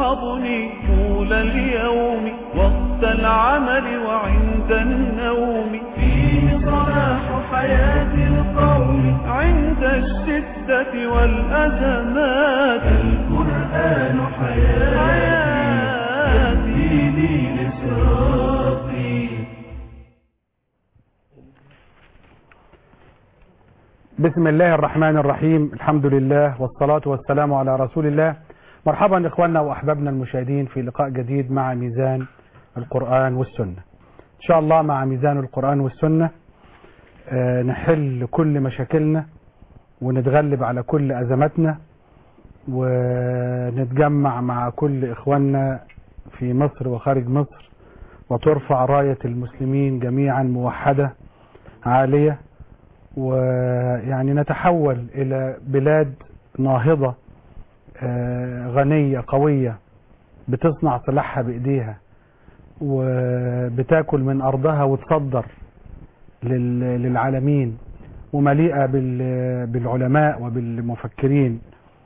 يحفظني طول اليوم وقت العمل وعند النوم فيه صلاح حياة القوم عند الشدة والأزمات القرآن حياتي يهديني لصراطي بسم الله الرحمن الرحيم الحمد لله والصلاة والسلام على رسول الله مرحبا إخواننا وأحبابنا المشاهدين في لقاء جديد مع ميزان القرآن والسنة إن شاء الله مع ميزان القرآن والسنة آه، نحل كل مشاكلنا ونتغلب على كل أزماتنا ونتجمع مع كل إخواننا في مصر وخارج مصر وترفع راية المسلمين جميعا موحدة عالية ويعني نتحول إلى بلاد ناهضة آه، غنية قوية بتصنع سلاحها بإيديها وبتاكل من أرضها وتصدر لل- للعالمين ومليئة بال- بالعلماء وبالمفكرين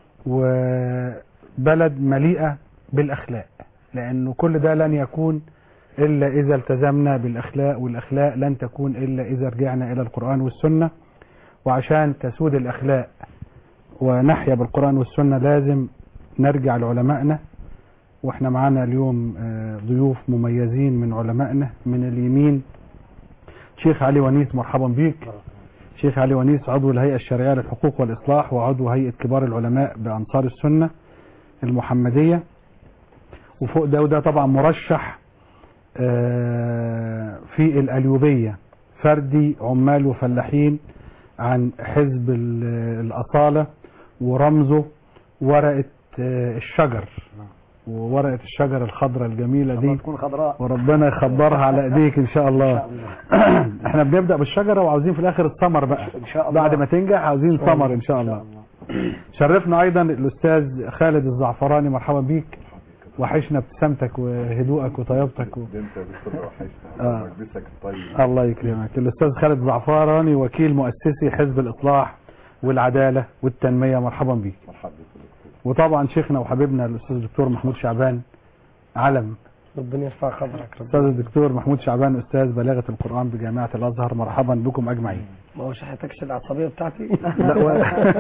وبلد مليئة بالأخلاق لأنه كل ده لن يكون إلا إذا التزمنا بالأخلاق والأخلاق لن تكون إلا إذا رجعنا إلى القرآن والسنة وعشان تسود الأخلاق ونحيا بالقرآن والسنة لازم نرجع لعلمائنا واحنا معانا اليوم آه، ضيوف مميزين من علمائنا من اليمين شيخ علي ونيس مرحبا بيك شيخ علي ونيس عضو الهيئة الشرعية للحقوق والإصلاح وعضو هيئة كبار العلماء بأنصار السنة المحمدية وفوق ده وده طبعا مرشح آه، في الأليوبية فردي عمال وفلاحين عن حزب ال- الأصالة ورمزه ورقة آه، الشجر وورقة الشجر الخضراء الجميلة دي تكون خضراء وربنا يخبرها على ايديك ان شاء الله احنا بنبدأ بالشجرة وعاوزين في الاخر الثمر بقى ان شاء الله بعد ما تنجح عاوزين ثمر ان شاء الله شرفنا ايضا الاستاذ خالد الزعفراني مرحبا بيك وحشنا ابتسامتك وهدوءك وطيبتك و... ده انت بتكون وحشنا آه. مجلسك الطيب الله يكرمك الاستاذ خالد الزعفراني وكيل مؤسسي حزب الاصلاح والعدالة والتنمية مرحبا بيك مرحبا بك وطبعا شيخنا وحبيبنا الاستاذ الدكتور محمود شعبان علم ربنا يرفع قدرك استاذ الدكتور محمود شعبان استاذ بلاغه القران بجامعه الازهر مرحبا بكم اجمعين ما هو شحتكش العصبيه بتاعتي لا و...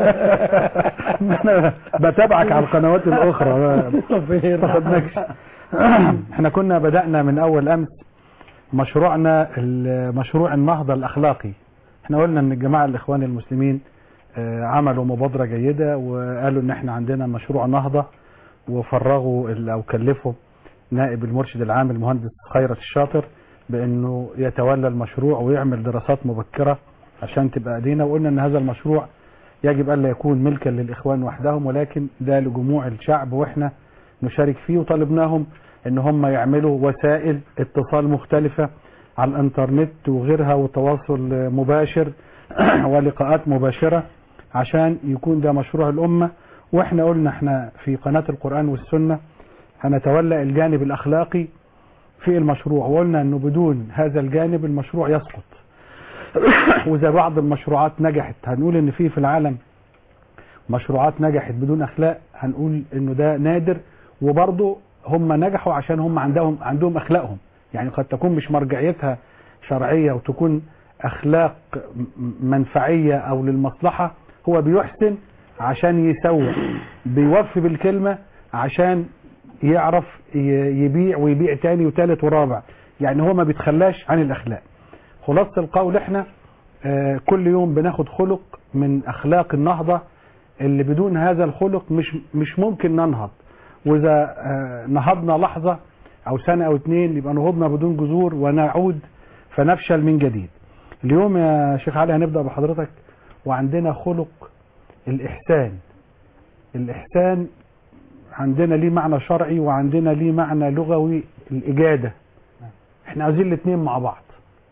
انا بتابعك على القنوات الاخرى ما ربنا يرفع تاخدناكش احنا كنا بدانا من اول امس مشروعنا ال- مشروع النهضه الاخلاقي احنا قلنا ان الجماعه الاخوان المسلمين آه، عملوا مبادره جيده وقالوا ان احنا عندنا مشروع نهضه وفرغوا ال- او كلفوا نائب المرشد العام المهندس خيرت الشاطر بانه يتولى المشروع ويعمل دراسات مبكره عشان تبقى ايدينا وقلنا ان هذا المشروع يجب الا يكون ملكا للاخوان وحدهم ولكن ده لجموع الشعب واحنا نشارك فيه وطالبناهم ان هم يعملوا وسائل اتصال مختلفه على الانترنت وغيرها وتواصل مباشر ولقاءات مباشره عشان يكون ده مشروع الامه واحنا قلنا احنا في قناه القران والسنه هنتولى الجانب الاخلاقي في المشروع وقلنا انه بدون هذا الجانب المشروع يسقط واذا بعض المشروعات نجحت هنقول ان في في العالم مشروعات نجحت بدون اخلاق هنقول انه ده نادر وبرضه هم نجحوا عشان هم عندهم عندهم اخلاقهم يعني قد تكون مش مرجعيتها شرعيه وتكون اخلاق م- منفعيه او للمصلحه هو بيحسن عشان يسوق بيوفي بالكلمه عشان يعرف ي- يبيع ويبيع تاني وتالت ورابع يعني هو ما بيتخلاش عن الاخلاق خلاصة القول احنا آه، كل يوم بناخد خلق من اخلاق النهضة اللي بدون هذا الخلق مش مش ممكن ننهض واذا آه، نهضنا لحظة او سنة او اتنين يبقى نهضنا بدون جذور ونعود فنفشل من جديد اليوم يا شيخ علي هنبدأ بحضرتك وعندنا خلق الاحسان الاحسان عندنا ليه معنى شرعي وعندنا ليه معنى لغوي الإجادة احنا عايزين الاثنين مع بعض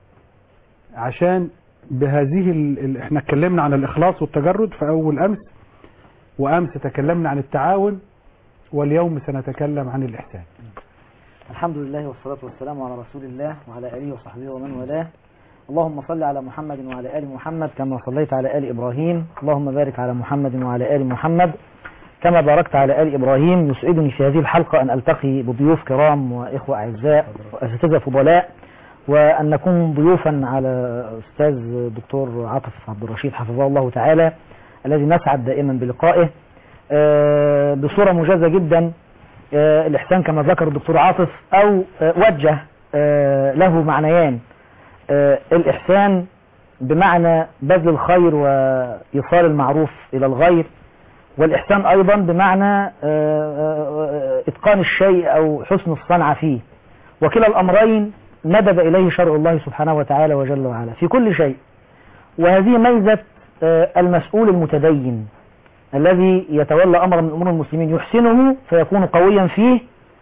عشان بهذه ال... ال... احنا اتكلمنا عن الإخلاص والتجرد في أول أمس وأمس تكلمنا عن التعاون واليوم سنتكلم عن الإحسان الحمد لله والصلاة والسلام على رسول الله وعلى آله وصحبه ومن والاه اللهم صل على محمد وعلى آل محمد كما صليت على آل إبراهيم اللهم بارك على محمد وعلى آل محمد كما باركت على آل إبراهيم يسعدني في هذه الحلقة أن ألتقي بضيوف كرام وإخوة أعزاء وأساتذة فضلاء وأن نكون ضيوفا على أستاذ دكتور عاطف عبد الرشيد حفظه الله تعالى الذي نسعد دائما بلقائه آه، بصورة موجزة جدا آه، الإحسان كما ذكر الدكتور عاطف أو آه، وجه آه، له معنيان آه، الإحسان بمعنى بذل الخير وإيصال المعروف إلى الغير والإحسان أيضا بمعنى آه، آه، إتقان الشيء أو حسن الصنعة فيه وكلا الأمرين ندب إليه شرع الله سبحانه وتعالى وجل وعلا في كل شيء وهذه ميزة آه، المسؤول المتدين الذي يتولى أمر من أمور المسلمين يحسنه فيكون قويا فيه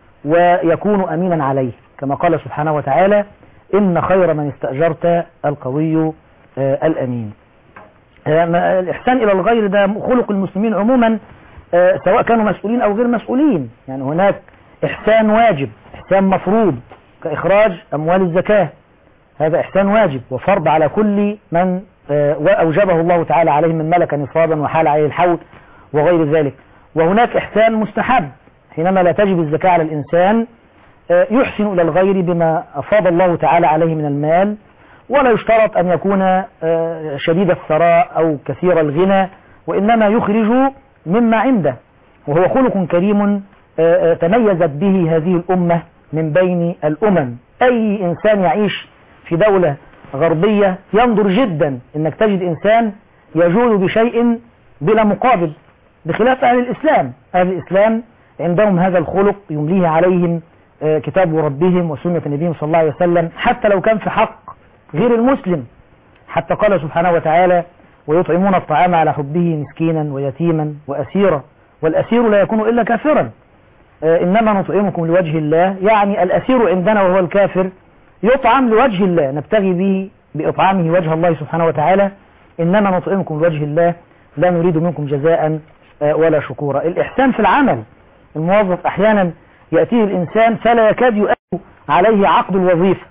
ويكون أمينا عليه كما قال سبحانه وتعالى إن خير من استأجرت القوي آه، الأمين آه، ما- الإحسان إلى الغير ده خلق المسلمين عموما آه، سواء كانوا مسؤولين أو غير مسؤولين يعني هناك إحسان واجب إحسان مفروض كإخراج أموال الزكاة هذا إحسان واجب وفرض على كل من آه، وأوجبه الله تعالى عليه من ملك نصابا وحال عليه الحول وغير ذلك وهناك إحسان مستحب حينما لا تجب الزكاة على الإنسان آه، يحسن إلى الغير بما أفاض الله تعالى عليه من المال ولا يشترط أن يكون آه، شديد الثراء أو كثير الغنى وإنما يخرج مما عنده وهو خلق كريم آه، آه، تميزت به هذه الأمة من بين الأمم أي إنسان يعيش في دولة غربية ينظر جدا أنك تجد إنسان يجود بشيء بلا مقابل بخلاف أهل الإسلام أهل الإسلام عندهم هذا الخلق يمليه عليهم آه، كتاب ربهم وسنة نبيهم صلى الله عليه وسلم حتى لو كان في حق غير المسلم حتى قال سبحانه وتعالى ويطعمون الطعام على حبه مسكينا ويتيما وأسيرا والأسير لا يكون إلا كافرا آه، إنما نطعمكم لوجه الله يعني الأسير عندنا وهو الكافر يطعم لوجه الله نبتغي به بإطعامه وجه الله سبحانه وتعالى إنما نطعمكم لوجه الله لا نريد منكم جزاء آه، ولا شكورا الإحسان في العمل الموظف أحيانا يأتيه الإنسان فلا يكاد يؤدي عليه عقد الوظيفة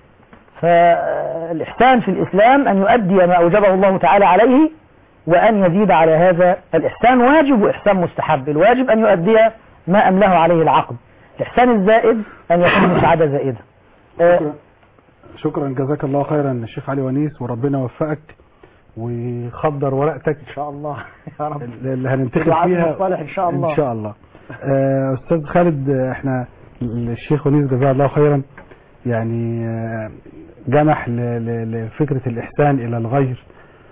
فالإحسان في الإسلام أن يؤدي ما أوجبه الله تعالى عليه وأن يزيد على هذا الإحسان واجب وإحسان مستحب الواجب أن يؤدي ما أمله عليه العقد الإحسان الزائد أن يكون مساعدة زائدة آه، شكرا شكرا جزاك الله خيرا الشيخ علي ونيس وربنا يوفقك ويخضر ورقتك إن شاء الله يا رب اللي هننتخب بالعزم فيها الصالح إن شاء الله ان شاء الله آه، استاذ خالد آه، احنا الشيخ ونيس جزاه الله خيرا يعني آه، جنح ل- ل- لفكره الاحسان الى الغير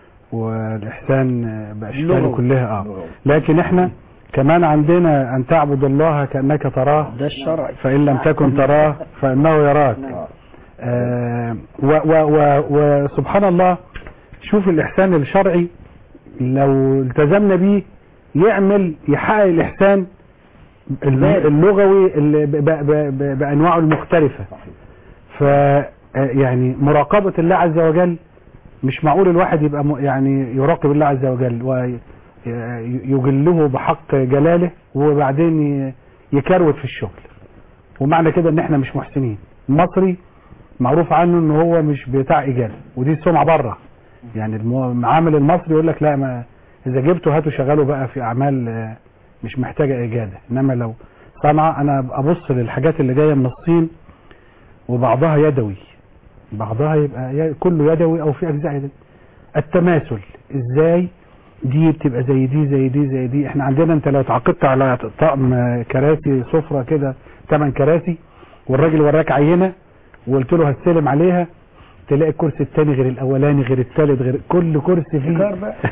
والاحسان آه، باشكاله لغوي. كلها اه لكن احنا كمان عندنا ان تعبد الله كانك تراه ده الشرع فان لم تكن تراه فانه يراك آه، و- و- و- وسبحان الله شوف الإحسان الشرعي لو التزمنا بيه يعمل يحقق الإحسان الل- اللغوي اللي ب- ب- ب- ب- بأنواعه المختلفة ف يعني مراقبة الله عز وجل مش معقول الواحد يبقى م- يعني يراقب الله عز وجل ويجله بحق جلاله وبعدين ي- يكروت في الشغل ومعنى كده ان احنا مش محسنين المصري معروف عنه ان هو مش بتاع اجابه ودي سمعه بره يعني الم- العامل المصري يقول لك لا ما اذا جبته هاته شغله بقى في اعمال آه، مش محتاجه اجاده انما لو صنعه انا ابص للحاجات اللي جايه من الصين وبعضها يدوي بعضها يبقى ي- كله يدوي او في اجزاء يدوي التماثل ازاي دي بتبقى زي دي زي دي زي دي احنا عندنا انت لو اتعاقدت على طقم آه، كراسي سفره كده ثمان كراسي والراجل وراك عينه وقلت له هستلم عليها تلاقي الكرسي الثاني غير الاولاني غير الثالث غير كل كرسي فيه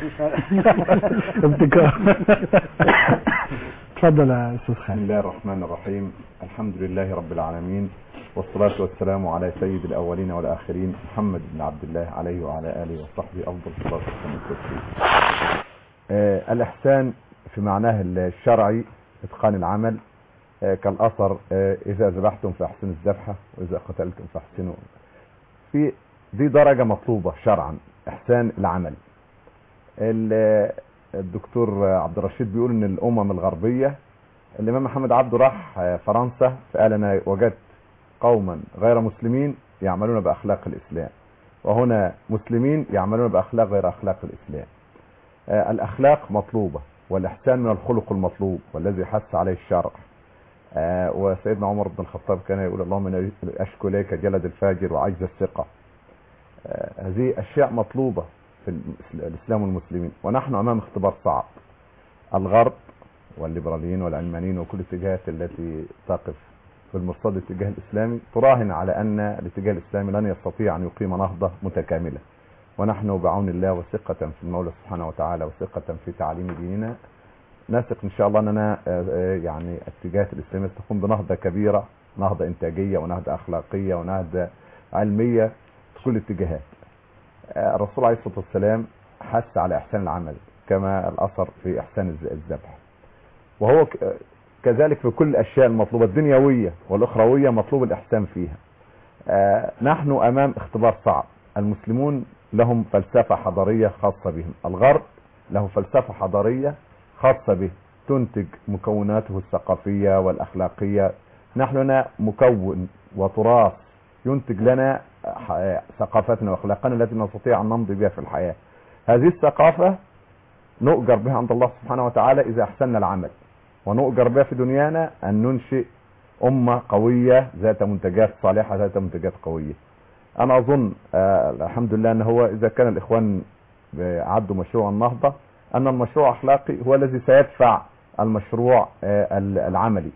ابتكار اتفضل يا استاذ بسم خالد الله الرحمن الرحيم الحمد لله رب العالمين والصلاة والسلام على سيد الأولين والآخرين محمد بن عبد الله عليه وعلى آله وصحبه أفضل الصلاة والسلام والتسليم آه الإحسان في معناه الشرعي إتقان العمل آه كالأثر آه إذا ذبحتم فأحسنوا الذبحة وإذا قتلتم فأحسنوا في دي درجة مطلوبة شرعا إحسان العمل ال- الدكتور عبد الرشيد بيقول ان الامم الغربيه الامام محمد عبده راح فرنسا فقال انا وجدت قوما غير مسلمين يعملون باخلاق الاسلام وهنا مسلمين يعملون باخلاق غير اخلاق الاسلام آه، الاخلاق مطلوبه والإحسان من الخلق المطلوب والذي حث عليه الشرع آه، وسيدنا عمر بن الخطاب كان يقول اللهم إني أشكو إليك جلد الفاجر وعجز الثقة آه، هذه أشياء مطلوبة في الإس- الإسلام والمسلمين ونحن أمام اختبار صعب الغرب والليبراليين والعلمانيين وكل الاتجاهات التي تقف في المرصاد الاتجاه الإسلامي تراهن على أن الاتجاه الإسلامي لن يستطيع أن يقيم نهضة متكاملة ونحن بعون الله وثقة في المولى سبحانه وتعالى وثقة في تعاليم ديننا نثق ان شاء الله اننا آه، آه، يعني الاتجاهات الاسلاميه تقوم بنهضه كبيره نهضه انتاجيه ونهضه اخلاقيه ونهضه علميه في كل الاتجاهات. آه، الرسول عليه الصلاه والسلام حث على احسان العمل كما الاثر في احسان الز- الذبح. وهو ك- آه، كذلك في كل الاشياء المطلوبه الدنيويه والاخرويه مطلوب الاحسان فيها. آه، نحن امام اختبار صعب المسلمون لهم فلسفه حضاريه خاصه بهم الغرب له فلسفه حضاريه خاصه به تنتج مكوناته الثقافيه والاخلاقيه نحن لنا مكون وتراث ينتج لنا ح- ثقافتنا واخلاقنا التي نستطيع ان نمضي بها في الحياه هذه الثقافه نؤجر بها عند الله سبحانه وتعالى اذا احسننا العمل ونؤجر بها في دنيانا ان ننشئ امه قويه ذات منتجات صالحه ذات منتجات قويه انا اظن آه الحمد لله ان هو اذا كان الاخوان عدوا مشروع النهضه ان المشروع الاخلاقي هو الذي سيدفع المشروع آه ال- العملي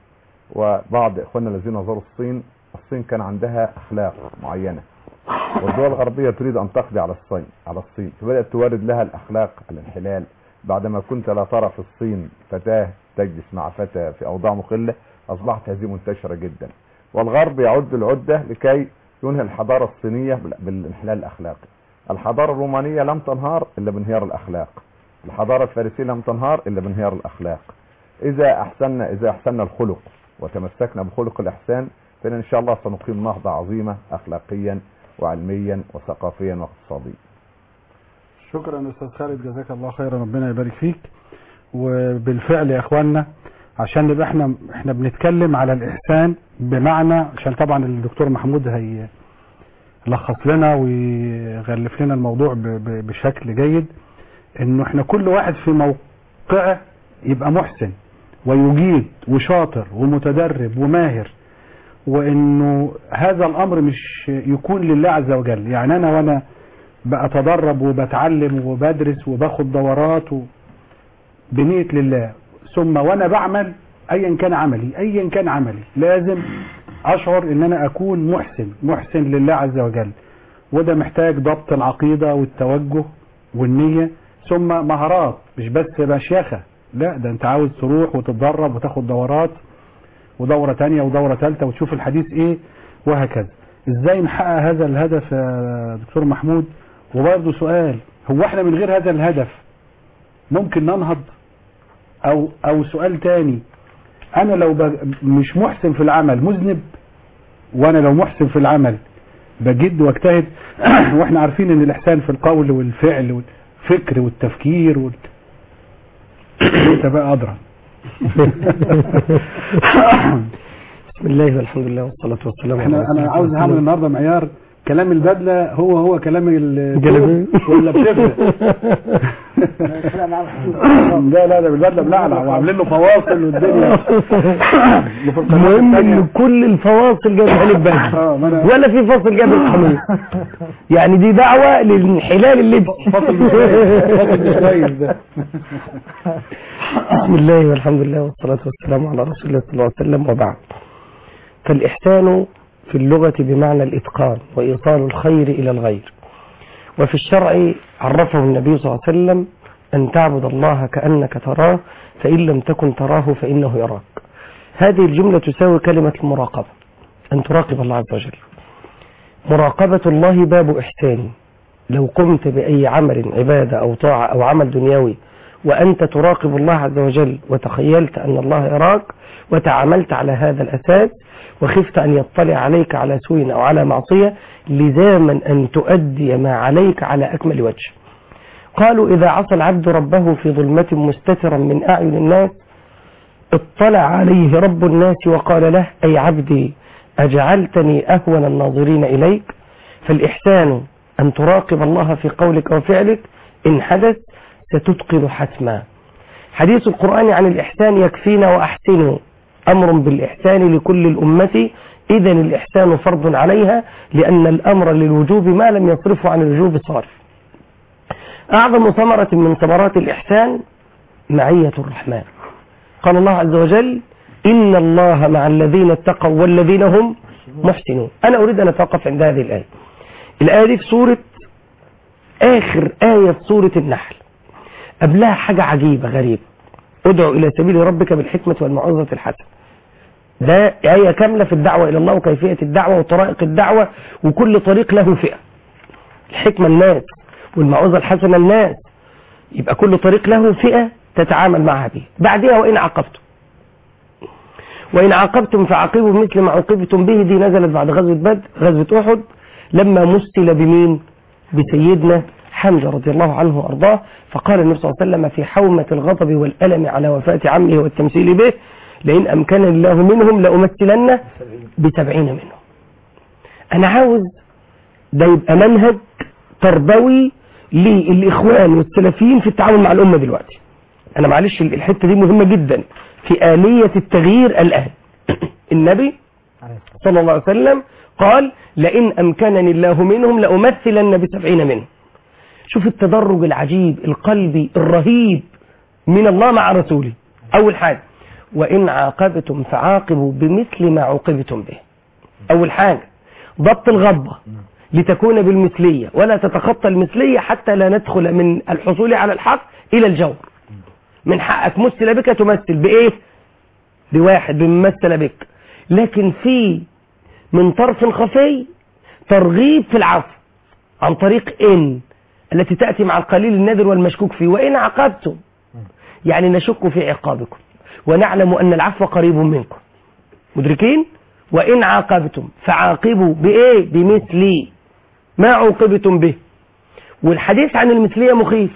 وبعض اخواننا الذين زاروا الصين الصين كان عندها اخلاق معينه والدول الغربيه تريد ان تقضي على الصين على الصين فبدات تورد لها الاخلاق الانحلال بعدما كنت لا ترى في الصين فتاه تجلس مع فتى في اوضاع مخله اصبحت هذه منتشره جدا والغرب يعد العده لكي ينهي الحضاره الصينيه بال- بالانحلال الاخلاقي الحضاره الرومانيه لم تنهار الا بانهيار الاخلاق الحضاره الفارسيه لم تنهار الا بانهيار الاخلاق اذا احسننا اذا احسننا الخلق وتمسكنا بخلق الاحسان فان ان شاء الله سنقيم نهضه عظيمه اخلاقيا وعلميا وثقافيا واقتصاديا شكرا استاذ خالد جزاك الله خيرا ربنا يبارك فيك وبالفعل يا اخواننا عشان نبقى احنا احنا بنتكلم على الاحسان بمعنى عشان طبعا الدكتور محمود هي لخص لنا ويغلف لنا الموضوع ب- ب- بشكل جيد انه احنا كل واحد في موقعه يبقى محسن ويجيد وشاطر ومتدرب وماهر وانه هذا الامر مش يكون لله عز وجل يعني انا وانا بتدرب وبتعلم وبدرس وباخد دورات و... بنية لله ثم وانا بعمل ايا كان عملي ايا كان عملي لازم اشعر ان انا اكون محسن محسن لله عز وجل وده محتاج ضبط العقيدة والتوجه والنية ثم مهارات مش بس مشيخة لا ده انت عاوز تروح وتتدرب وتاخد دورات ودورة تانية ودورة تالتة وتشوف الحديث ايه وهكذا ازاي نحقق هذا الهدف يا دكتور محمود وبرضه سؤال هو احنا من غير هذا الهدف ممكن ننهض او او سؤال تاني انا لو ب... مش محسن في العمل مذنب وانا لو محسن في العمل بجد واجتهد واحنا عارفين ان الاحسان في القول والفعل والفكر والتفكير وال... انت بقى ادرى بسم الله والحمد لله والصلاة والسلام على احنا رسول انا الله عاوز هعمل النهارده معيار كلام البدله هو هو كلام جلابية. الثوب ولا بشبه لا لا ده بالبدله بلعلع وعاملين له فواصل والدنيا وفي القناة المهم التانية- ان كل الفواصل جاب حلف بدل اه ما انا ولا في فاصل جاب القميص يعني دي دعوة للانحلال اللبس فاصل مش كويس فاصل مش كويس ده بسم الله والحمد لله والصلاة والسلام على رسول الله صلى الله عليه وسلم وبعد فالإحسان في اللغة بمعنى الإتقان وإيصال الخير إلى الغير وفي الشرع عرفه النبي صلى الله عليه وسلم أن تعبد الله كأنك تراه فإن لم تكن تراه فإنه يراك هذه الجملة تساوي كلمة المراقبة أن تراقب الله عز وجل مراقبة الله باب إحسان لو قمت بأي عمل عبادة أو طاعة أو عمل دنيوي وأنت تراقب الله عز وجل وتخيلت أن الله يراك وتعاملت على هذا الأساس وخفت أن يطلع عليك على سوء أو على معصية لزاما أن تؤدي ما عليك على أكمل وجه قالوا إذا عصى العبد ربه في ظلمة مستترا من أعين الناس اطلع عليه رب الناس وقال له أي عبدي أجعلتني أهون الناظرين إليك فالإحسان أن تراقب الله في قولك وفعلك إن حدث ستتقن حتما حديث القرآن عن الإحسان يكفينا وأحسنوا أمر بالإحسان لكل الأمة إذا الإحسان فرض عليها لأن الأمر للوجوب ما لم يصرفه عن الوجوب صارف أعظم ثمرة من ثمرات الإحسان معية الرحمن قال الله عز وجل إن الله مع الذين اتقوا والذين هم محسنون أنا أريد أن أتوقف عند هذه الآية الآية دي في سورة آخر آية في سورة النحل قبلها حاجة عجيبة غريبة ادعو إلى سبيل ربك بالحكمة والموعظة الحسنة ده آية كاملة في الدعوة إلى الله وكيفية الدعوة وطرائق الدعوة وكل طريق له فئة الحكمة الناس والموعظة الحسنة الناس يبقى كل طريق له فئة تتعامل معها به بعدها وإن عاقبتم وإن عاقبتم فعاقبوا بمثل ما عوقبتم به دي نزلت بعد غزوة بدر غزوة أحد لما مثل بمين بسيدنا حمزة رضي الله عنه وأرضاه فقال النبي صلى الله عليه وسلم في حومة الغضب والألم على وفاة عمه والتمثيل به لئن أمكن الله منهم لأمثلن بسبعين منهم أنا عاوز ده يبقى منهج تربوي للإخوان والسلفيين في التعامل مع الأمة دلوقتي أنا معلش الحتة دي مهمة جدا في آلية التغيير الآن النبي صلى الله عليه وسلم قال لئن أمكنني الله منهم لأمثلن بسبعين منهم شوف التدرج العجيب القلبي الرهيب من الله مع رسوله أول حاجة وإن عاقبتم فعاقبوا بمثل ما عوقبتم به أول حاجة ضبط الغضبة لتكون بالمثلية ولا تتخطى المثلية حتى لا ندخل من الحصول على الحق إلى الجور من حقك مثل بك تمثل بإيه بواحد بممثل بك لكن في من طرف خفي ترغيب في العفو عن طريق إن التي تأتي مع القليل النادر والمشكوك فيه وإن عاقبتم يعني نشك في عقابكم ونعلم أن العفو قريب منكم مدركين وإن عاقبتم فعاقبوا بإيه بمثل ما عوقبتم به والحديث عن المثلية مخيف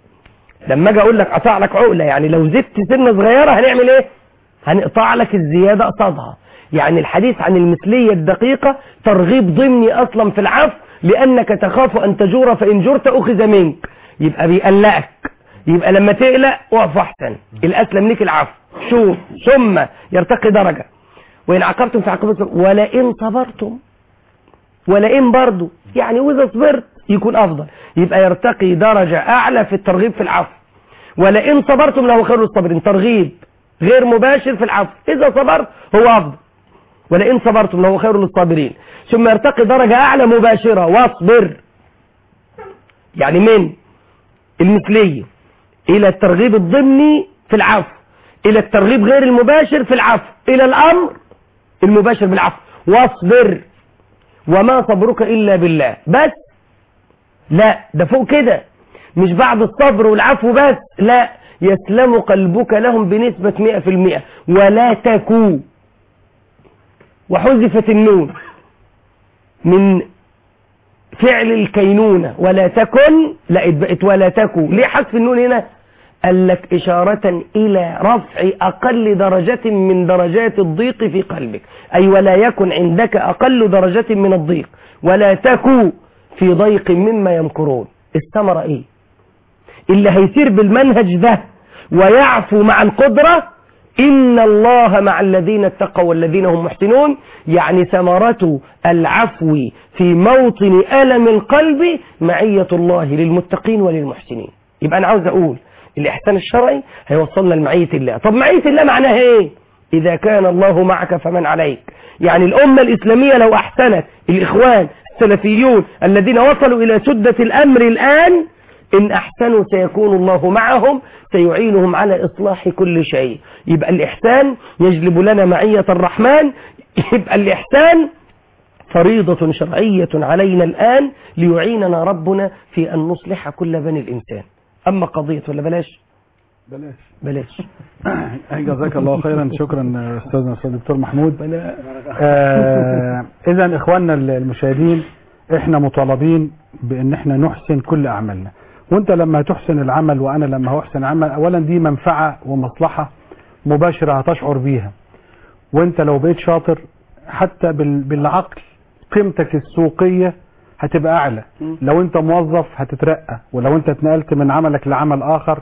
لما اجي اقول لك قطع لك عقله يعني لو زدت سنه صغيره هنعمل ايه هنقطع لك الزياده قصادها يعني الحديث عن المثليه الدقيقه ترغيب ضمني اصلا في العفو لانك تخاف ان تجور فان جرت اخذ منك يبقى بيقلقك يبقى لما تقلق اقف احسن الاسلم ليك العفو شوف ثم يرتقي درجه وان عاقبتم فعاقبتم ولئن صبرتم ولئن برضو يعني واذا صبرت يكون افضل يبقى يرتقي درجة اعلى في الترغيب في العفو ولئن صبرتم له خير الصابرين ترغيب غير مباشر في العفو اذا صبرت هو افضل ولئن صبرتم له خير للصابرين ثم يرتقي درجة اعلى مباشرة واصبر يعني من المثلية الى الترغيب الضمني في العفو الى الترغيب غير المباشر في العفو الى الامر المباشر بالعفو واصبر وما صبرك الا بالله بس لا ده فوق كده مش بعد الصبر والعفو بس لا يسلم قلبك لهم بنسبة مئة في المئة ولا تكو وحذفت النون من فعل الكينونة ولا تكن لا بقت ولا تكو ليه حذف النون هنا قال لك إشارة إلى رفع أقل درجة من درجات الضيق في قلبك أي ولا يكن عندك أقل درجة من الضيق ولا تكو في ضيق مما يمكرون الثمرة ايه اللي هيسير بالمنهج ده ويعفو مع القدرة إن الله مع الذين اتقوا والذين هم محسنون يعني ثمرة العفو في موطن ألم القلب معية الله للمتقين وللمحسنين يبقى أنا عاوز أقول الإحسان الشرعي هيوصلنا لمعية الله طب معية الله معناها إيه إذا كان الله معك فمن عليك يعني الأمة الإسلامية لو أحسنت الإخوان السلفيون الذين وصلوا إلى سدة الأمر الآن إن أحسنوا سيكون الله معهم سيعينهم على إصلاح كل شيء يبقى الإحسان يجلب لنا معية الرحمن يبقى الإحسان فريضة شرعية علينا الآن ليعيننا ربنا في أن نصلح كل بني الإنسان أما قضية ولا بلاش بلاش بلاش جزاك الله خيرا شكرا استاذنا الاستاذ الدكتور محمود آه اذا اخواننا المشاهدين احنا مطالبين بان احنا نحسن كل اعمالنا وانت لما تحسن العمل وانا لما احسن عمل اولا دي منفعة ومصلحة مباشرة هتشعر بيها وانت لو بقيت شاطر حتى بال- بالعقل قيمتك السوقية هتبقى اعلى لو انت موظف هتترقى ولو انت اتنقلت من عملك لعمل اخر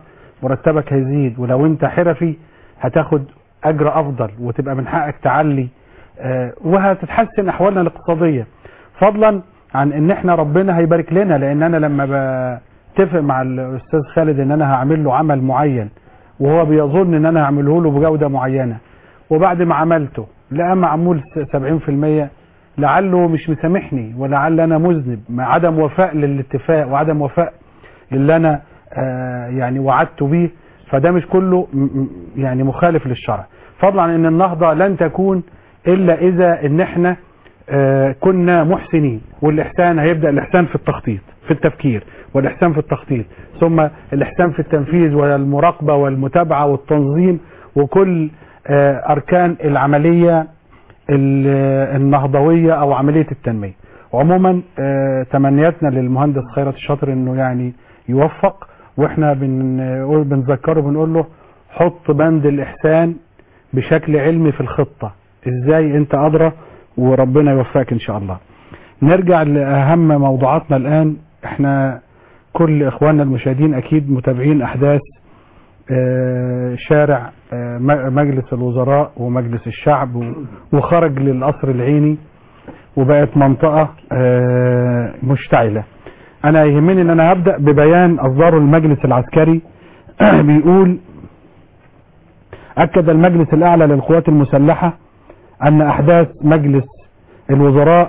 مرتبك هيزيد ولو انت حرفي هتاخد اجر افضل وتبقى من حقك تعلي آه، وهتتحسن احوالنا الاقتصاديه فضلا عن ان احنا ربنا هيبارك لنا لان انا لما بتفق مع الاستاذ خالد ان انا هعمل له عمل معين وهو بيظن ان انا هعمله له بجوده معينه وبعد ما عملته لقى معمول س- 70% لعله مش مسامحني ولعل انا مذنب مع عدم وفاء للاتفاق وعدم وفاء للي انا آه يعني وعدت بيه فده مش كله م- م- يعني مخالف للشرع فضلا عن ان النهضه لن تكون الا اذا ان احنا آه كنا محسنين والاحسان هيبدا الاحسان في التخطيط في التفكير والاحسان في التخطيط ثم الاحسان في التنفيذ والمراقبه والمتابعه والتنظيم وكل آه اركان العمليه ال- النهضويه او عمليه التنميه عموما آه، تمنياتنا للمهندس خيرت الشاطر انه يعني يوفق واحنا بنقول بنذكره بنقول له حط بند الاحسان بشكل علمي في الخطه ازاي انت ادرى وربنا يوفقك ان شاء الله نرجع لاهم موضوعاتنا الان احنا كل اخواننا المشاهدين اكيد متابعين احداث آه، شارع آه، م- مجلس الوزراء ومجلس الشعب و- وخرج للقصر العيني وبقت منطقة آه، مشتعلة انا يهمني ان انا هبدأ ببيان اصداره المجلس العسكري بيقول اكد المجلس الاعلى للقوات المسلحة ان احداث مجلس الوزراء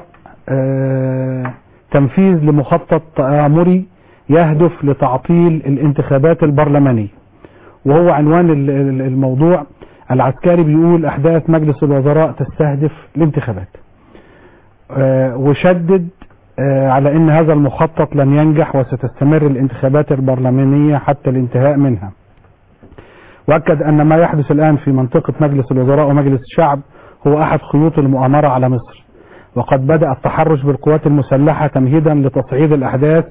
آه، تنفيذ لمخطط تآمري يهدف لتعطيل الانتخابات البرلمانية وهو عنوان ال- ال- الموضوع العسكري بيقول احداث مجلس الوزراء تستهدف الانتخابات آه، وشدد آه، على ان هذا المخطط لن ينجح وستستمر الانتخابات البرلمانية حتى الانتهاء منها واكد ان ما يحدث الان في منطقة مجلس الوزراء ومجلس الشعب هو احد خيوط المؤامرة على مصر وقد بدأ التحرش بالقوات المسلحة تمهيدا لتصعيد الاحداث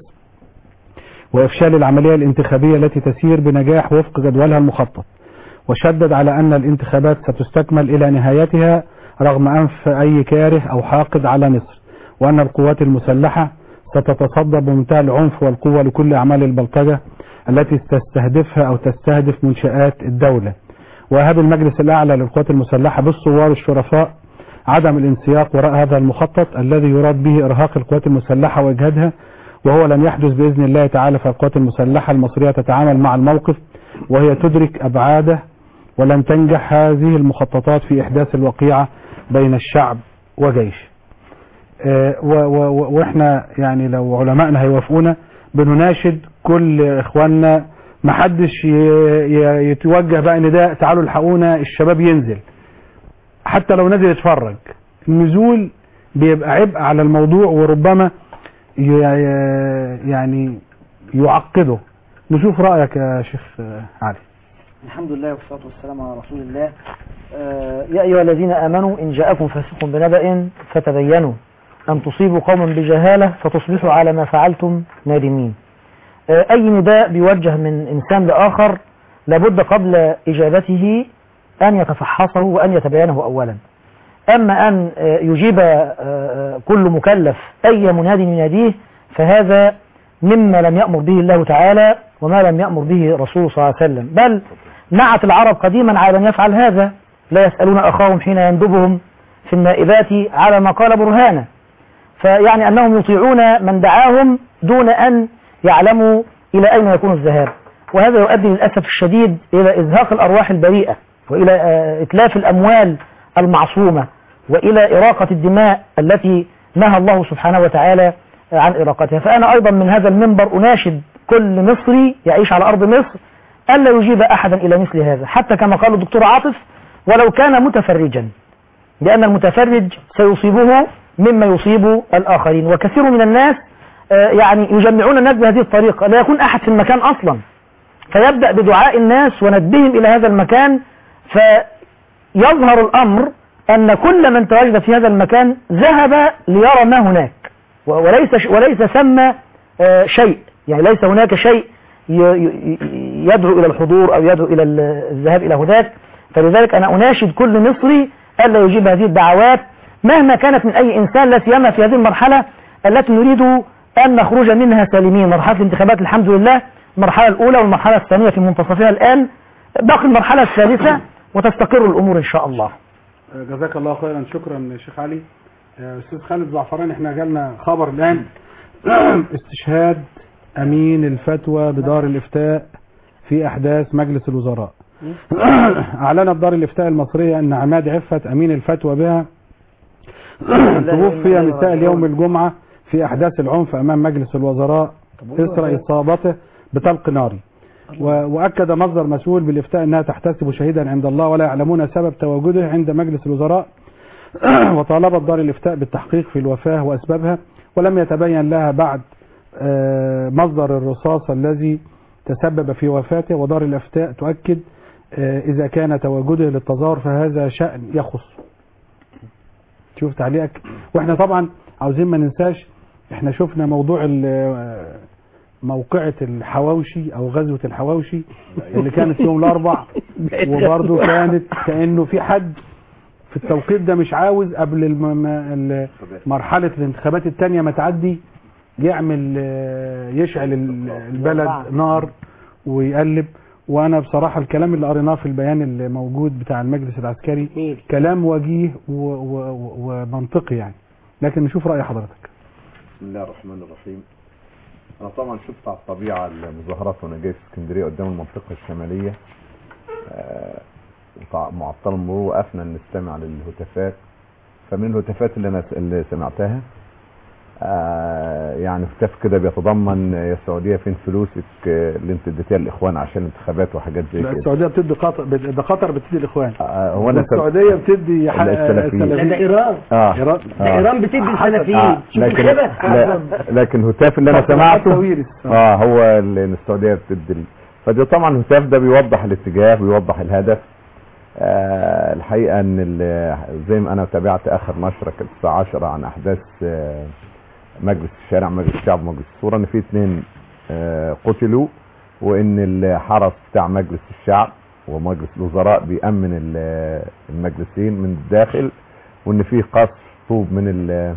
وافشال العملية الانتخابية التي تسير بنجاح وفق جدولها المخطط وشدد على ان الانتخابات ستستكمل الى نهايتها رغم انف اي كاره او حاقد على مصر وان القوات المسلحة ستتصدى بمنتهى العنف والقوة لكل اعمال البلطجة التي تستهدفها او تستهدف منشآت الدولة وهاب المجلس الاعلى للقوات المسلحة بالثوار الشرفاء عدم الانسياق وراء هذا المخطط الذي يراد به ارهاق القوات المسلحة واجهادها وهو لن يحدث باذن الله تعالى فالقوات المسلحة المصرية تتعامل مع الموقف وهي تدرك ابعاده ولن تنجح هذه المخططات في احداث الوقيعة بين الشعب وجيش آه، و- و- و- واحنا يعني لو علمائنا هيوافقونا بنناشد كل اخواننا محدش ي- ي- يتوجه بقى نداء تعالوا الحقونا الشباب ينزل حتى لو نزل يتفرج النزول بيبقى عبء على الموضوع وربما ي- ي- يعني يعقده نشوف رأيك يا شيخ آه، علي الحمد لله والصلاة والسلام على رسول الله آه، يا أيها الذين آمنوا إن جاءكم فاسق بنبأ فتبينوا أن تصيبوا قوما بجهالة فتصبحوا على ما فعلتم نادمين آه، أي نداء بيوجه من إنسان لآخر لابد قبل إجابته أن يتفحصه وأن يتبينه أولا أما أن آه، يجيب آه، آه، كل مكلف أي مناد يناديه فهذا مما لم يأمر به الله تعالى وما لم يأمر به رسول صلى الله عليه وسلم بل نعت العرب قديما على أن يفعل هذا لا يسألون أخاهم حين يندبهم في النائبات على ما قال برهانا فيعني أنهم يطيعون من دعاهم دون أن يعلموا إلى أين يكون الذهاب وهذا يؤدي للأسف الشديد إلى إزهاق الأرواح البريئة وإلى آه، إتلاف الأموال المعصومة وإلى إراقة الدماء التي نهى الله سبحانه وتعالى عن إراقتها فأنا أيضا من هذا المنبر أناشد كل مصري يعيش على أرض مصر ألا يجيب أحدا إلى مثل هذا حتى كما قال الدكتور عاطف ولو كان متفرجا لأن المتفرج سيصيبه مما يصيب الآخرين وكثير من الناس آه، يعني يجمعون الناس بهذه الطريقة لا يكون أحد في المكان أصلا فيبدأ بدعاء الناس وندبهم إلى هذا المكان فيظهر الأمر أن كل من تواجد في هذا المكان ذهب ليرى ما هناك و- وليس وليس ثم آه، شيء يعني ليس هناك شيء ي- ي- يدعو إلى الحضور أو يدعو إلى ال- الذهاب إلى هناك فلذلك أنا أناشد كل مصري ألا يجيب هذه الدعوات مهما كانت من أي إنسان لا سيما في هذه المرحلة التي نريد أن نخرج منها سالمين مرحلة الانتخابات الحمد لله المرحلة الأولى والمرحلة الثانية في منتصفها الآن باقي المرحلة الثالثة وتستقر الأمور إن شاء الله جزاك الله خيرا شكرا شيخ علي آه، استاذ خالد زعفران احنا جالنا خبر الان استشهاد امين الفتوى بدار الافتاء في احداث مجلس الوزراء اعلنت دار الافتاء المصريه ان عماد عفت امين الفتوى بها توفي مساء اليوم الجمعه في احداث العنف امام مجلس الوزراء اثر اصابته بطلق ناري و- واكد مصدر مسؤول بالافتاء انها تحتسب شهيدا عند الله ولا يعلمون سبب تواجده عند مجلس الوزراء وطالبت دار الافتاء بالتحقيق في الوفاه واسبابها ولم يتبين لها بعد آه، مصدر الرصاص الذي تسبب في وفاته ودار الافتاء تؤكد آه، اذا كان تواجده للتظاهر فهذا شان يخص شوف تعليقك واحنا طبعا عاوزين ما ننساش احنا شفنا موضوع ال- موقعة الحواوشي او غزوة الحواوشي اللي كانت يوم الاربع وبرضه كانت كانه في حد في التوقيت ده مش عاوز قبل الم- م- ال- مرحلة الانتخابات التانية ما تعدي يعمل آه، يشعل ال- البلد نار ويقلب وانا بصراحة الكلام اللي قريناه في البيان اللي موجود بتاع المجلس العسكري جميل. كلام وجيه و- و- و- ومنطقي يعني لكن نشوف رأي حضرتك بسم الله الرحمن الرحيم انا طبعا شفت على الطبيعه المظاهرات وانا جاي في اسكندريه قدام المنطقه الشماليه آه، وطع- معطل المرور وقفنا نستمع للهتافات فمن الهتافات اللي انا س- اللي سمعتها آه، يعني هتاف كده بيتضمن يا السعوديه فين فلوسك آه، اللي انت اديتيها للاخوان عشان الانتخابات وحاجات زي لا، كده السعودية بتدي قطر بت- ده قطر بتدي الاخوان آه، هو انا سم- والسعودية بتدي ح- السلفيين. لا ده ايران اه إيران. ده آه. ايران بتدي السلفيين آه، شوف لكن الخبث لا لكن الهتاف اللي انا سمعته التويرس. اه هو اللي السعوديه بتدي ال- فده طبعا الهتاف ده بيوضح الاتجاه بيوضح الهدف آه الحقيقه ان ال- زي ما انا تابعت اخر نشره كانت الساعه 10 عن احداث آه مجلس الشارع مجلس الشعب ومجلس الصوره ان في اثنين آه قتلوا وان الحرس بتاع مجلس الشعب ومجلس الوزراء بيأمن ال- المجلسين من الداخل وان في قصف طوب من ال-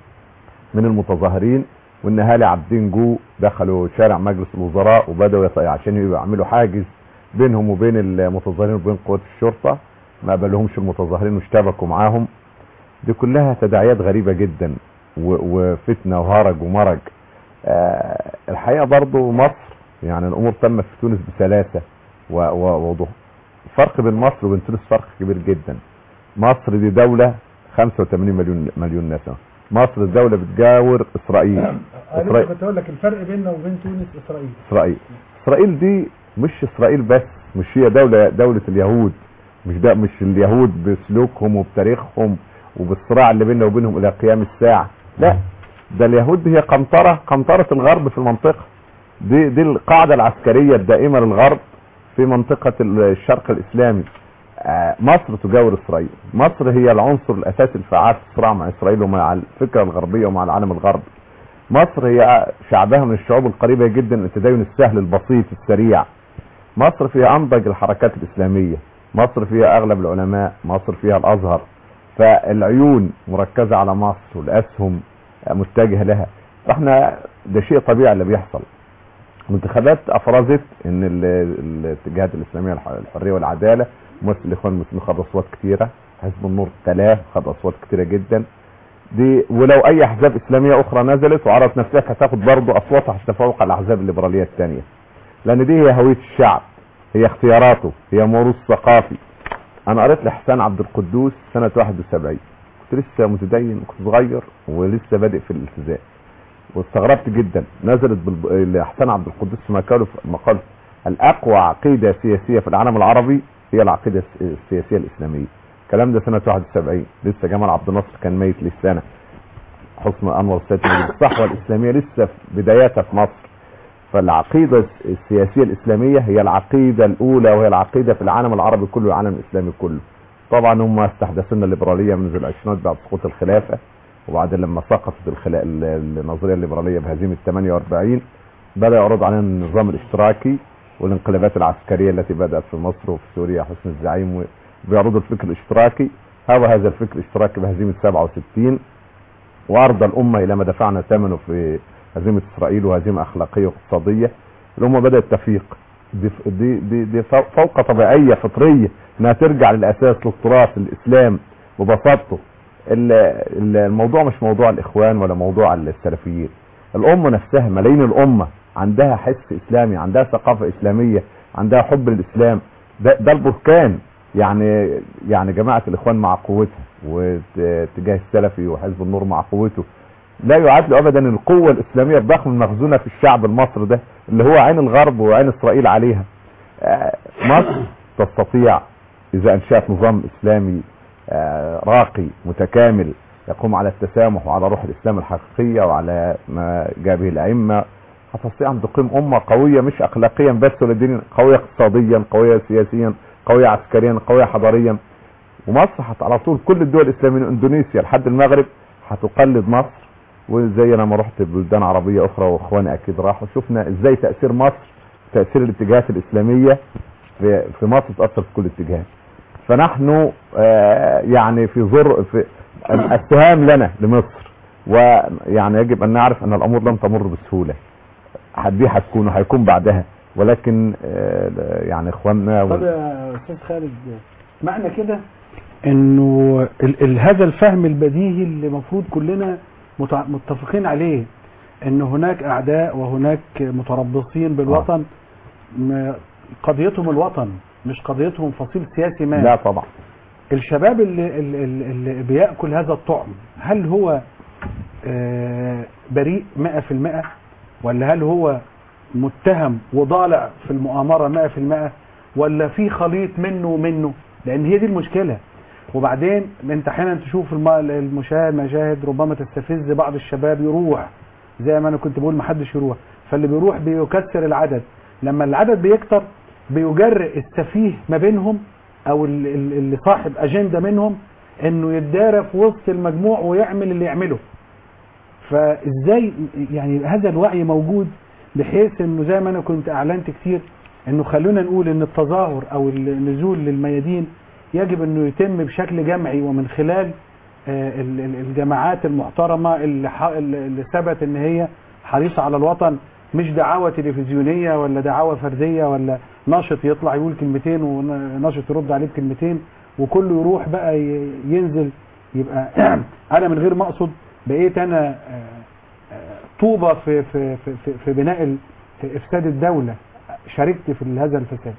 من المتظاهرين وان اهالي عابدين جو دخلوا شارع مجلس الوزراء وبداوا يط- عشان يبقوا يعملوا حاجز بينهم وبين المتظاهرين وبين قوات الشرطه ما قبلهمش المتظاهرين واشتبكوا معاهم دي كلها تداعيات غريبه جدا و- وفتنه وهرج ومرج آه الحقيقه برضو مصر يعني الامور تمت في تونس بسلاسه و- و- ووضوح الفرق بين مصر وبين تونس فرق كبير جدا مصر دي دوله 85 مليون مليون نسمه مصر دولة بتجاور اسرائيل انا إسرائيل. كنت اقول لك الفرق بيننا وبين تونس اسرائيل اسرائيل اسرائيل دي مش اسرائيل بس مش هي دولة دولة اليهود مش ده مش اليهود بسلوكهم وبتاريخهم وبالصراع اللي بيننا وبينهم الى قيام الساعة لا ده اليهود هي قنطرة قنطرة الغرب في المنطقة دي دي القاعدة العسكرية الدائمة للغرب في منطقة الشرق الاسلامي آه، مصر تجاور اسرائيل مصر هي العنصر الاساسي الفعال في الصراع مع اسرائيل ومع الفكرة الغربية ومع العالم الغربي مصر هي شعبها من الشعوب القريبة جدا من التدين السهل البسيط السريع مصر فيها انضج الحركات الاسلامية مصر فيها اغلب العلماء مصر فيها الازهر فالعيون مركزة على مصر والاسهم متجهة لها فاحنا ده شيء طبيعي اللي بيحصل الانتخابات افرزت ان ال- الاتجاهات الاسلاميه الح- الحريه والعداله ممثل الاخوان المسلمين خد اصوات كثيره حزب النور تلاه خد اصوات كثيره جدا دي ولو اي احزاب اسلاميه اخرى نزلت وعرضت نفسها هتاخد برضه اصواتها هتتفوق على الاحزاب الليبراليه الثانيه لان دي هي هويه الشعب هي اختياراته هي موروث ثقافي انا قريت لحسان عبد القدوس سنه 71 كنت لسه متدين كنت صغير ولسه بادئ في الالتزام واستغربت جدا نزلت بالب... لحسان عبد القدوس في مقاله في مقال الاقوى عقيده سياسيه في العالم العربي هي العقيده الس- السياسيه الاسلاميه الكلام ده سنه 71 لسه جمال عبد الناصر كان ميت للسنه حسن انور السادات موجود. الصحوه الاسلاميه لسه في بداياتها في مصر فالعقيده الس- السياسيه الاسلاميه هي العقيده الاولى وهي العقيده في العالم العربي كله والعالم الاسلامي كله طبعا هم استحدثنا الليبراليه منذ العشرينات بعد سقوط الخلافه وبعد لما سقطت الخلا... ال- النظريه الليبراليه بهزيمه 48 بدا يعرض علينا النظام الاشتراكي والانقلابات العسكريه التي بدات في مصر وفي سوريا حسن الزعيم و- بيعرضوا الفكر الاشتراكي هو هذا الفكر الاشتراكي بهزيمه 67 وارضى الامه الى ما دفعنا ثمنه في هزيمه اسرائيل وهزيمه اخلاقيه واقتصاديه الامه بدات تفيق دي دي دي, دي فو- فوق طبيعيه فطريه انها ترجع للاساس للتراث الاسلام ببساطته ال- ال- الموضوع مش موضوع الاخوان ولا موضوع السلفيين الامه نفسها ملايين الامه عندها حس اسلامي عندها ثقافه اسلاميه عندها حب للاسلام ده, ده البركان يعني يعني جماعه الاخوان مع قوتها واتجاه السلفي وحزب النور مع قوته لا يعادل ابدا القوه الاسلاميه الضخمه المخزونه في الشعب المصري ده اللي هو عين الغرب وعين اسرائيل عليها آه، مصر تستطيع اذا انشات نظام اسلامي آه، راقي متكامل يقوم على التسامح وعلى روح الاسلام الحقيقيه وعلى ما جاء به الائمه هتستطيع ان تقيم امه قويه مش اخلاقيا بس ولا دينيا قويه اقتصاديا قويه سياسيا قويه عسكريا قويه حضاريا ومصر هت على طول كل الدول الاسلاميه من اندونيسيا لحد المغرب هتقلد مصر وزي لما رحت بلدان عربيه اخرى واخواني اكيد راحوا شفنا ازاي تاثير مصر تاثير الاتجاهات الاسلاميه في في مصر تاثر في كل اتجاه فنحن آه، يعني في زر في الاتهام لنا لمصر ويعني يجب ان نعرف ان الامور لم تمر بسهوله دي هتكون وهيكون بعدها ولكن آه، يعني اخواننا طب وال- يا استاذ خالد معنى كده انه ال ال هذا الفهم البديهي اللي المفروض كلنا متع- متفقين عليه ان هناك اعداء وهناك متربصين بالوطن م- قضيتهم الوطن مش قضيتهم فصيل سياسي ما لا طبعا الشباب اللي, اللي, اللي بيأكل هذا الطعم هل هو آه، بريء مئة في المئة ولا هل هو متهم وضالع في المؤامرة مئة في المئة ولا في خليط منه ومنه لأن هي دي المشكلة وبعدين انت احيانا تشوف الم- المشاهد مشاهد ربما تستفز بعض الشباب يروح زي ما انا كنت بقول محدش يروح فاللي بيروح بيكسر العدد لما العدد بيكتر بيجرئ السفيه ما بينهم او ال- ال- اللي صاحب اجنده منهم انه يتدارى في وسط المجموع ويعمل اللي يعمله فازاي يعني هذا الوعي موجود بحيث انه زي ما انا كنت اعلنت كتير انه خلونا نقول ان التظاهر او النزول للميادين يجب انه يتم بشكل جمعي ومن خلال آه، ال- ال- الجماعات المحترمه اللي ح- اللي ثبت ان هي حريصه على الوطن مش دعاوى تلفزيونيه ولا دعاوى فرديه ولا ناشط يطلع يقول كلمتين وناشط يرد عليه بكلمتين وكله يروح بقى ي- ينزل يبقى انا من غير ما اقصد بقيت انا آه، آه، طوبه في في في في- في بناء ال- في افساد الدوله شاركت في هذا الفساد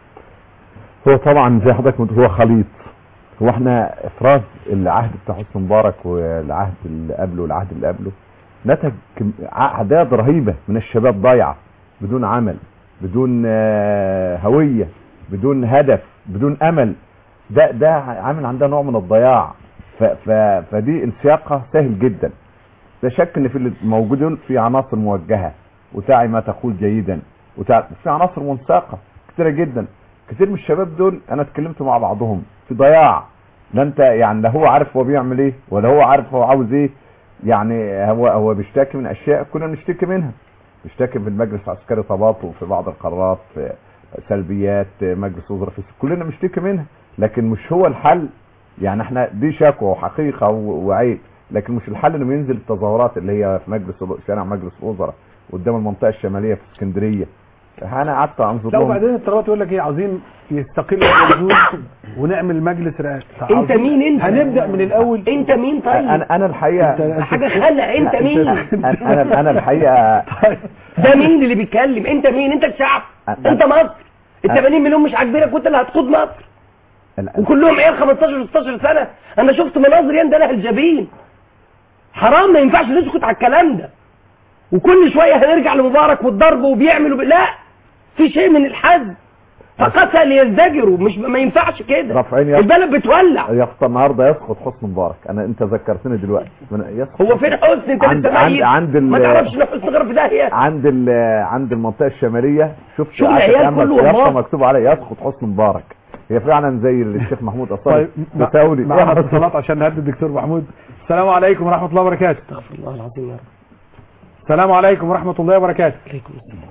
هو طبعا زي حضرتك ما بتقول هو خليط هو احنا افراز العهد بتاع حسني مبارك والعهد اللي قبله والعهد اللي قبله نتج كم- اعداد رهيبه من الشباب ضايعه بدون عمل بدون آه، هويه بدون هدف بدون امل ده ده عامل عندها نوع من الضياع ف ف فدي انسياقها سهل جدا لا شك ان في اللي موجودين في عناصر موجهه وتعي ما تقول جيدا وتعي في عناصر منساقه كتيره جدا كتير من الشباب دول انا اتكلمت مع بعضهم في ضياع لا انت يعني لا هو عارف هو بيعمل ايه ولا هو عارف هو عاوز ايه يعني هو هو بيشتكي من اشياء كنا بنشتكي منها بيشتكي في المجلس العسكري تباطؤ في بعض القرارات في سلبيات مجلس وزراء في كلنا بنشتكي منها لكن مش هو الحل يعني احنا دي شكوى وحقيقه و- وعيب لكن مش الحل انه ينزل التظاهرات اللي هي في مجلس شارع مجلس الوزراء قدام المنطقه الشماليه في اسكندريه انا قعدت انظر لا لهم وبعدين الطلبات يقول لك ايه عايزين يستقلوا الحدود ونعمل مجلس رئاسي انت مين انت هنبدا من الاول انت مين طيب انا انا الحقيقه انت- حاجه خلع انت مين انا انا انا الحقيقه ده مين اللي بيتكلم انت مين انت الشعب أنا- انت مصر ال أنا- 80 مليون مش عاجبينك وانت اللي هتقود مصر ال- وكلهم عيال 15 16 سنه انا شفت مناظر يندلها الجبين حرام ما ينفعش نسكت على الكلام ده وكل شويه هنرجع لمبارك والضرب وبيعملوا ب... لا في شيء من الحزم فقتل يزدجروا مش ما ينفعش كده رافعين يا البلد بتولع يسقط النهارده يسقط حسني مبارك انا انت ذكرتني دلوقتي من- يسقط هو فين حسن انت عند- لسه عند- ميت عند ال- ما تعرفش ان حسن غير في داهيه عند ال عند المنطقه الشماليه شفت شغل عاشت عيال أمل كله يافطة وراك. مكتوب عليه يسقط حسني مبارك هي فعلا زي الشيخ محمود اصلا طيب بتاولي معنا اتصالات عشان نهدي الدكتور محمود السلام عليكم ورحمه الله وبركاته استغفر الله العظيم يا رب السلام عليكم ورحمه الله وبركاته عليكم السلام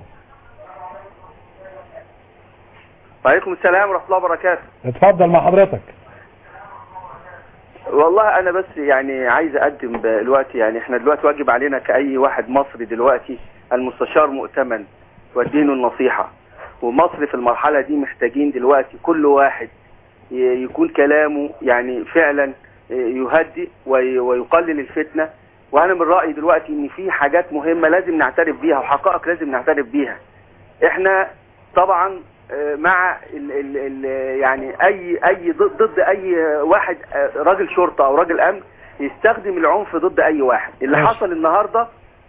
وعليكم السلام ورحمة الله وبركاته اتفضل مع حضرتك والله أنا بس يعني عايز أقدم دلوقتي يعني إحنا دلوقتي واجب علينا كأي واحد مصري دلوقتي المستشار مؤتمن والدين النصيحة ومصر في المرحلة دي محتاجين دلوقتي كل واحد ي- يكون كلامه يعني فعلا يهدئ وي- ويقلل الفتنة وانا من رأيي دلوقتي ان في حاجات مهمة لازم نعترف بيها وحقائق لازم نعترف بيها احنا طبعا آه، مع ال ال ال يعني اي اي ضد ضد اي واحد آه، راجل شرطة او راجل امن يستخدم العنف ضد اي واحد اللي ماشي. حصل النهارده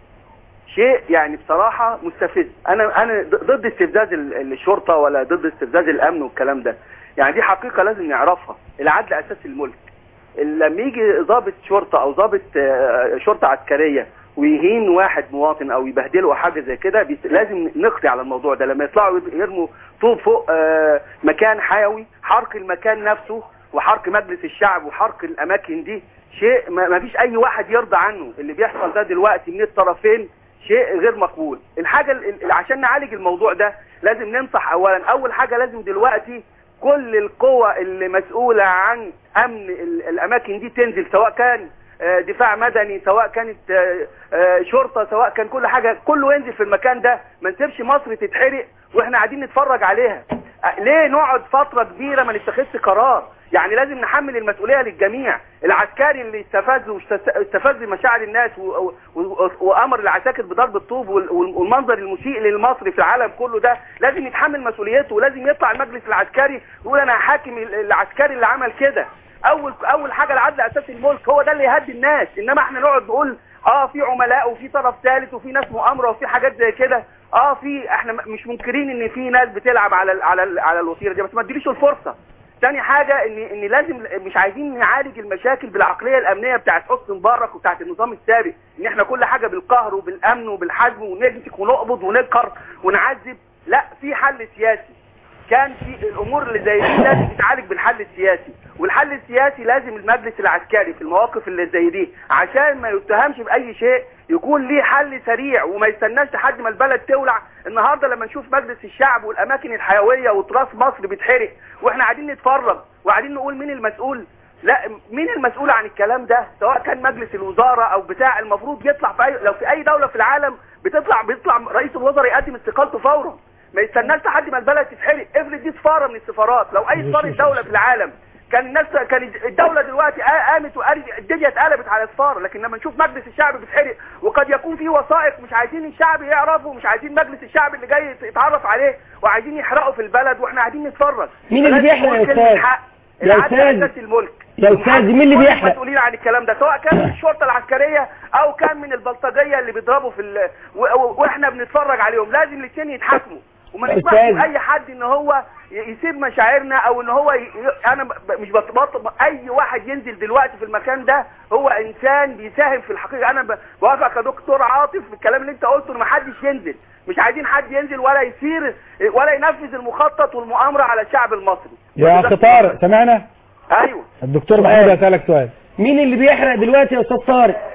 شيء يعني بصراحة مستفز انا انا ض- ضد استفزاز ال- الشرطة ولا ضد استفزاز الامن والكلام ده يعني دي حقيقة لازم نعرفها العدل اساس الملك لما يجي ضابط شرطة او ضابط آه، شرطة عسكرية ويهين واحد مواطن او يبهدله او حاجه زي كده بيس- لازم نقضي على الموضوع ده لما يطلعوا يرموا طوب فوق آه، مكان حيوي حرق المكان نفسه وحرق مجلس الشعب وحرق الاماكن دي شيء ما ما فيش اي واحد يرضى عنه اللي بيحصل ده دلوقتي من الطرفين شيء غير مقبول الحاجه ال- ال- عشان نعالج الموضوع ده لازم ننصح اولا اول حاجه لازم دلوقتي كل القوى اللي مسؤولة عن أمن ال- الأماكن دي تنزل سواء كان آه، دفاع مدني سواء كانت آه، آه، شرطة سواء كان كل حاجة كله ينزل في المكان ده ما نسيبش مصر تتحرق واحنا قاعدين نتفرج عليها آه، ليه نقعد فترة كبيرة ما نتخذش قرار يعني لازم نحمل المسؤولية للجميع العسكري اللي استفز واستس- استفز مشاعر الناس و- و- و- وامر العساكر بضرب الطوب وال- وال- والمنظر المسيء للمصري في العالم كله ده لازم يتحمل مسؤوليته ولازم يطلع المجلس العسكري يقول انا هحاكم ال- العسكري اللي عمل كده اول اول حاجه العدل اساس الملك هو ده اللي يهدي الناس انما احنا نقعد نقول اه في عملاء وفي طرف ثالث وفي ناس مؤامره وفي حاجات زي كده اه في احنا م- مش منكرين ان في ناس بتلعب على ال على ال على الوتيره دي بس ما تديليش الفرصه تاني حاجة ان ان لازم مش عايزين نعالج المشاكل بالعقلية الامنية بتاعت حسني مبارك وبتاعت النظام السابق ان احنا كل حاجة بالقهر وبالامن وبالحزم ونمسك ونقبض وننكر ونعذب لا في حل سياسي كان في الامور اللي زي دي لازم تتعالج بالحل السياسي والحل السياسي لازم المجلس العسكري في المواقف اللي زي دي عشان ما يتهمش باي شيء يكون ليه حل سريع وما يستناش لحد ما البلد تولع النهارده لما نشوف مجلس الشعب والاماكن الحيويه وتراث مصر بيتحرق واحنا قاعدين نتفرج وقاعدين نقول مين المسؤول لا مين المسؤول عن الكلام ده سواء كان مجلس الوزاره او بتاع المفروض يطلع في أي لو في اي دوله في العالم بتطلع بيطلع رئيس الوزراء يقدم استقالته فورا ما يستناش لحد ما البلد تتحرق افرض دي سفاره من السفارات لو اي سفاره دوله في العالم كان الناس كان الدوله دلوقتي قا- قامت وقالت الدنيا اتقلبت على سفاره لكن لما نشوف مجلس الشعب بيتحرق وقد يكون في وثائق مش عايزين الشعب يعرفه مش عايزين مجلس الشعب اللي جاي يتعرف عليه وعايزين يحرقوا في البلد واحنا قاعدين نتفرج مين اللي فلازم بيحرق يا نقول كلمة أستاذ؟ حق. يا العدل أستاذ. اساس الملك يا أستاذ، مين اللي كل بيحرق؟ المسؤولين عن الكلام ده سواء كان من الشرطه العسكريه او كان من البلطجيه اللي بيضربوا في ال... و... و... واحنا بنتفرج عليهم لازم الاثنين يتحاكموا وما يا نسمحش أستاذ. لاي حد ان هو ي- يسيب مشاعرنا او ان هو ي... ي- انا ب... مش بطلب اي واحد ينزل دلوقتي في المكان ده هو انسان بيساهم في الحقيقه انا ب... بوافقك يا دكتور عاطف في الكلام اللي انت قلته ان ما حدش ينزل مش عايزين حد ينزل ولا يسير ولا ينفذ المخطط والمؤامره على الشعب المصري يا اخي طارق سمعنا ايوه الدكتور محمود هسألك سؤال مين اللي بيحرق دلوقتي يا استاذ طارق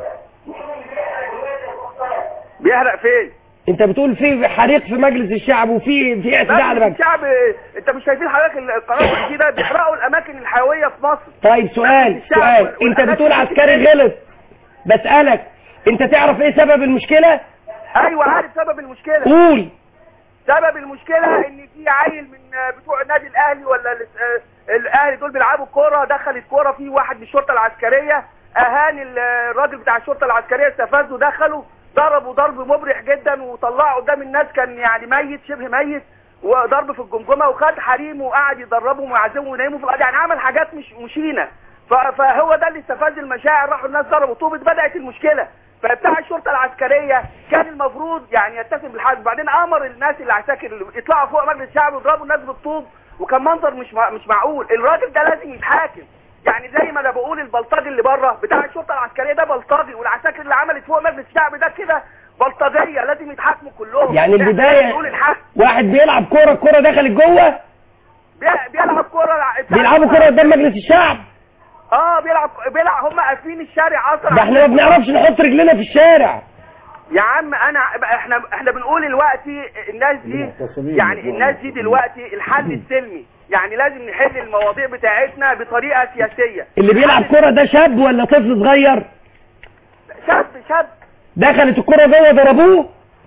بيحرق فين انت بتقول في حريق في مجلس الشعب وفي في اعتداء على مجلس مجلس الشعب انت مش شايفين حضرتك القناه الجديده بيحرقوا الاماكن الحيويه في مصر طيب سؤال مجلس الشعب سؤال وال- انت والأماكن بتقول اللي عسكري بتتحرق. غلط بسألك انت تعرف ايه سبب المشكلة ايوه عارف سبب المشكله قول سبب المشكله ان في عيل من بتوع النادي الاهلي ولا ال- آه، الاهلي دول بيلعبوا كوره دخل الكوره في واحد من الشرطه العسكريه اهان ال- الراجل بتاع الشرطه العسكريه استفزه دخلوا ضربوا ضرب مبرح جدا وطلعوا قدام الناس كان يعني ميت شبه ميت وضرب في الجمجمه وخد حريم وقعد يدربهم ويعزمهم وينيموا في الارض يعني عمل حاجات مش مشينه ف- فهو ده اللي استفز المشاعر راحوا الناس ضربوا طوبة بدأت المشكلة فبتاع الشرطة العسكرية كان المفروض يعني يتسم بالحزم بعدين امر الناس العساكر اللي يطلعوا فوق مجلس الشعب ويضربوا الناس بالطوب وكان منظر مش مع- مش معقول الراجل ده لازم يتحاكم يعني زي ما انا بقول البلطجي اللي بره بتاع الشرطة العسكرية ده بلطجي والعساكر اللي عملت فوق مجلس الشعب ده كده بلطجية لازم يتحاكموا كلهم يعني إحنا البداية بنقول الحق واحد بيلعب كورة الكورة دخلت جوه بي- بيلعب كورة بتاع- بيلعبوا كورة قدام مجلس الشعب اه بيلعب بيلعب هم قافلين الشارع اصلا ده احنا ما بنعرفش نحط رجلنا في الشارع يا عم انا احنا احنا بنقول دلوقتي الناس دي يعني الناس دي دلوقتي الحل السلمي يعني لازم نحل المواضيع بتاعتنا بطريقه سياسيه اللي بيلعب كورة ده شاب ولا طفل صغير شاب شاب دخلت الكورة جوه ضربوه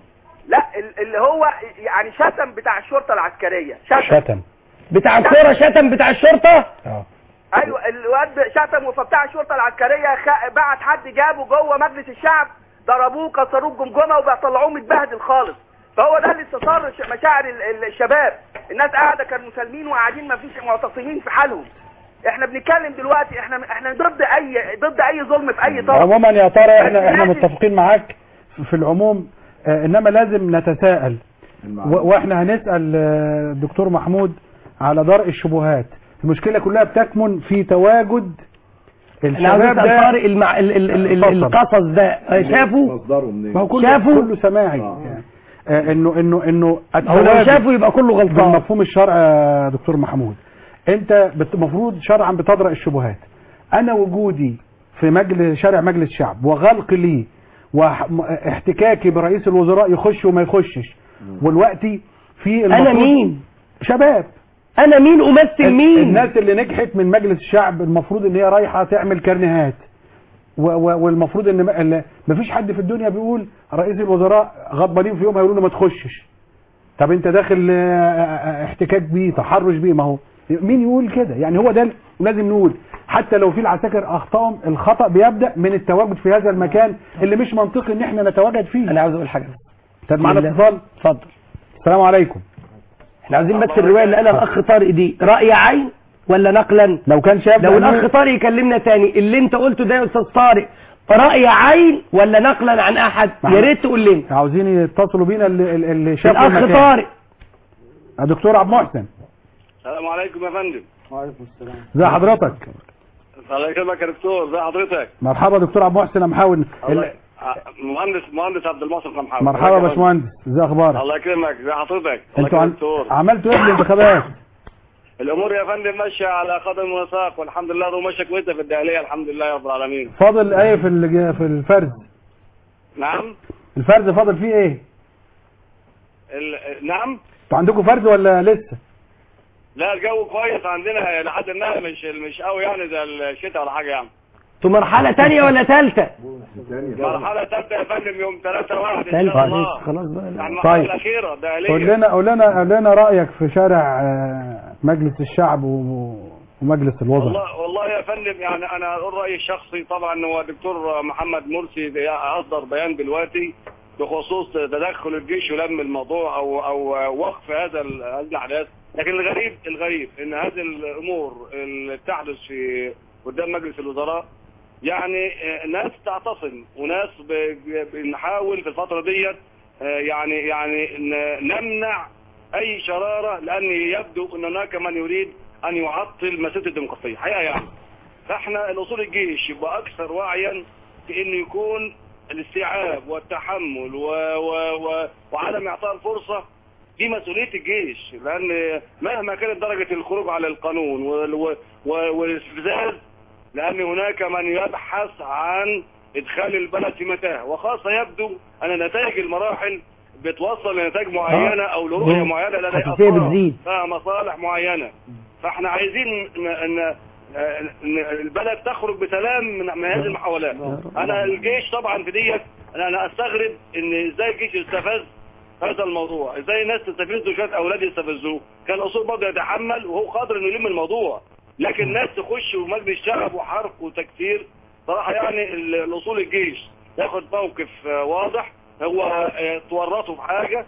لا ال- اللي هو يعني شتم بتاع الشرطه العسكريه شتم شتم بتاع الكوره شتم بتاع الشرطه اه ايوه الواد شتم فبتاع الشرطه العسكريه خ... بعت حد جابه جوه مجلس الشعب ضربوه كسروه الجمجمه وبيطلعوه متبهدل خالص فهو ده اللي استثار ش- مشاعر ال- ال- الشباب الناس قاعده كانوا مسالمين وقاعدين ما فيش معتصمين في حالهم احنا بنتكلم دلوقتي احنا احنا ضد اي ضد اي ظلم في اي طرف عموما يا ترى احنا احنا لازم- متفقين معاك في العموم آه، انما لازم نتساءل و- واحنا هنسال آه، الدكتور محمود على درء الشبهات المشكله كلها بتكمن في تواجد انا عاوز الشباب اسال ده طارق المع... ال... ال... ال... ال... اتفضل. القصص ده شافوا مصدره منين ما هو كله شافوا؟ كله سماعي يعني آه، انه انه انه هو لو التواجد شافوا يبقى كله غلطان بالمفهوم الشرعي يا دكتور محمود انت بت- المفروض شرعا بتدرأ الشبهات انا وجودي في مجلس شارع مجلس شعب وغلق لي واحتكاكي برئيس الوزراء يخش وما يخشش والوقتي في انا المفروض- مين شباب انا مين امثل ال- مين الناس اللي نجحت من مجلس الشعب المفروض ان هي رايحه تعمل كارنيهات و- و- والمفروض ان ما- ال- مفيش حد في الدنيا بيقول رئيس الوزراء غضبانين في يوم هيقولوا له ما تخشش طب انت داخل آه، آه، احتكاك بيه تحرش بيه ما هو مين يقول كده يعني هو ده ال- لازم نقول حتى لو في العساكر اخطاهم الخطا بيبدا من التواجد في هذا المكان اللي مش منطقي ان احنا نتواجد فيه انا عاوز اقول حاجه بس طب معانا بالله. اتصال اتفضل السلام عليكم احنا عاوزين بس الروايه اللي قالها الاخ طارق دي راي عين ولا نقلا لو كان شاف لو ده الاخ طارق يكلمنا تاني اللي انت قلته ده يا استاذ طارق راي عين ولا نقلا عن احد يا ريت تقول لنا عاوزين يتصلوا بينا اللي, اللي شافوا الاخ المكان. طارق يا دكتور عبد المحسن السلام عليكم يا فندم ازي حضرتك الله يكرمك يا دكتور ازي حضرتك مرحبا دكتور عبد المحسن محاول الله ع- مهندس مهندس عبد المحسن محمد مرحبا يا باشمهندس ازي اخبارك الله يكرمك ازي حضرتك الله انتوا يكرمك عن... دكتور عملتوا ايه في الانتخابات الامور يا فندم ماشيه على قدم وساق والحمد لله الامور ماشيه كويسه في الداخليه الحمد لله يا رب العالمين فاضل ايه في الج- في الفرز نعم الفرز فاضل فيه ايه ال... نعم انتوا عندكم فرز ولا لسه لا الجو كويس عندنا لحد ما مش مش قوي يعني زي الشتاء ولا حاجه يعني انتوا مرحله تانية ولا ثالثه مرحله ثالثه يا فندم يوم 3 1 ان شاء ثالثه الله خلاص بقى يعني لا. المرحله طيب. الاخيره قول داخليه لنا قول لنا قول لنا رايك في شارع آه، مجلس الشعب و- ومجلس الوزراء والله والله يا فندم يعني انا اقول رايي الشخصي طبعا هو الدكتور محمد مرسي اصدر بيان دلوقتي بخصوص تدخل الجيش ولم الموضوع او او وقف هذا ال- هذه الاحداث لكن الغريب الغريب ان هذه الامور اللي تحدث في قدام مجلس الوزراء يعني آه، ناس تعتصم وناس ب- ب- بنحاول في الفتره ديت آه، يعني يعني ن- نمنع اي شراره لان يبدو ان هناك من يريد ان يعطل مسيره الديمقراطيه حقيقه يعني فاحنا الاصول الجيش يبقى اكثر وعيا في انه يكون الاستيعاب والتحمل و و و وعدم اعطاء الفرصه دي مسؤوليه الجيش لان مهما كانت درجه الخروج على القانون وال- و- و- والاستفزاز لان هناك من يبحث عن ادخال البلد في متاهه وخاصه يبدو ان نتائج المراحل بتوصل لنتائج معينه او لرؤيه مم. معينه لدى حساسية أطراف بتزيد. فيها مصالح معينه فاحنا عايزين ن- ان ان البلد تخرج بسلام من من هذه المحاولات انا الجيش طبعا في ديت انا أنا استغرب ان ازاي الجيش يستفز هذا الموضوع ازاي الناس تستفزوا شويه اولاد يستفزوه كان الاصول برضه يتحمل وهو قادر انه يلم الموضوع لكن الناس تخش ومجلس شعب وحرق وتكسير صراحه يعني ال- الاصول الجيش ياخد موقف آه، واضح هو آه، تورطوا في حاجه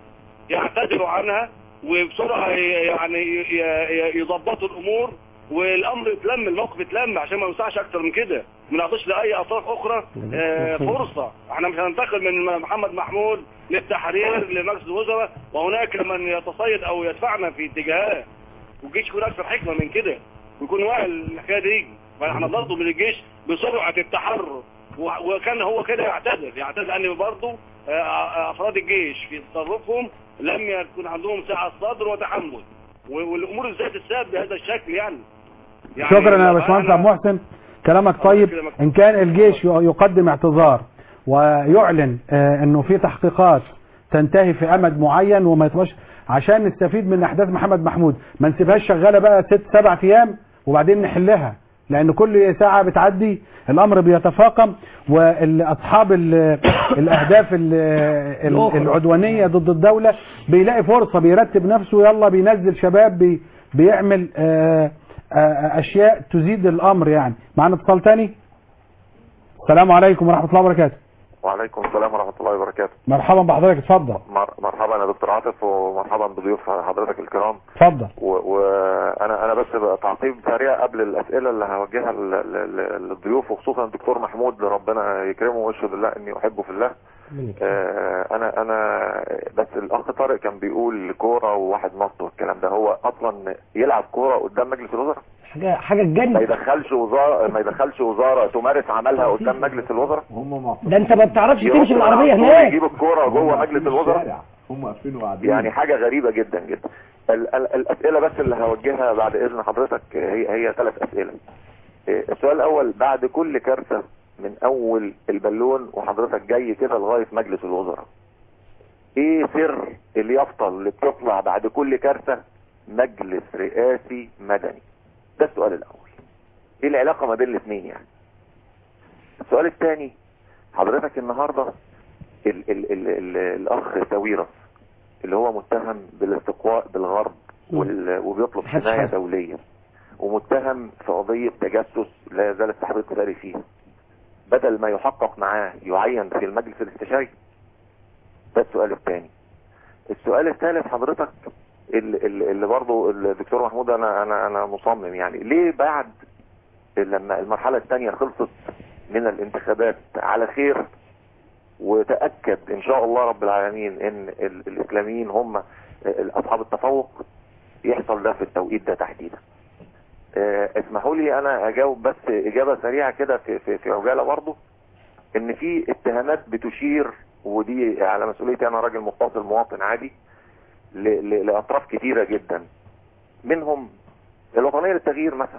يعتذروا عنها وبسرعه ي- يعني ي- ي- يظبطوا الامور والامر يتلم الموقف يتلم عشان ما يوسعش اكتر من كده ما نعطيش لاي اطراف اخرى آه، فرصه احنا مش هننتقل من محمد محمود للتحرير لمجلس الوزراء وهناك من يتصيد او يدفعنا في اتجاهات والجيش يكون اكثر حكمه من كده ويكون واعي الحكايه دي فاحنا برضه من الجيش بسرعه التحرر و- وكان هو كده يعتذر يعتذر ان برضه آه، افراد الجيش في تصرفهم لم يكن عندهم سعه صدر وتحمل و- والامور ازاي تتساب بهذا الشكل يعني, يعني شكرا يا باشمهندس أنا- عبد المحسن كلامك طيب يكرمك. ان كان الجيش ي- يقدم اعتذار ويعلن آه، انه في تحقيقات تنتهي في امد معين وما يتبقاش عشان نستفيد من احداث محمد محمود ما نسيبهاش شغاله بقى ست سبع ايام وبعدين نحلها لان كل ساعه بتعدي الامر بيتفاقم واصحاب ال- الاهداف ال- ال- الأخرى. العدوانيه ضد الدوله بيلاقي فرصه بيرتب نفسه يلا بينزل شباب بي بيعمل آه، آه، اشياء تزيد الامر يعني معانا اتصال تاني السلام عليكم ورحمه الله وبركاته وعليكم السلام ورحمة الله وبركاته مرحبا بحضرتك اتفضل مر- مرحبا يا دكتور عاطف ومرحبا بضيوف حضرتك الكرام اتفضل وانا انا بس بقى تعقيب سريع قبل الاسئله اللي هوجهها لل- لل- للضيوف وخصوصا الدكتور محمود ربنا يكرمه واشهد الله اني احبه في الله آه، انا انا بس الاخ طارق كان بيقول كوره وواحد نط والكلام ده هو اصلا يلعب كوره قدام مجلس الوزراء حاجه حاجه ما تجنن يدخلش وزاره ما يدخلش وزاره تمارس عملها قدام مجلس الوزراء هم ده انت ما بتعرفش تمشي يقف بالعربيه على الطول هناك يجيب الكوره جوه مجلس الوزراء هم قافلين وقاعدين يعني حاجة غريبة جدا جدا ال- ال- الأسئلة بس اللي هوجهها بعد إذن حضرتك هي هي ثلاث أسئلة إيه، السؤال الأول بعد كل كارثة من أول البالون وحضرتك جاي كده لغاية مجلس الوزراء إيه سر اليافطة اللي بتطلع بعد كل كارثة مجلس رئاسي مدني ده السؤال الأول إيه العلاقة ما بين الاثنين يعني السؤال الثاني حضرتك النهاردة ال ال ال ال الأخ ساويرس اللي هو متهم بالاستقواء بالغرب وال- وبيطلب محدش حماية حاسس. دولية ومتهم في قضية تجسس لا يزال التحقيق جاري فيها بدل ما يحقق معاه يعين في المجلس الاستشاري ده السؤال الثاني السؤال الثالث حضرتك اللي, اللي اللي برضه الدكتور محمود انا انا انا مصمم يعني ليه بعد لما المرحله الثانيه خلصت من الانتخابات على خير وتاكد ان شاء الله رب العالمين ان ال- الاسلاميين هم اصحاب التفوق يحصل ده في التوقيت ده تحديدا آه، اسمحوا لي انا اجاوب بس اجابه سريعه كده في في في عجاله برضه ان في اتهامات بتشير ودي على مسؤوليتي انا راجل متصل مواطن عادي ل- ل- لاطراف كتيره جدا منهم الوطنيه للتغيير مثلا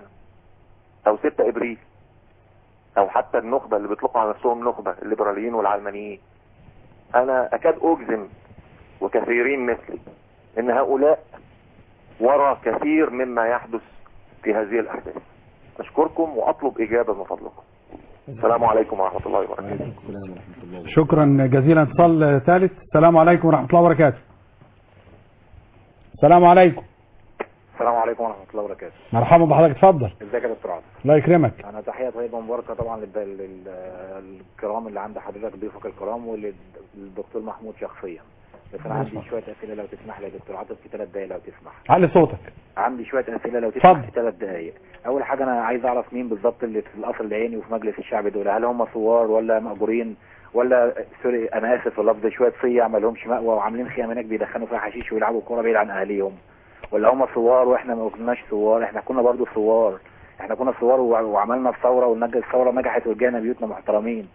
او 6 ابريل او حتى النخبه اللي بيطلقوا على نفسهم نخبه الليبراليين والعلمانيين انا اكاد اجزم وكثيرين مثلي ان هؤلاء وراء كثير مما يحدث في هذه الاحداث اشكركم واطلب اجابه من فضلكم السلام عليكم ورحمه الله وبركاته شكرا جزيلا اتصال ثالث السلام عليكم ورحمه الله وبركاته السلام عليكم السلام عليكم ورحمة الله وبركاته مرحبا بحضرتك اتفضل ازيك يا دكتور عاطف الله يكرمك انا تحية طيبة مباركة طبعا للد- لل- للكرام اللي عند حضرتك ضيوفك الكرام وللدكتور محمود شخصيا بس انا عندي شوية اسئلة لو تسمح لي يا دكتور عاطف في ثلاث دقايق لو تسمح علي صوتك عندي شوية اسئلة لو تسمح اتفضل. في ثلاث دقايق اول حاجة انا عايز اعرف مين بالظبط اللي في القصر العيني وفي مجلس الشعب دول هل هم ثوار ولا مأجورين ولا سوري انا اسف في اللفظ شوية صيع ما لهمش مأوى وعاملين خيام هناك بيدخنوا فيها حشيش ويلعبوا كورة بعيد عن اهاليهم ولا هم ثوار واحنا ما كناش ثوار احنا كنا برضو ثوار احنا كنا ثوار وع- وعملنا الثوره والنج- الثوره نجحت ورجعنا بيوتنا محترمين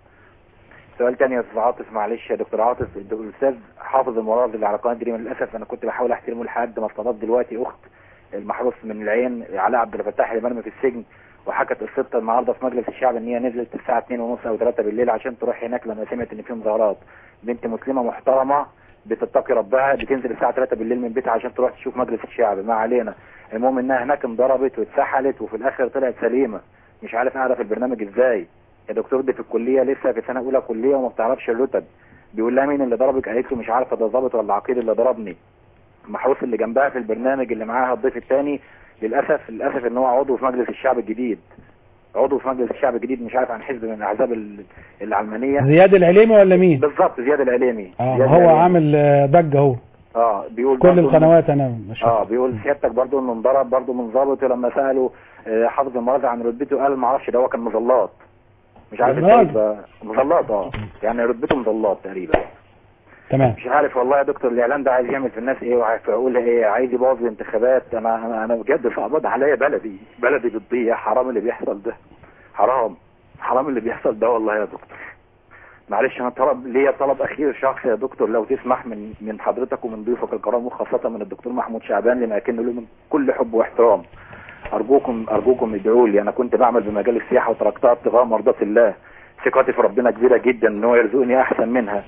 سؤال تاني يا استاذ عاطف معلش يا دكتور عاطف الد- الاستاذ حافظ المراد اللي على قناه دريم للاسف انا كنت بحاول احترمه لحد ما ارتبط دلوقتي اخت المحروس من العين علاء عبد الفتاح اللي مرمي في السجن وحكت قصتها النهارده في مجلس الشعب ان هي نزلت الساعه 2 ونص او 3 بالليل عشان تروح هناك لما سمعت ان في مظاهرات بنت مسلمه محترمه بتتقي ربها بتنزل الساعه 3 بالليل من بيتها عشان تروح تشوف مجلس الشعب ما علينا المهم انها هناك انضربت واتسحلت وفي الاخر طلعت سليمه مش عارف قاعده في البرنامج ازاي يا دكتور دي في الكليه لسه في سنه اولى كليه وما بتعرفش الرتب بيقول لها مين اللي ضربك قالت له مش عارفه ده ضابط ولا عقيد اللي ضربني المحروس اللي جنبها في البرنامج اللي معاها الضيف الثاني للاسف للاسف ان هو عضو في مجلس الشعب الجديد عضو في مجلس الشعب الجديد مش عارف عن حزب من الاحزاب ال- العلمانيه زياد العليمي ولا مين بالظبط زياد العليمي اه زياد هو العليمي. عامل آه، ضجه اهو اه بيقول كل برضه إن- القنوات انا مش اه بيقول سيادتك برضه انه انضرب برضه من ضابط ولما سالوا آه، حافظ المراجع عن رتبته قال ما اعرفش ده هو كان مظلات مش عارف مظلات؟ ازاي بقى- مظلات اه يعني رتبته مظلات تقريبا تمام مش عارف والله يا دكتور الاعلام ده عايز يعمل في الناس ايه وعايز عقولها ايه عايز يبوظ الانتخابات انا انا انا بجد صعبان عليا بلدي بلدي بتضيع حرام اللي بيحصل ده حرام حرام اللي بيحصل ده والله يا دكتور معلش انا طلب ليا طلب اخير شخصي يا دكتور لو تسمح من من حضرتك ومن ضيوفك الكرام وخاصه من الدكتور محمود شعبان لما اكن له من كل حب واحترام ارجوكم ارجوكم ادعوا لي انا كنت بعمل بمجال السياحه وتركتها ابتغاء مرضات الله ثقتي في ربنا كبيره جدا ان هو يرزقني احسن منها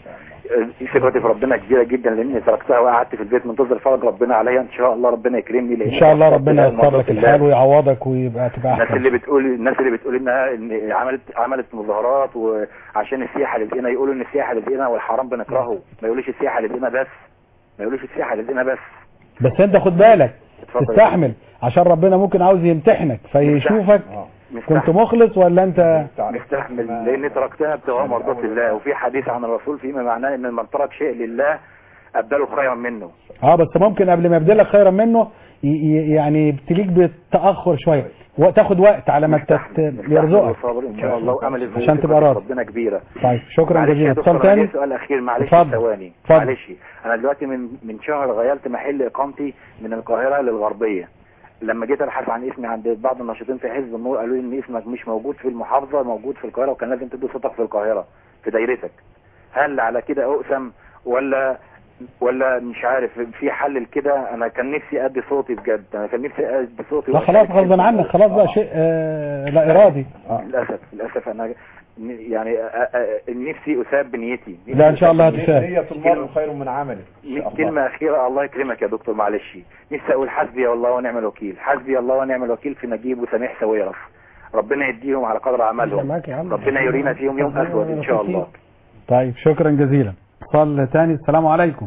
في ثقتي في ربنا كبيره جدا لاني تركتها وقعدت في البيت منتظر فرج ربنا عليا ان شاء الله ربنا يكرمني لان ان شاء الله ربنا ييسر مرضات لك الله. الحال ويعوضك ويبقى تبقى الناس احسن اللي بتقول الناس اللي بتقول انها ان عملت عملت مظاهرات وعشان السياحه للقنا يقولوا ان السياحه للقنا والحرام بنكرهه ما يقولوش السياحه للقنا بس ما يقولوش السياحه للقنا بس بس انت خد بالك اتفضل. تستحمل عشان ربنا ممكن عاوز يمتحنك فيشوفك كنت مستحمل. مخلص ولا انت مستحمل لاني تركتها ابتغاء مرضات الله وفي حديث عن الرسول فيما معناه ان من ترك شيء لله ابدله خيرا منه اه بس ممكن قبل ما يبدلك خيرا منه ي- ي- يعني يبتليك بالتاخر شويه وتاخد وقت على ما تت- يرزقك صابر ان شاء الله وامل إن عشان تبقى راضي ربنا كبيره طيب شكرا معلش يا جزيلا دكتور اتصال أنا تاني ليا سؤال اخير معلش اتفضل. ثواني اتفضل. معلش انا دلوقتي من من شهر غيرت محل اقامتي من القاهره للغربيه لما جيت ابحث عن اسمي عند بعض الناشطين في حزب النور قالوا لي ان اسمك مش موجود في المحافظه موجود في القاهره وكان لازم تدي صوتك في القاهره في دايرتك هل على كده اقسم ولا ولا مش عارف في حل لكده انا كان نفسي ادي صوتي بجد انا كان نفسي ادي صوتي لا خلاص غصبا عنك خلاص بقى شيء آه لا ارادي للاسف للاسف انا ن- يعني أ- أ- نفسي اساب بنيتي نفسي لا ان شاء الله أساب هتساب نية المرء خير من عمله إن شاء الله. كلمة أخيرة الله يكرمك يا دكتور معلش نفسي أقول حسبي الله ونعم الوكيل حسبي الله ونعم الوكيل في نجيب وسميح سويرس ربنا يديهم على قدر عملهم معاك يا عم. ربنا يرينا فيهم يوم أسود إن شاء الله طيب شكرا جزيلا اتصال تاني السلام عليكم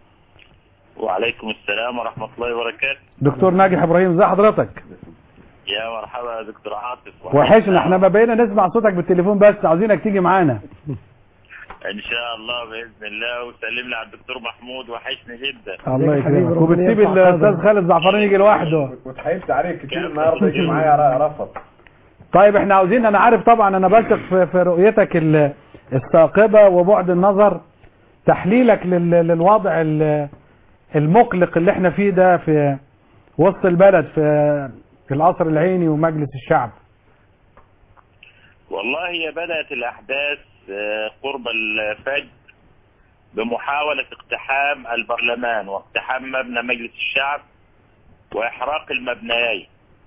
وعليكم السلام ورحمة الله وبركاته دكتور ناجح ابراهيم ازي حضرتك يا مرحبا يا دكتور عاطف وحشنا احنا ما بقينا نسمع صوتك بالتليفون بس عاوزينك تيجي معانا ان شاء الله باذن الله وسلم لي على الدكتور محمود وحشني جدا الله يا حبيبي، يكرمك ربنا وبتسيب يرفع الاستاذ قدرك. خالد زعفران يجي لوحده وتحايلت عليك كتير النهارده يجي معايا رفض طيب احنا عاوزين انا عارف طبعا انا بثق في, في رؤيتك ال- الثاقبه وبعد النظر تحليلك لل- للوضع ال- المقلق اللي احنا فيه ده في وسط البلد في في القصر العيني ومجلس الشعب والله هي بدأت الأحداث آه، قرب الفجر بمحاولة اقتحام البرلمان واقتحام مبنى مجلس الشعب وإحراق المبنيين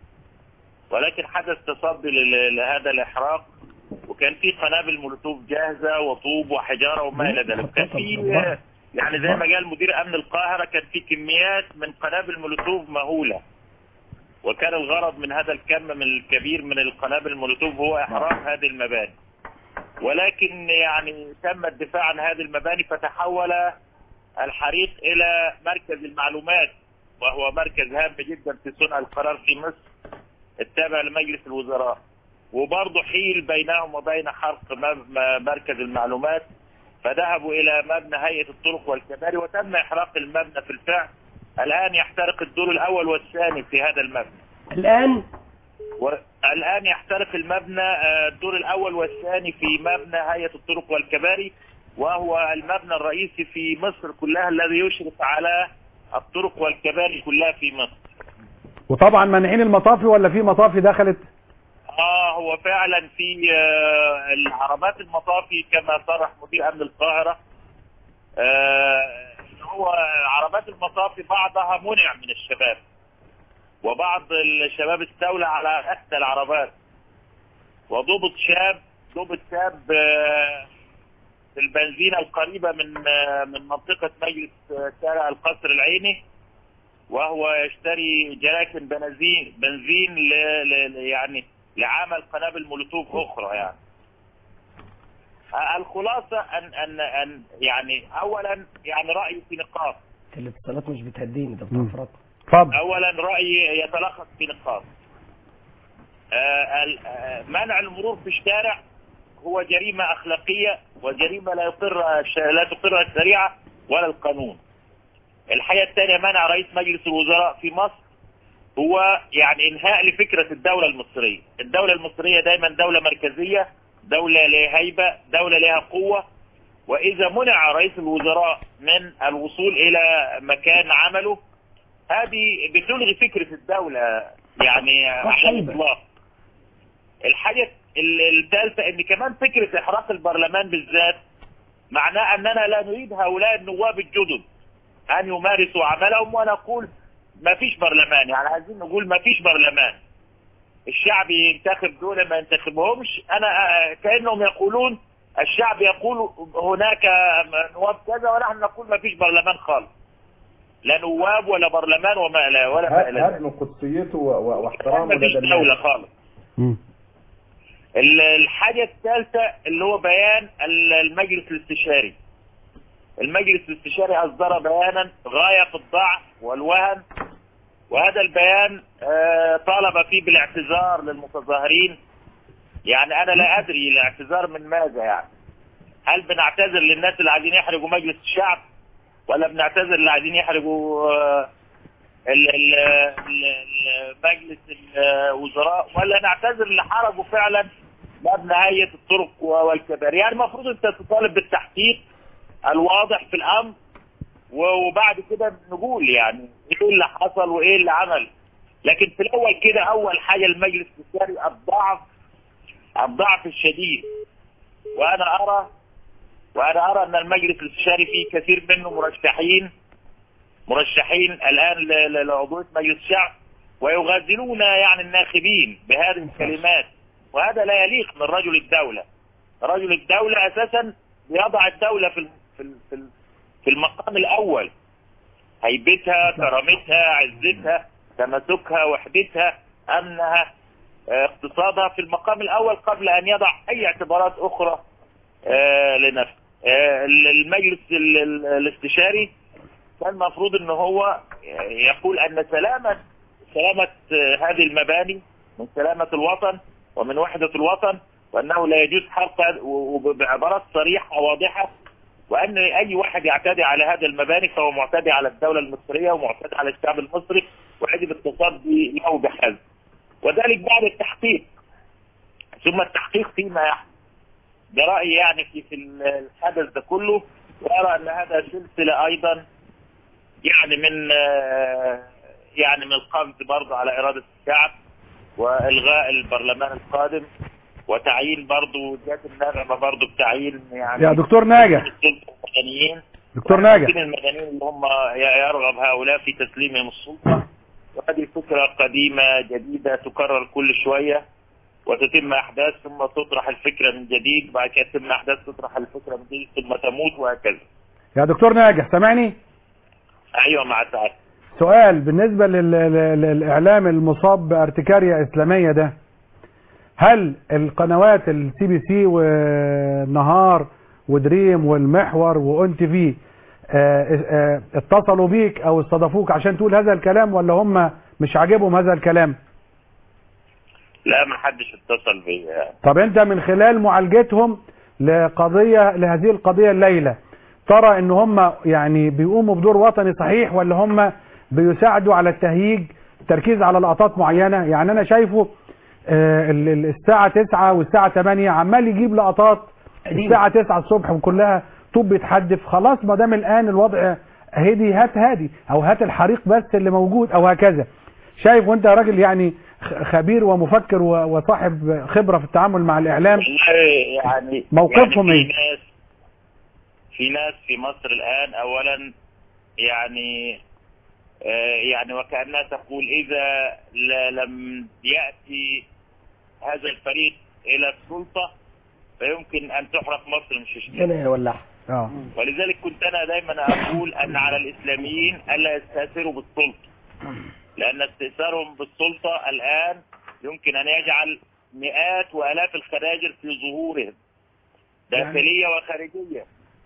ولكن حدث تصدي لل- لهذا الإحراق وكان في قنابل مولوتوف جاهزة وطوب وحجارة وما إلى ذلك كان في آه، يعني زي ما قال مدير أمن القاهرة كان في كميات من قنابل مولوتوف مهولة وكان الغرض من هذا الكم من الكبير من القنابل المولوتوف هو إحراق هذه المباني ولكن يعني تم الدفاع عن هذه المباني فتحول الحريق إلى مركز المعلومات وهو مركز هام جدا في صنع القرار في مصر التابع لمجلس الوزراء وبرضه حيل بينهم وبين حرق مب- م- مركز المعلومات فذهبوا إلى مبنى هيئة الطرق والكباري وتم إحراق المبنى في الفعل الآن يحترق الدور الأول والثاني في هذا المبنى الآن والآن يحترق المبنى آه، الدور الأول والثاني في مبنى هيئة الطرق والكباري وهو المبنى الرئيسي في مصر كلها الذي يشرف على الطرق والكباري كلها في مصر وطبعا مانعين المطافي ولا في مطافي دخلت اه هو فعلا في آه، العربات المطافي كما صرح مدير امن القاهره آه، إن هو عربات المطافي بعضها منع من الشباب وبعض الشباب استولى على احدى العربات وضبط شاب ضبط شاب آه، في البنزينه القريبه من آه، من منطقه مجلس آه، شارع القصر العيني وهو يشتري جراكن بنزين بنزين ل... ل... ل- يعني لعمل قنابل مولوتوف اخرى يعني آه، الخلاصه ان ان ان يعني اولا يعني رايي في نقاط الاتصالات مش بتهديني ده بتاع فرط اتفضل اولا رايي يتلخص في نقاط آه، ال- آه، منع المرور في الشارع هو جريمه اخلاقيه وجريمه لا يقرها الش- لا تقرها الشريعه ولا القانون الحاجه الثانيه منع رئيس مجلس الوزراء في مصر هو يعني انهاء لفكره الدوله المصريه الدوله المصريه دايما دوله مركزيه دوله لها هيبه دوله لها قوه واذا منع رئيس الوزراء من الوصول الى مكان عمله هذه بتلغي فكرة الدولة يعني على الإطلاق الحاجة ال- الثالثة ان كمان فكرة احراق البرلمان بالذات معناه اننا لا نريد هؤلاء النواب الجدد ان يمارسوا عملهم ونقول ما فيش برلمان يعني عايزين نقول ما فيش برلمان الشعب ينتخب دول ما ينتخبهمش انا آه، كانهم يقولون الشعب يقول هناك نواب كذا ونحن نقول ما فيش برلمان خالص لا نواب ولا برلمان وما لا ولا ما إلى ذلك. هدم قدسيته و- و- واحترامه ما فيش لدى دولة الناس خالص مم. ال- الحاجة الثالثة اللي هو بيان ال- المجلس الاستشاري المجلس الاستشاري أصدر بيانا غاية في الضعف والوهن وهذا البيان آه، طالب فيه بالاعتذار للمتظاهرين يعني أنا لا أدري الاعتذار من ماذا يعني هل بنعتذر للناس اللي عايزين يحرجوا مجلس الشعب ولا بنعتذر اللي عايزين يحرجوا آه، ال- ال- ال- ال- مجلس الوزراء ولا نعتذر اللي حرجوا فعلا مبنى هيئة الطرق والكباري يعني المفروض انت تطالب بالتحقيق الواضح في الامر و- وبعد كده نقول يعني ايه اللي حصل وايه اللي عمل لكن في الاول كده اول حاجة المجلس الاستشاري الضعف الضعف الشديد وانا ارى وانا ارى ان المجلس الاستشاري فيه كثير منه مرشحين مرشحين الان ل- ل- لعضوية مجلس الشعب ويغازلون يعني الناخبين بهذه الكلمات وهذا لا يليق من رجل الدولة رجل الدولة اساسا يضع الدولة في الم- في ال- في ال- في المقام الاول هيبتها كرامتها عزتها تماسكها وحدتها امنها آه، اقتصادها في المقام الاول قبل ان يضع اي اعتبارات اخرى آه، لنفسه آه، المجلس ال- ال- الاستشاري كان المفروض ان هو يقول ان سلامة سلامة آه، هذه المباني من سلامة الوطن ومن وحدة الوطن وانه لا يجوز حرقها وبعبارات صريحة واضحة وان اي واحد يعتدي على هذه المباني فهو معتدي على الدولة المصرية ومعتدي على الشعب المصري ويجب التصدي له بحذر وذلك بعد التحقيق ثم التحقيق فيما يحدث ده رأيي يعني في في الحدث ده كله وأرى أن هذا سلسلة أيضا يعني من آه، يعني من القبض برضه على إرادة الشعب وإلغاء البرلمان القادم وتعيين برضه جهات النغمة برضه بتعيين يعني يا دكتور ناجح السلطة المدنيين دكتور ناجح لكن المدنيين اللي هم يرغب هؤلاء في تسليمهم السلطة وهذه فكرة قديمة جديدة تكرر كل شوية وتتم أحداث ثم تطرح الفكرة من جديد وبعد كده تتم أحداث تطرح الفكرة من جديد ثم تموت وهكذا يا دكتور ناجح سامعني أيوة مع سعادة سؤال بالنسبة لل- لل- للإعلام المصاب بارتكارية إسلامية ده هل القنوات السي بي سي والنهار ودريم والمحور وأون تي في آه، آه، اتصلوا بيك أو استضافوك عشان تقول هذا الكلام ولا هم مش عاجبهم هذا الكلام لا ما حدش اتصل بيا طب أنت من خلال معالجتهم لقضية لهذه القضية الليلة ترى ان هم يعني بيقوموا بدور وطني صحيح ولا هم بيساعدوا على التهييج تركيز على لقطات معينة يعني انا شايفه آه، ال- ال- الساعة 9 والساعة 8 عمال يجيب لقطات الساعة 9 الصبح وكلها طوب بيتحدف خلاص ما دام الان الوضع هدي هات هادي او هات الحريق بس اللي موجود او هكذا شايف وانت راجل يعني خ- خبير ومفكر و- وصاحب خبرة في التعامل مع الاعلام والله يعني موقفهم يعني إيه؟ في ناس في ناس في مصر الآن أولا يعني آه، يعني وكأنها تقول إذا ل- لم يأتي هذا الفريق إلى السلطة فيمكن أن تحرق مصر مش تشتغل انا يولعها اه ولذلك كنت أنا دايما أقول أن على الإسلاميين ألا يستأثروا بالسلطة لأن استئثارهم بالسلطة الآن يمكن أن يجعل مئات وآلاف الخناجر في ظهورهم داخلية وخارجية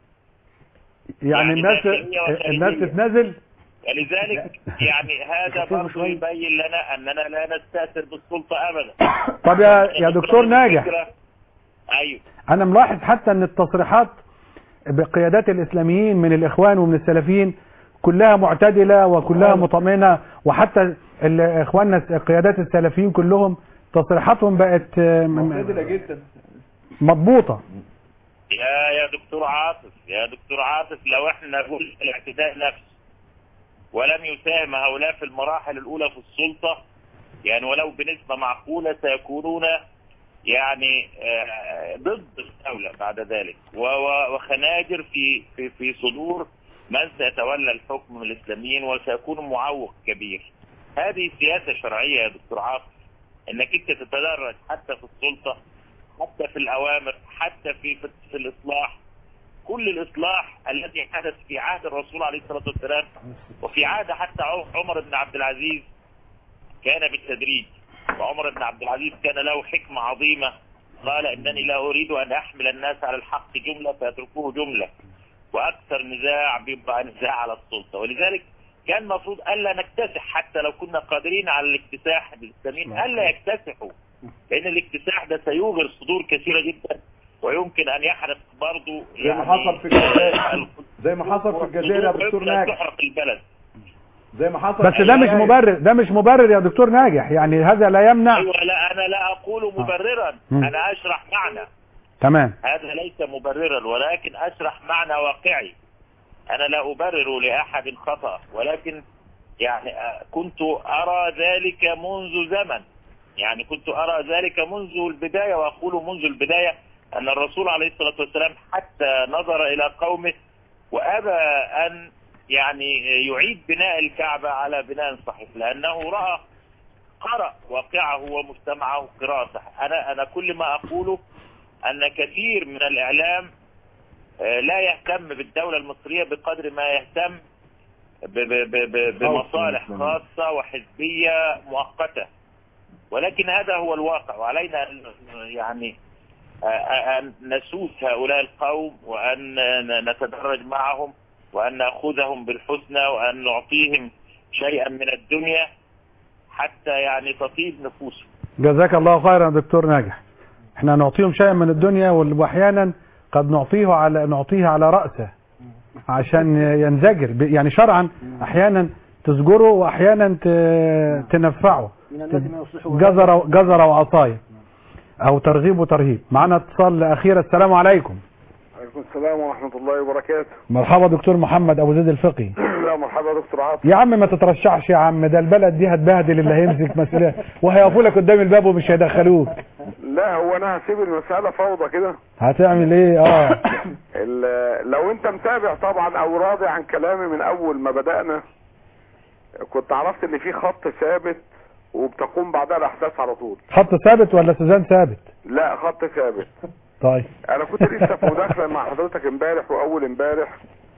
يعني يعني الناس داخلية وخارجية. الناس تتنازل ولذلك يعني هذا برضه يبين لنا أننا لا نستأثر بالسلطة أبدا طب يا يا دكتور ناجح الفكرة- أيوه انا ملاحظ حتى ان التصريحات بقيادات الاسلاميين من الاخوان ومن السلفيين كلها معتدلة وكلها مطمئنة وحتى ال- اخواننا الس- قيادات السلفيين كلهم تصريحاتهم بقت آه، م- معتدلة جدا مضبوطة يا يا دكتور عاطف يا دكتور عاطف لو احنا نقول الاعتداء نفسه ولم يساهم هؤلاء في المراحل الأولى في السلطة يعني ولو بنسبة معقولة سيكونون يعني آه، ضد الدولة بعد ذلك و- و- وخناجر في في في صدور من سيتولى الحكم من الإسلاميين وسيكون معوق كبير هذه سياسة شرعية يا دكتور عاطف انك انت تتدرج حتى في السلطة حتى في الأوامر حتى في في, في الإصلاح كل الإصلاح الذي حدث في عهد الرسول عليه الصلاة والسلام وفي عهد حتى عمر بن عبد العزيز كان بالتدريج وعمر بن عبد العزيز كان له حكمة عظيمة قال إنني لا أريد أن أحمل الناس على الحق جملة فيتركوه جملة وأكثر نزاع بيبقى نزاع على السلطة ولذلك كان المفروض ألا نكتسح حتى لو كنا قادرين على الاكتساح بالإسلاميين ألا يكتسحوا لأن الاكتساح ده سيوغر صدور كثيرة جدا ويمكن أن يحرق برضه زي ما حصل في الجزائر زي ما حصل في الجزائر يا دكتور ناجح تحرق البلد زي ما حصل بس في ده مش الجزائر. مبرر ده مش مبرر يا دكتور ناجح يعني هذا لا يمنع أيوة لا أنا لا أقول مبررا مم. أنا أشرح معنى تمام هذا ليس مبررا ولكن أشرح معنى واقعي أنا لا أبرر لأحد خطأ ولكن يعني آه، كنت أرى ذلك منذ زمن يعني كنت أرى ذلك منذ البداية وأقول منذ البداية أن الرسول عليه الصلاة والسلام حتى نظر إلى قومه وأبى أن يعني يعيد بناء الكعبة على بناء صحيح لأنه رأى قرأ واقعه ومجتمعه قراءة صحيح أنا أنا كل ما أقوله أن كثير من الإعلام آه، لا يهتم بالدولة المصرية بقدر ما يهتم ب- ب- ب- ب- بمصالح خاصة وحزبية مؤقتة ولكن هذا هو الواقع وعلينا أن يعني آه، آه، أن نسوس هؤلاء القوم وأن نتدرج معهم وأن نأخذهم بالحسنى وأن نعطيهم شيئا من الدنيا حتى يعني تطيب نفوسهم جزاك الله خيرا يا دكتور ناجح احنا نعطيهم شيئا من الدنيا وال- واحيانا قد نعطيه على نعطيه على رأسه عشان ينزجر ب- يعني شرعا احيانا تزجره واحيانا ت- تنفعه من الناس ما يصلحه جزر جزر وعصايه او ترغيب وترهيب معنا اتصال اخير السلام عليكم عليكم السلام ورحمة الله وبركاته مرحبا دكتور محمد ابو زيد الفقي لا مرحبا يا دكتور عاطف يا عم ما تترشحش يا عم ده البلد دي هتبهدل اللي هيمسك مسؤوليه وهيقفوا لك قدام الباب ومش هيدخلوك لا هو انا هسيب المسألة فوضى كده هتعمل ايه اه ال- لو انت متابع طبعا او راضي عن كلامي من اول ما بدأنا كنت عرفت ان في خط ثابت وبتقوم بعدها الاحداث على طول خط ثابت ولا سوزان ثابت لا خط ثابت طيب انا كنت لسه في مداخله مع حضرتك امبارح واول امبارح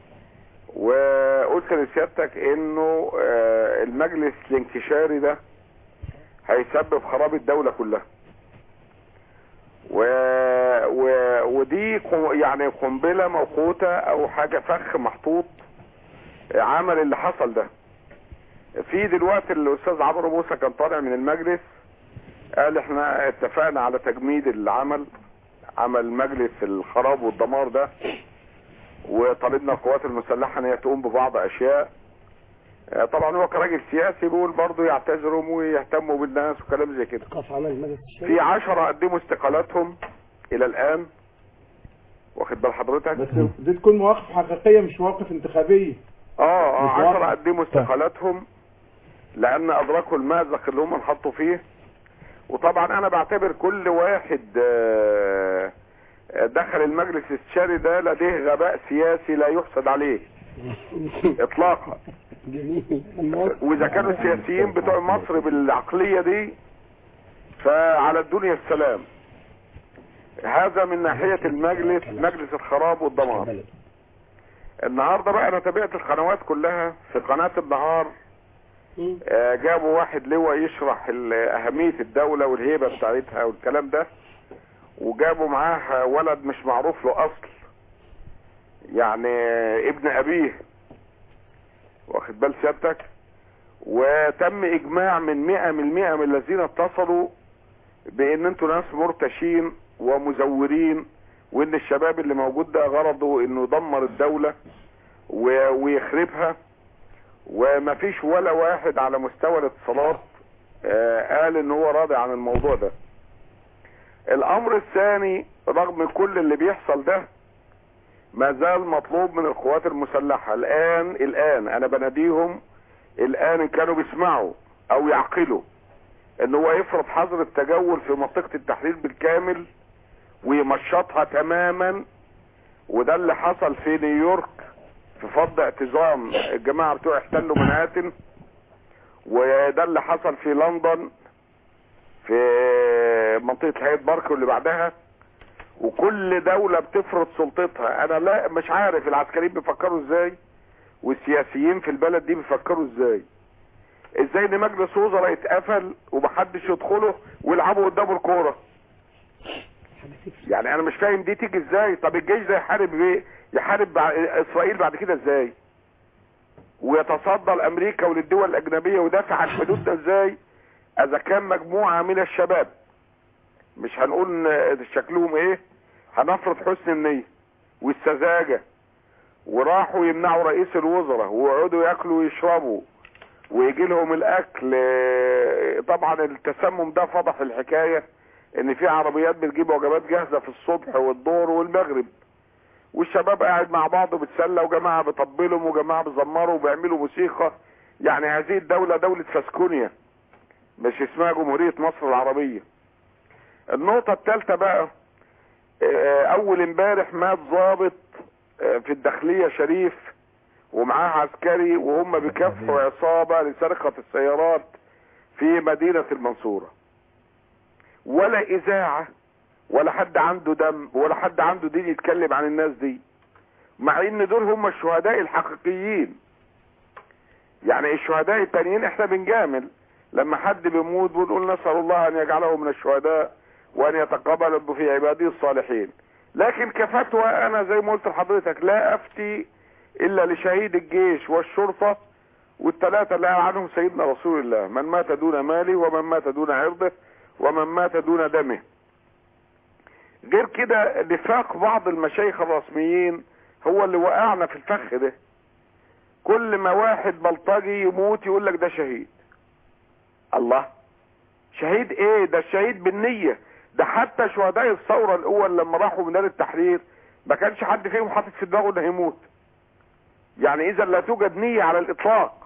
وقلت لسيادتك انه آه، المجلس الانكشاري ده هيسبب خراب الدوله كلها و... و... ودي قو- يعني قنبله موقوته او حاجه فخ محطوط عمل اللي حصل ده في دلوقتي الاستاذ عمرو موسى كان طالع من المجلس قال احنا اتفقنا على تجميد العمل عمل مجلس الخراب والدمار ده وطالبنا القوات المسلحة ان هي تقوم ببعض اشياء آه، طبعا هو كراجل سياسي بيقول برضه يعتذروا ويهتموا بالناس وكلام زي كده قف عمل المجلس الشرعي في عشرة قدموا استقالاتهم الى الان واخد بال حضرتك بس دي تكون مواقف حقيقية مش مواقف انتخابية اه اه مش عشرة واضح. قدموا استقالاتهم لان ادركوا المأزق اللي هم انحطوا فيه وطبعا انا بعتبر كل واحد آه، آه، دخل المجلس الاستشاري ده لديه غباء سياسي لا يحسد عليه اطلاقا جميل واذا كانوا السياسيين بتوع مصر بالعقلية دي فعلى الدنيا السلام هذا من ناحية المجلس مجلس الخراب والدمار النهاردة بقى انا تابعت القنوات كلها في قناة النهار آه، جابوا واحد لواء يشرح ال- اهمية الدولة والهيبة بتاعتها والكلام ده وجابوا معاه ولد مش معروف له اصل يعني ابن ابيه واخد بال سيادتك وتم اجماع من مئة من المئة من الذين اتصلوا بان انتوا ناس مرتشين ومزورين وان الشباب اللي موجود ده غرضه انه يدمر الدولة و- ويخربها ومفيش ولا واحد على مستوى الاتصالات آه، قال ان هو راضي عن الموضوع ده الامر الثاني رغم كل اللي بيحصل ده ما زال مطلوب من القوات المسلحة الان الان انا بناديهم الان ان كانوا بيسمعوا او يعقلوا ان هو يفرض حظر التجول في منطقة التحرير بالكامل ويمشطها تماما وده اللي حصل في نيويورك في فض اعتزام الجماعة بتوع احتلوا منهاتن وده اللي حصل في لندن في منطقة هايد بارك واللي بعدها وكل دولة بتفرض سلطتها انا لا مش عارف العسكريين بيفكروا ازاي والسياسيين في البلد دي بيفكروا ازاي ازاي ان مجلس وزراء يتقفل ومحدش يدخله ويلعبوا قدامه الكوره يعني انا مش فاهم دي تيجي ازاي طب الجيش ده يحارب ايه يحارب بع- اسرائيل بعد كده ازاي ويتصدى لامريكا وللدول الاجنبيه ويدافع عن حدودنا ازاي اذا كان مجموعه من الشباب مش هنقول ن- شكلهم ايه هنفرض حسن النيه والسذاجه وراحوا يمنعوا رئيس الوزراء ويقعدوا ياكلوا ويشربوا ويجي لهم الاكل آه، طبعا التسمم ده فضح الحكايه ان في عربيات بتجيب وجبات جاهزه في الصبح والظهر والمغرب والشباب قاعد مع بعض بتسلى وجماعه بيطبلهم وجماعه بيزمروا وبيعملوا موسيقى يعني هذه الدوله دوله فاسكونيا مش اسمها جمهوريه مصر العربيه النقطه الثالثه بقى آه، اول امبارح مات ضابط آه، في الداخليه شريف ومعاه عسكري وهم بيكافحوا عصابه لسرقه السيارات في مدينه المنصوره ولا اذاعه ولا حد عنده دم ولا حد عنده دين يتكلم عن الناس دي مع ان دول هم الشهداء الحقيقيين يعني الشهداء التانيين احنا بنجامل لما حد بيموت بنقول نسأل الله ان يجعله من الشهداء وان يتقبل في عباده الصالحين لكن كفتوى انا زي ما قلت لحضرتك لا افتي الا لشهيد الجيش والشرطة والثلاثة اللي قال عنهم سيدنا رسول الله من مات دون ماله ومن مات دون عرضه ومن مات دون دمه غير كده نفاق بعض المشايخ الرسميين هو اللي وقعنا في الفخ ده كل ما واحد بلطجي يموت يقول لك ده شهيد الله شهيد ايه ده الشهيد بالنية ده حتى شهداء الثورة الاول لما راحوا من نار التحرير ما كانش حد فيهم حاطط في دماغه انه هيموت يعني اذا لا توجد نية على الاطلاق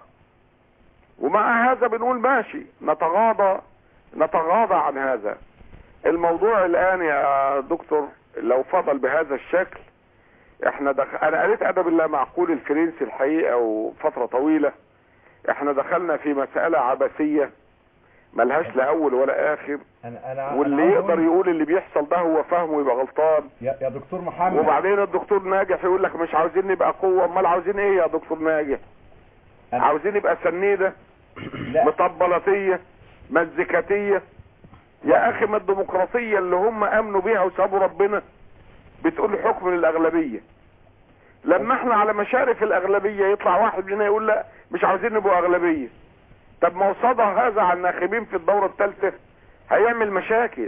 ومع هذا بنقول ماشي نتغاضى نتغاضى عن هذا الموضوع الان يا دكتور لو فضل بهذا الشكل احنا دخ... انا قريت ادب الله معقول الفرنسي الحقيقه وفتره طويله احنا دخلنا في مساله عبثيه ملهاش لا اول ولا اخر انا انا واللي أنا يقدر عاوز يقول اللي بيحصل ده هو فاهمه يبقى غلطان يا, يا دكتور محمد وبعدين الدكتور ناجح يقول لك مش عاوزين نبقى قوه امال عاوزين ايه يا دكتور ناجح عاوزين نبقى سنيده مطبلاتيه مزيكاتيه يا اخي ما الديمقراطيه اللي هم امنوا بيها وسابوا ربنا بتقول حكم للاغلبيه لما احنا على مشارف الاغلبيه يطلع واحد مننا يقول لا مش عاوزين نبقوا اغلبيه طب ما هو صدى هذا على الناخبين في الدوره الثالثه هيعمل مشاكل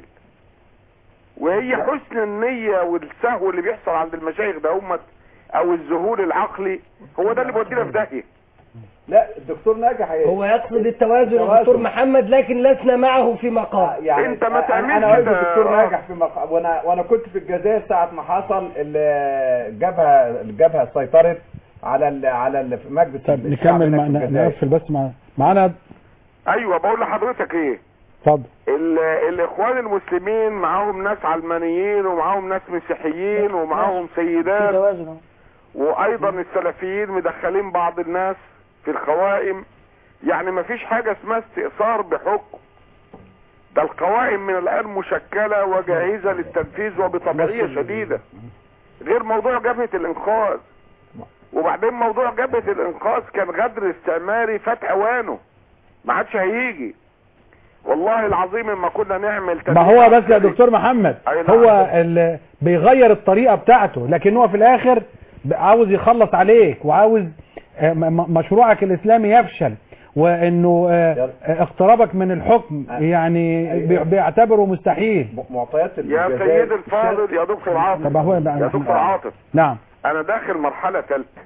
وهي حسن النيه والسهو اللي بيحصل عند المشايخ ده هم او الذهول العقلي هو ده اللي بيودينا في داهيه لا الدكتور ناجح ايه هو يقصد التوازن يا دكتور محمد لكن لسنا معه في مقام يعني انت ما أنا- تعملش انا واقف كده. الدكتور آه. ناجح في مق... وانا وانا كنت في الجزائر ساعه ما حصل ال- الجبهه الجبهه سيطرت على ال... على ال... في مجلس طب الشعب نكمل هناك مع... في الجزائر. نقفل بس مع معانا ايوه بقول لحضرتك ايه اتفضل ال- الاخوان المسلمين معاهم ناس علمانيين ومعاهم ناس مسيحيين ومعاهم سيدات توازن أهو. وايضا السلفيين مدخلين بعض الناس في القوائم يعني ما فيش حاجة اسمها استئثار بحكم ده القوائم من الان مشكلة وجاهزة للتنفيذ وبطبيعية شديدة غير موضوع جبهة الانقاذ وبعدين موضوع جبهة الانقاذ كان غدر استعماري فات اوانه ما عادش هيجي والله العظيم اما كنا نعمل ما هو بس يا دكتور محمد أي نعم. هو ال- بيغير الطريقة بتاعته لكن هو في الاخر ب- عاوز يخلص عليك وعاوز آه، م- م- مشروعك الاسلامي يفشل وانه آه، آه، اقترابك من الحكم يعني بي- بيعتبره مستحيل معطيات يا سيد الفاضل يا دكتور عاطف طب هو بقى- يا دكتور عاطف نعم انا داخل مرحلة ثالثة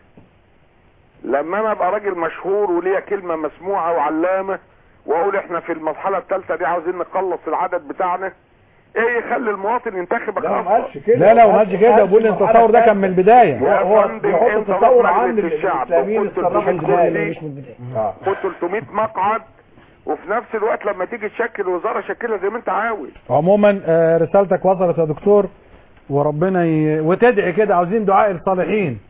لما انا ابقى راجل مشهور وليا كلمة مسموعة وعلامة واقول احنا في المرحلة الثالثة دي عاوزين نخلص العدد بتاعنا ايه يخلي المواطن ينتخبك لا ما اصلا قالش كده لا لا وما قالش كده بقول التصور ده كان من البداية يا هو فندم بيحط انت تصور رحت عند مجلس الشعب الإسلاميين وقلت اتصرفوا 300 ازاي كرسي اه خد 300 مقعد وفي نفس الوقت لما تيجي تشكل وزارة شكلها زي ما انت عاوز عموما آه، رسالتك وصلت يا دكتور وربنا ي... وتدعي كده عاوزين دعاء الصالحين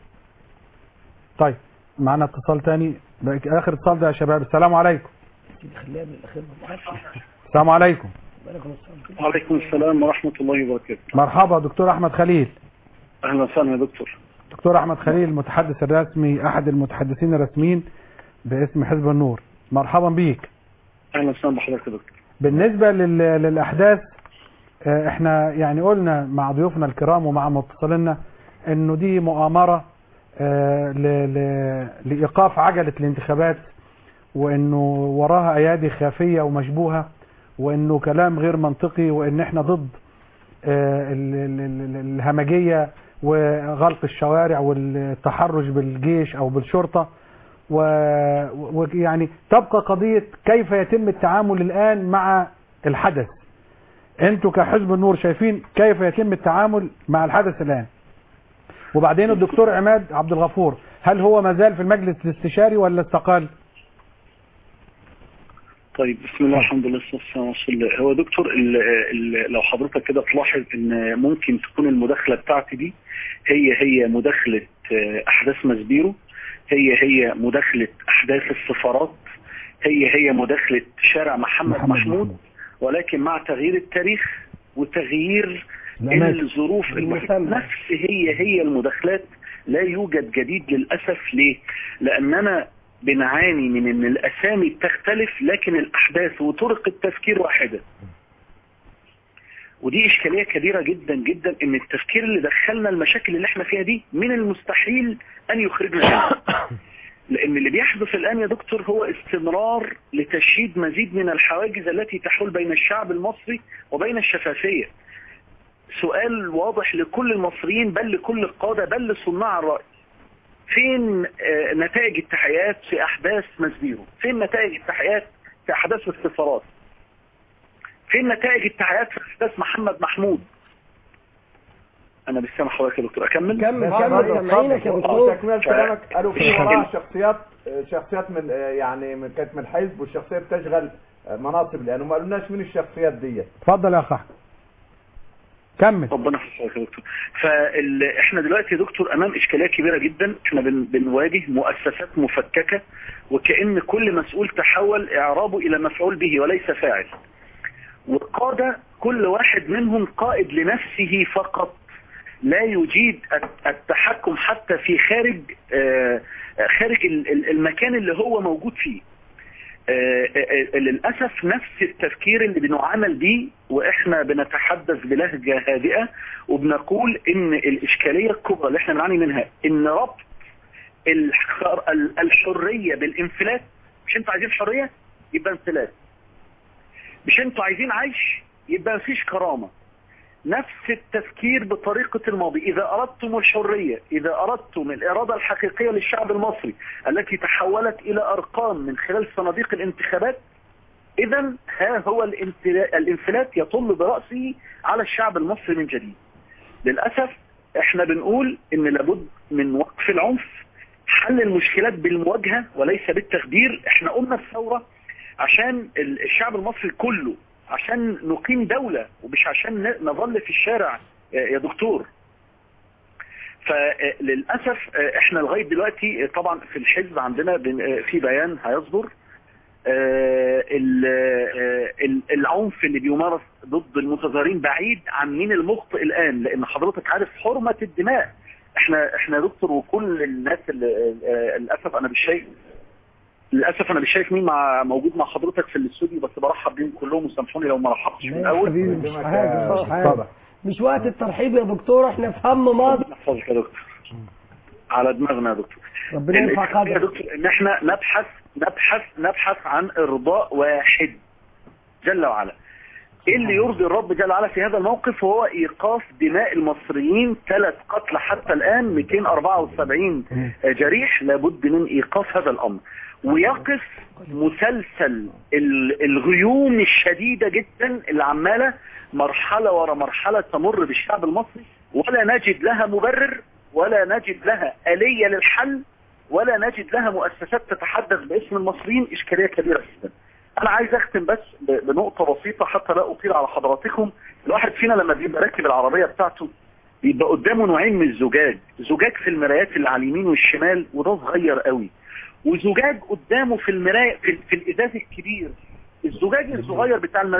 طيب معنا اتصال تاني ده اخر اتصال ده يا شباب السلام عليكم خليها من الاخير السلام عليكم وعليكم السلام ورحمة الله وبركاته مرحبا دكتور احمد خليل أهلا وسهلا يا دكتور دكتور احمد خليل المتحدث الرسمي احد المتحدثين الرسميين باسم حزب النور مرحبا بيك أهلا وسهلا بحضرتك يا دكتور بالنسبة لل- للأحداث آه، احنا يعني قلنا مع ضيوفنا الكرام ومع متصلينا انه دي مؤامرة آه، ل- ل- لإيقاف عجلة الانتخابات وانه وراها ايادي خافية ومشبوهة وانه كلام غير منطقي وان احنا ضد آه، ال- ال- ال- الهمجية وغلق الشوارع والتحرش بالجيش او بالشرطة و- ويعني تبقى قضية كيف يتم التعامل الآن مع الحدث انتوا كحزب النور شايفين كيف يتم التعامل مع الحدث الآن وبعدين الدكتور عماد عبد الغفور هل هو ما زال في المجلس الاستشاري ولا استقال طيب بسم الله الحمد لله والصلاة والسلام على رسول الله هو دكتور ال ال لو حضرتك كده تلاحظ ان ممكن تكون المداخلة بتاعتي دي هي هي مداخلة آه، احداث مسبيرو هي هي مداخلة احداث السفارات هي هي مداخلة شارع محمد, محمد محمود ولكن مع تغيير التاريخ وتغيير الأماكن. الظروف المحيطة نفس هي هي المداخلات لا يوجد جديد للأسف ليه لأننا بنعاني من ان الاسامي بتختلف لكن الاحداث وطرق التفكير واحدة ودي اشكالية كبيرة جدا جدا ان التفكير اللي دخلنا المشاكل اللي احنا فيها دي من المستحيل ان يخرجنا منها لان اللي بيحدث الان يا دكتور هو استمرار لتشييد مزيد من الحواجز التي تحول بين الشعب المصري وبين الشفافية سؤال واضح لكل المصريين بل لكل القادة بل لصناع الرأي فين آه، نتائج التحقيقات في احداث مسبيرو فين نتائج التحقيقات في احداث السفارات فين نتائج التحقيقات في احداث محمد محمود انا مش سامع حضرتك يا دكتور اكمل كمل كمل سامعينك يا دكتور تكمل كلامك قالوا في وراها شخصيات شخصيات من يعني من كانت من الحزب والشخصيه بتشغل مناصب الان وما قالولناش مين الشخصيات دي اتفضل يا اخ احمد كمل ربنا يحفظك يا دكتور فاحنا دلوقتي يا دكتور امام اشكاليه كبيره جدا احنا بن... بنواجه مؤسسات مفككه وكأن كل مسؤول تحول اعرابه الى مفعول به وليس فاعل والقاده كل واحد منهم قائد لنفسه فقط لا يجيد الت- التحكم حتى في خارج آه، خارج ال- ال- المكان اللي هو موجود فيه آه، آه، آه، للأسف نفس التفكير اللي بنعامل بيه وإحنا بنتحدث بلهجة هادئة وبنقول إن الإشكالية الكبرى اللي إحنا بنعاني منها إن ربط الحر- ال- الحرية بالانفلات مش أنتوا عايزين حرية يبقى انفلات مش أنتوا عايزين عيش يبقى مفيش كرامة نفس التفكير بطريقة الماضي إذا أردتم الحرية إذا أردتم الإرادة الحقيقية للشعب المصري التي تحولت إلى أرقام من خلال صناديق الانتخابات إذا ها هو الانفلا- الانفلات يطل برأسه على الشعب المصري من جديد للأسف احنا بنقول ان لابد من وقف العنف حل المشكلات بالمواجهة وليس بالتخدير احنا قمنا الثورة عشان ال- الشعب المصري كله عشان نقيم دولة ومش عشان ن- نظل في الشارع آه، يا دكتور فللأسف آه، احنا لغاية دلوقتي آه، طبعا في الحزب عندنا بن- آه، في بيان هيصدر آه، ال- آه، ال- العنف اللي بيمارس ضد المتظاهرين بعيد عن مين المخطئ الآن لأن حضرتك عارف حرمة الدماء احنا احنا يا دكتور وكل الناس اللي آه، للأسف أنا مش شايف للأسف أنا مش شايف مين مع موجود مع حضرتك في الاستوديو بس برحب بيهم كلهم وسامحوني لو ما رحبتش من لا يا الأول حبيبي مش حاجة مش حاجة مش وقت الترحيب يا دكتور احنا في هم مصر يحفظك يا دكتور على دماغنا يا دكتور ربنا يرفع الإشكالية يا قدرك دكتور ان احنا نبحث نبحث نبحث عن ارضاء واحد جل وعلا ايه اللي يرضي الرب جل وعلا في هذا الموقف هو ايقاف دماء المصريين ثلاث قتل حتى الان 274 جريح لابد من ايقاف هذا الامر ويقف مسلسل ال- الغيوم الشديدة جدا اللي عمالة مرحلة ورا مرحلة تمر بالشعب المصري ولا نجد لها مبرر ولا نجد لها آلية للحل ولا نجد لها مؤسسات تتحدث باسم المصريين إشكالية كبيرة جدا أنا عايز أختم بس ب- بنقطة بسيطة حتى لا أطيل على حضراتكم الواحد فينا لما بيبقى راكب العربية بتاعته بيبقى قدامه نوعين من الزجاج زجاج في المرايات اللي على اليمين والشمال وده صغير قوي وزجاج قدامه في المراية في, في الإزاز الكبير الزجاج الصغير بتاع المرايات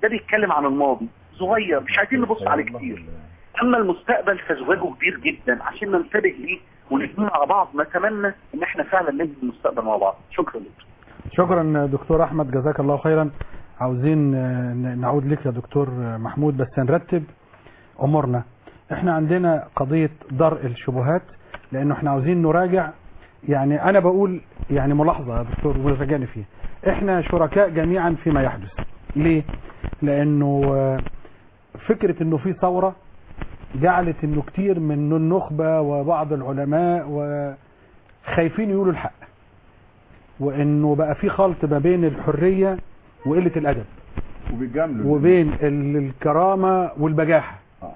ده بيتكلم عن الماضي صغير مش عايزين نبص عليه كتير اما المستقبل فزواجه كبير جدا عشان ننتبه ليه ونبني مع بعض نتمنى ان احنا فعلا نبني المستقبل مع بعض شكرا لك شكرا دكتور احمد جزاك الله خيرا عاوزين آه، ن- نعود لك يا دكتور آه، محمود بس نرتب امورنا احنا عندنا قضية درء الشبهات لانه احنا عاوزين نراجع يعني انا بقول يعني ملاحظة يا دكتور ورجعني فيها احنا شركاء جميعا فيما يحدث ليه لانه آه، فكرة انه في ثورة جعلت انه كتير من النخبة وبعض العلماء وخايفين يقولوا الحق وانه بقى في خلط ما بين الحرية وقلة الادب وبيجاملوا وبين ال- الكرامة والبجاحة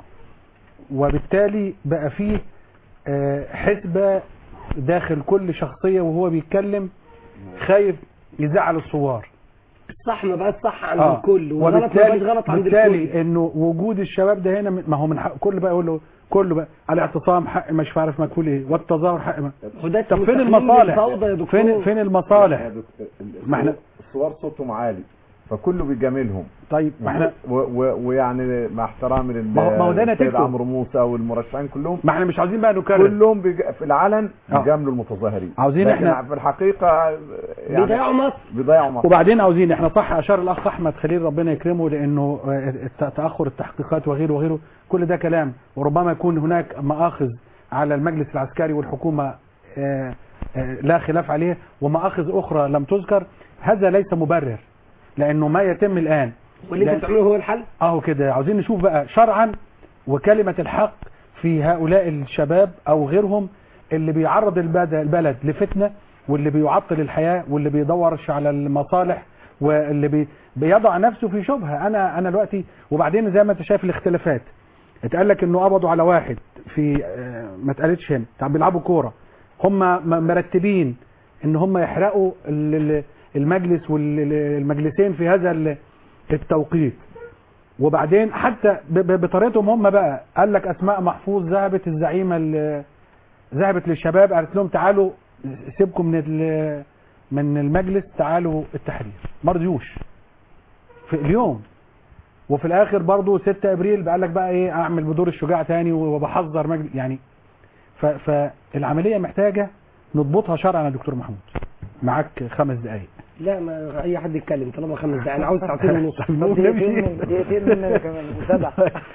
وبالتالي بقى فيه آه، حسبة داخل كل شخصية وهو بيتكلم خايف يزعل الثوار الصح ما بقاش صح عند آه. الكل والغلط ما بقاش غلط عند الكل بالتالي انه وجود الشباب ده هنا ما هو من حق كل بقى يقول له كله بقى الاعتصام حق مش عارف مجهول ايه والتظاهر حق ما وده طب فين مستحيل المصالح الفوضى يا دكتور. فين فين المصالح ما احنا الصور صوتهم عالي فكله بيجاملهم طيب ما احنا و- و- ويعني مع احترامي لل ما هو- ما هو ده للسيد نتيجته. عمرو موسى والمرشحين كلهم ما احنا مش عاوزين بقى نكرر كلهم بيج... في العلن آه. بيجاملوا المتظاهرين عاوزين لكن احنا- في الحقيقه يعني بيضيعوا مصر بيضيعوا مصر وبعدين عاوزين احنا صح اشار الاخ احمد خليل ربنا يكرمه لانه آه، الت- تاخر التحقيقات وغيره وغيره كل ده كلام وربما يكون هناك مآخذ على المجلس العسكري والحكومه آه، آه، لا خلاف عليه ومآخذ اخرى لم تذكر هذا ليس مبرر لانه ما يتم الان واللي لأن- انت بتعمله هو الحل اهو كده عاوزين نشوف بقى شرعا وكلمة الحق في هؤلاء الشباب او غيرهم اللي بيعرض البلد, البلد لفتنة واللي بيعطل الحياة واللي بيدورش على المصالح واللي بي بيضع نفسه في شبهة انا انا دلوقتي وبعدين زي ما انت شايف الاختلافات اتقال لك انه قبضوا على واحد في آه، ما اتقالتش هنا طب بيلعبوا كورة هم م- مرتبين ان هم يحرقوا ال- ال- المجلس والمجلسين في هذا ال- التوقيت وبعدين حتى ب- ب- بطريقتهم هم بقى قال لك اسماء محفوظ ذهبت الزعيمه ال- ذهبت للشباب قالت لهم تعالوا سيبكم من ال- من المجلس تعالوا التحرير ما رضيوش في اليوم وفي الاخر برضو 6 ابريل قال لك بقى ايه اعمل بدور الشجاع تاني وبحذر مجلس يعني ف- فالعمليه محتاجه نضبطها شرعا يا دكتور محمود معاك خمس دقائق لا ما اي حد يتكلم طالما خمس دقايق انا عاوز ساعتين ونص دقيقتين دقيقتين مننا كمان وسبع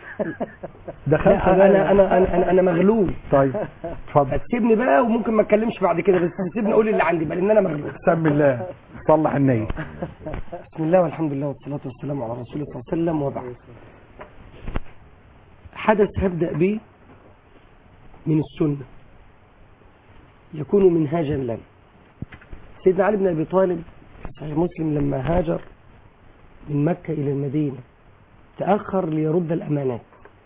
دخلت لا، انا انا انا انا, أنا مغلول طيب اتفضل هتسيبني بقى وممكن ما اتكلمش بعد كده بس سيبني اقول اللي عندي بقى لان انا مغلول سم الله صلح النية بسم الله والحمد لله والصلاة والسلام على رسول الله صلى الله عليه وسلم وبعد حدث هبدأ به من السنة يكون منهاجا لنا سيدنا علي بن أبي طالب في صحيح مسلم لما هاجر من مكة إلى المدينة تأخر ليرد الأمانات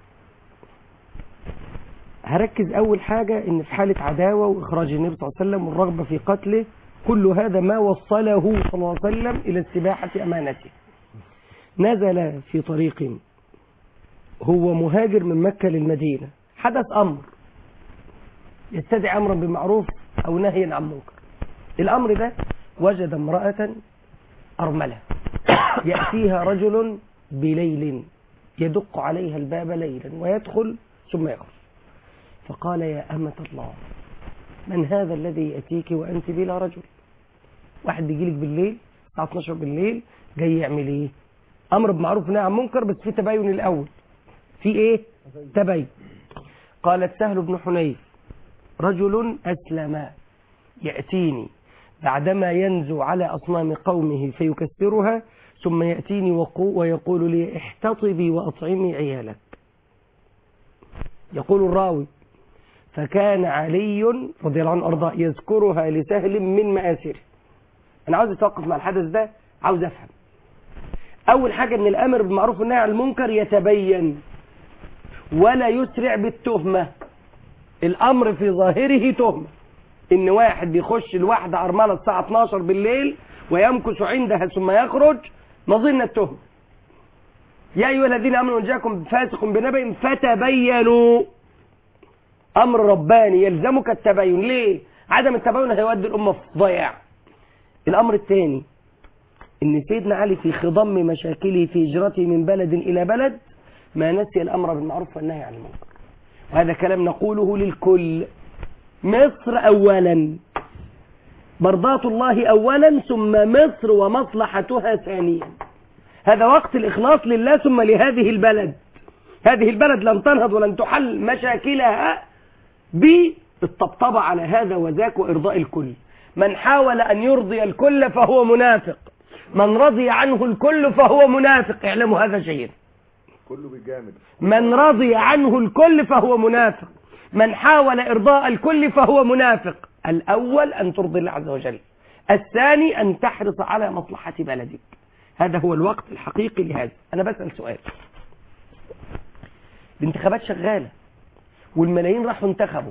هركز أول حاجة إن في حالة عداوة وإخراج النبي صلى الله عليه وسلم والرغبة في قتله كل هذا ما وصله صلى الله عليه وسلم إلى استباحة أمانته نزل في طريق هو مهاجر من مكة للمدينة حدث أمر يستدعي أمرا بالمعروف أو نهيا عن منكر الأمر ده وجد امرأة أرملة يأتيها رجل بليل يدق عليها الباب ليلا ويدخل ثم يخرج فقال يا أمة الله من هذا الذي يأتيك وأنت بلا رجل واحد بيجي لك بالليل الساعة 12 بالليل جاي يعمل ايه امر بمعروف ونهي عن منكر بس في تباين الاول في ايه تباين قالت سهل بن حنيف رجل اسلم ياتيني بعدما ينزو على اصنام قومه فيكسرها ثم ياتيني وقو ويقول لي احتطبي واطعمي عيالك يقول الراوي فكان علي رضي الله عنه أرضاه يذكرها لسهل من مآسره أنا عاوز أتوقف مع الحدث ده عاوز أفهم أول حاجة أن الأمر بالمعروف والنهي عن المنكر يتبين ولا يسرع بالتهمة الأمر في ظاهره تهمة إن واحد بيخش الواحدة أرملة الساعة 12 بالليل ويمكث عندها ثم يخرج نظن التهمة يا أيها الذين آمنوا إن جاءكم فاسق بنبأ فتبينوا امر رباني يلزمك التباين ليه عدم التباين هيودي الامه في ضياع الامر الثاني ان سيدنا علي في خضم مشاكله في هجرته من بلد الى بلد ما نسي الامر بالمعروف والنهي عن المنكر وهذا كلام نقوله للكل مصر اولا مرضاة الله اولا ثم مصر ومصلحتها ثانيا هذا وقت الاخلاص لله ثم لهذه البلد هذه البلد لن تنهض ولن تحل مشاكلها بالطبطبة على هذا وذاك وإرضاء الكل من حاول أن يرضي الكل فهو منافق من رضي عنه الكل فهو منافق اعلموا هذا جيدا كله بيجامل من رضي عنه الكل فهو منافق من حاول إرضاء الكل فهو منافق الأول أن ترضي الله عز وجل الثاني أن تحرص على مصلحة بلدك هذا هو الوقت الحقيقي لهذا أنا بسأل سؤال الانتخابات شغالة والملايين راحوا انتخبوا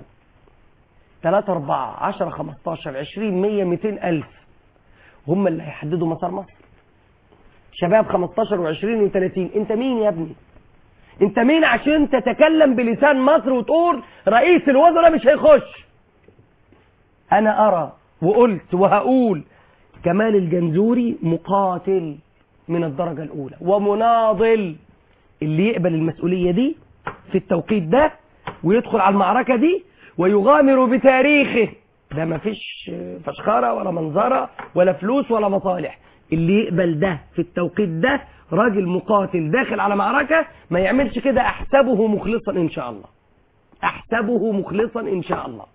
3 4 10 15 20 100 200 ألف هم اللي هيحددوا مسار مصر شباب 15 و20 و30 انت مين يا ابني انت مين عشان تتكلم بلسان مصر وتقول رئيس الوزراء مش هيخش انا ارى وقلت وهقول كمال الجنزوري مقاتل من الدرجة الاولى ومناضل اللي يقبل المسؤولية دي في التوقيت ده ويدخل على المعركة دي ويغامر بتاريخه ده مفيش فشخرة ولا منظرة ولا فلوس ولا مصالح اللي يقبل ده في التوقيت ده راجل مقاتل داخل على معركة ما يعملش كده احسبه مخلصا ان شاء الله احسبه مخلصا ان شاء الله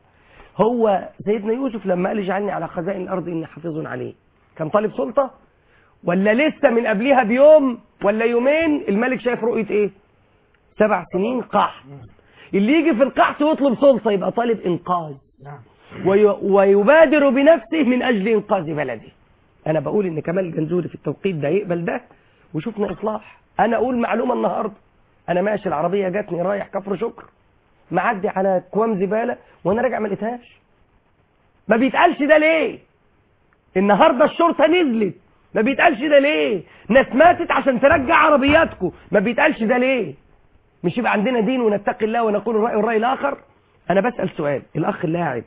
هو سيدنا يوسف لما قال اجعلني على خزائن الارض اني حافظ عليه كان طالب سلطة ولا لسه من قبلها بيوم ولا يومين الملك شايف رؤية ايه سبع سنين قحط اللي يجي في القحط ويطلب سلطة يبقى طالب انقاذ وي- ويبادر بنفسه من اجل انقاذ بلده انا بقول ان كمال الجنزوري في التوقيت ده يقبل ده وشفنا اصلاح انا اقول معلومه النهارده انا ماشي العربيه جاتني رايح كفر شكر معدي على كوام زباله وانا راجع ما لقيتهاش ما بيتقالش ده ليه النهارده الشرطه نزلت ما بيتقالش ده ليه ناس ماتت عشان ترجع عربياتكم ما بيتقالش ده ليه مش يبقى عندنا دين ونتقي الله ونقول الراي والراي الاخر انا بسال سؤال الاخ اللاعب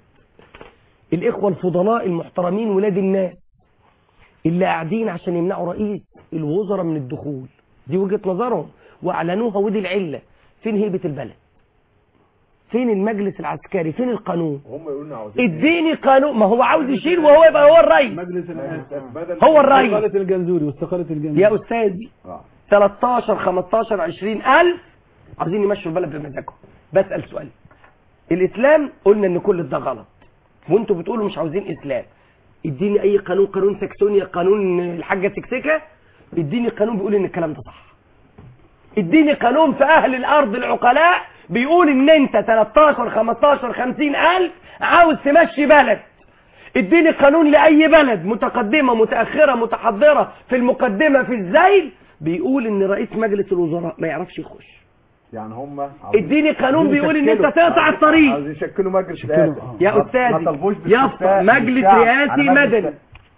الاخوه الفضلاء المحترمين ولاد الناس اللي قاعدين عشان يمنعوا رئيس الوزراء من الدخول دي وجهة نظرهم واعلنوها ودي العلة فين هيبة البلد فين المجلس العسكري فين القانون هم يقولوا لنا عاوزين اديني قانون ما هو عاوز يشيل وهو يبقى هو الرئيس مجلس بدل هو الرئيس استقالة الجنزوري واستقالة الجنزوري يا استاذي 13 15 20 الف عاوزين يمشوا البلد بمزاجهم بسأل سؤال الاسلام قلنا ان كل ده غلط وانتوا بتقولوا مش عاوزين اسلام اديني اي قانون قانون سكسونيا قانون الحاجه سكسكه اديني قانون بيقول ان الكلام ده صح اديني قانون في اهل الارض العقلاء بيقول ان انت 13 15 50 الف عاوز تمشي بلد اديني قانون لاي بلد متقدمه متاخره متحضره في المقدمه في الزيل بيقول ان رئيس مجلس الوزراء ما يعرفش يخش يعني هم اديني قانون بيقول ان انت تقطع الطريق عاوزين يشكلوا مجلس رئاسي يا ما- استاذي ما طلبوش يا باستفتاء مجلس الشعب رئاسي على مجلس مدني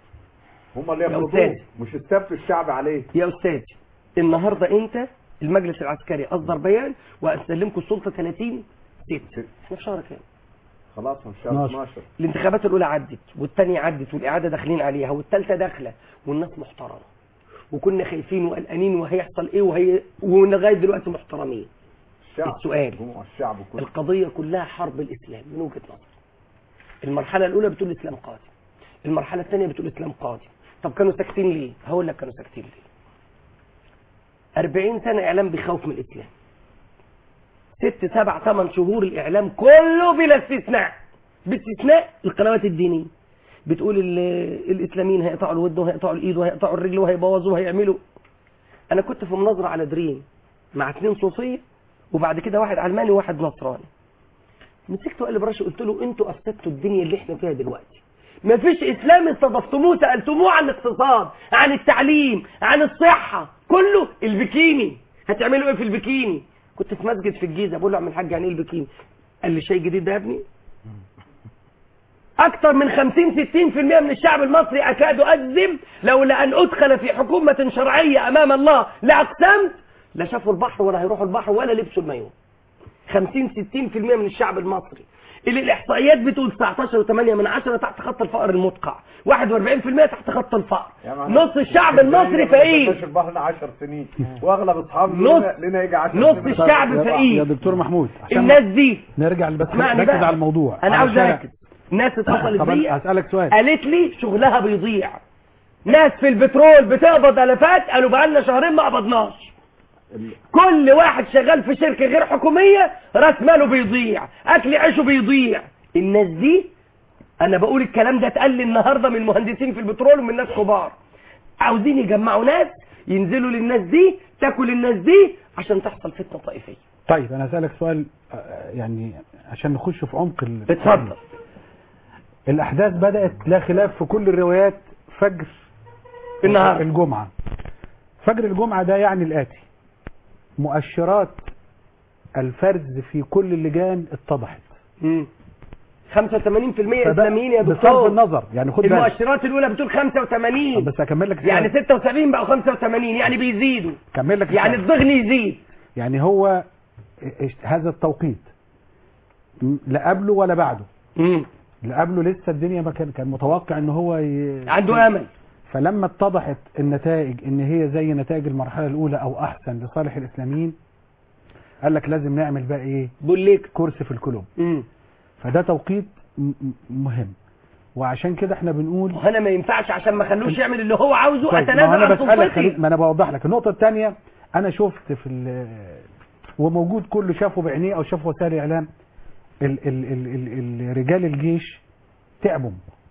هم اللي يا يفرضوه أستاذ. مش استفتوا الشعب عليه يا استاذ النهارده انت المجلس العسكري اصدر بيان واسلمكم السلطه 30 6 احنا في شهر كام خلاص من شهر 12 الانتخابات الاولى عدت والثانيه عدت والاعاده داخلين عليها والثالثه داخله والناس محترمه وكنا خايفين وقلقانين وهيحصل ايه وهي ولغايه دلوقتي محترمين الشعب السؤال جموع الشعب كله القضيه كلها حرب الاسلام من وجهه نظر المرحله الاولى بتقول الاسلام قادم المرحله الثانيه بتقول الاسلام قادم طب كانوا ساكتين ليه هقول لك كانوا ساكتين ليه 40 سنه اعلام بيخوف من الاسلام ست سبع ثمان شهور الاعلام كله بلا استثناء باستثناء القنوات الدينيه بتقول ال- الاسلاميين هيقطعوا الود وهيقطعوا الايد وهيقطعوا الرجل وهيبوظوا وهيعملوا انا كنت في مناظره على دريم مع اثنين صوفيه وبعد كده واحد علماني وواحد نصراني مسكته وقال لي براشي قلت له انتوا افسدتوا الدنيا اللي احنا فيها دلوقتي مفيش اسلام استضفتموه سالتموه عن الاقتصاد عن التعليم عن الصحه كله البكيني هتعملوا ايه في البكيني كنت في مسجد في الجيزه بقول له اعمل حاجه يعني ايه البكيني قال لي شيء جديد ده يا ابني اكثر من 50 60% من الشعب المصري اكاد اجزم لولا ان ادخل في حكومه شرعيه امام الله لاقسمت لا شافوا البحر ولا هيروحوا البحر ولا لبسوا المايوه 50 60% من الشعب المصري اللي الاحصائيات بتقول 19 و8 من 10 تحت خط الفقر المدقع 41% تحت خط الفقر نص الشعب المصري فقير البحر 10 سنين واغلب اصحابنا نص- لنا- لنا يجي 10 نص سنين الشعب يا- فقير. يا دكتور محمود عشان الناس دي نرجع بس اسمعني ركز بقى. على الموضوع انا عاوز علشان- اركز ناس اتصلت طب بيا هسألك سؤال قالت لي شغلها بيضيع ناس في البترول بتقبض الافات قالوا بقالنا شهرين ما قبضناش كل واحد شغال في شركه غير حكوميه راس ماله بيضيع اكل عيشه بيضيع الناس دي انا بقول الكلام ده اتقال لي النهارده من مهندسين في البترول ومن ناس كبار عاوزين يجمعوا ناس ينزلوا للناس دي تاكل الناس دي عشان تحصل فتنه طائفيه طيب انا هسألك سؤال آه، يعني عشان نخش في عمق ال... اتفضل الاحداث بدأت لا خلاف في كل الروايات فجر النهار. الجمعة فجر الجمعة ده يعني الآتي مؤشرات الفرز في كل اللجان اتضحت 85% اسلاميين يا بصرف دكتور النظر يعني خد بالك المؤشرات الاولى بتقول 85 بس اكمل لك يعني السؤال. 76 بقوا 85 يعني بيزيدوا اكمل لك يعني السؤال. الضغن يزيد يعني هو إيش- هذا التوقيت م- لا قبله ولا بعده لا قبله لسه الدنيا ما كان كان متوقع ان هو ي... عنده امل فلما اتضحت النتائج ان هي زي نتائج المرحله الاولى او احسن لصالح الاسلاميين قال لك لازم نعمل بقى ايه بوليك كرسي في الكلوب فده توقيت م- م- مهم وعشان كده احنا بنقول وانا ما ينفعش عشان ما خلوش يعمل اللي هو عاوزه طيب، ما اتنازل هو انا عن بسالك سلطتي خليك- ما انا بوضح لك النقطه الثانيه انا شفت في ال- وموجود كله شافه بعينيه او شافه وسائل الاعلام ال ال ال ال ال رجال الجيش تعبوا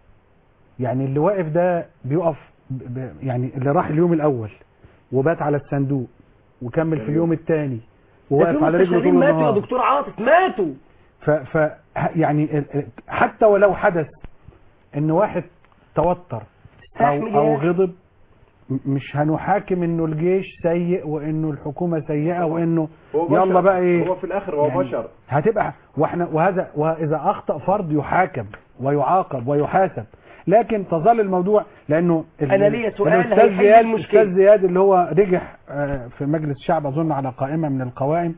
يعني اللي واقف ده بيقف ب- ب- يعني اللي راح اليوم الاول وبات على الصندوق وكمل في اليوم الثاني ده وواقف في على رجله مستشارين طول ماتوا يا النهار دكتور عاطف ماتوا ف, ف يعني ال- ال- حتى ولو حدث ان واحد توتر او استحمل او يا أخي. غضب م- مش هنحاكم انه الجيش سيء وانه الحكومه سيئه وانه هو بشر. يلا بقى ايه هو في الاخر هو يعني بشر هتبقى واحنا وهذا واذا اخطا فرد يحاكم ويعاقب ويحاسب لكن تظل الموضوع لانه ال- أنا ليا سؤال الأستاذ هيحل زياد المشكلة. الاستاذ زياد اللي هو رجح آه، في مجلس الشعب اظن على قائمه من القوائم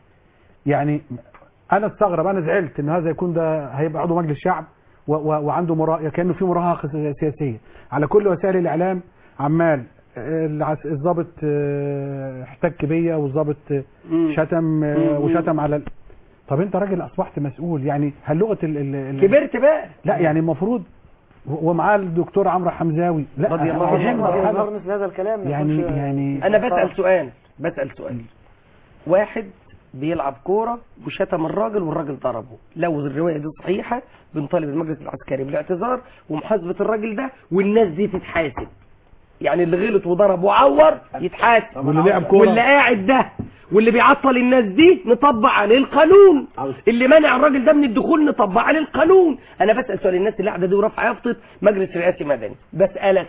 يعني انا استغرب انا زعلت ان هذا يكون ده هيبقى عضو مجلس الشعب و و وعنده مرا... كانه في مراهقه سياسيه على كل وسائل الاعلام عمال آه، العس- الضابط آه، احتك بيا والضابط آه، شتم آه، مم. وشتم على ال... طب انت راجل اصبحت مسؤول يعني هل لغه ال... ال... ال... كبرت بقى لا يعني المفروض و- ومعاه الدكتور عمرو حمزاوي لا رضي الله عنه يعني- رضي الله عنه مثل هذا الكلام ما يعني يكونش- يعني انا بسال سؤال بسال سؤال واحد بيلعب كوره وشتم الراجل والراجل ضربه لو الروايه دي صحيحه بنطالب المجلس العسكري بالاعتذار ومحاسبه الراجل ده والناس دي تتحاسب يعني اللي غلط وضرب وعور يتحاسب واللي لعب كورة. واللي قاعد ده واللي بيعطل الناس دي نطبق عليه القانون اللي منع الراجل ده من الدخول نطبق عليه القانون انا بسال سؤال الناس اللي قاعده دي ورافعه يافطه مجلس رئاسي مدني بسالك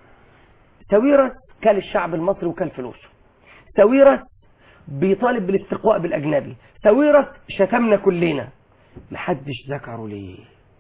ساويرس كل الشعب المصري وكل فلوسه ساويرس بيطالب بالاستقواء بالاجنبي ساويرس شتمنا كلنا محدش ذكره ليه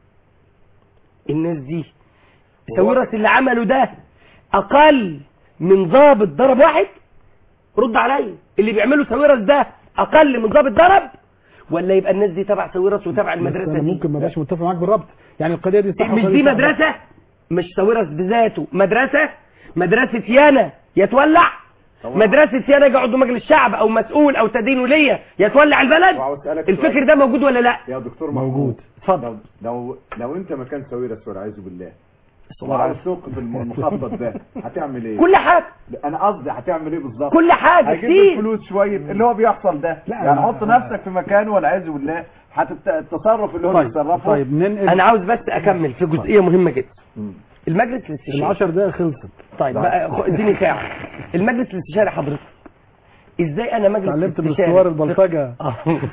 الناس دي ساويرس اللي عمله ده اقل من ضابط ضرب واحد رد عليا اللي بيعمله ساويرس ده اقل من ضابط ضرب ولا يبقى الناس دي تبع ساويرس وتبع بس المدرسه انا دي ممكن ما بقاش متفق معاك بالربط يعني القضيه دي صح مش والقضية دي صح. مدرسة مش ساويرس بذاته مدرسة مدرسة يانا يتولع مدرسة يانا يجي عضو مجلس الشعب او مسؤول او تدين ولية يتولع البلد وعاوز أسألك الفكر سؤال. ده موجود ولا لا يا دكتور موجود. اتفضل لو لو انت مكان ساويرس والعياذ بالله الله وعاوز توقف الم- المخطط ده هتعمل ايه؟ كل حاجة انا قصدي هتعمل ايه بالظبط؟ كل حاجة هيجيب كتير. الفلوس شويه اللي هو بيحصل ده لا، يعني أنا- حط نفسك في مكانه والعياذ بالله هتت- التصرف اللي هو طيب بيتصرفه طيب ننقل انا عاوز بس اكمل في جزئية مهمة جدا مم. المجلس الاستشاري العشر دقايق خلصت طيب بقى خ- اديني ساعة المجلس الاستشاري حضرتك ازاي انا مجلس اتعلمت من استشاري اسطوار البلطجه آه.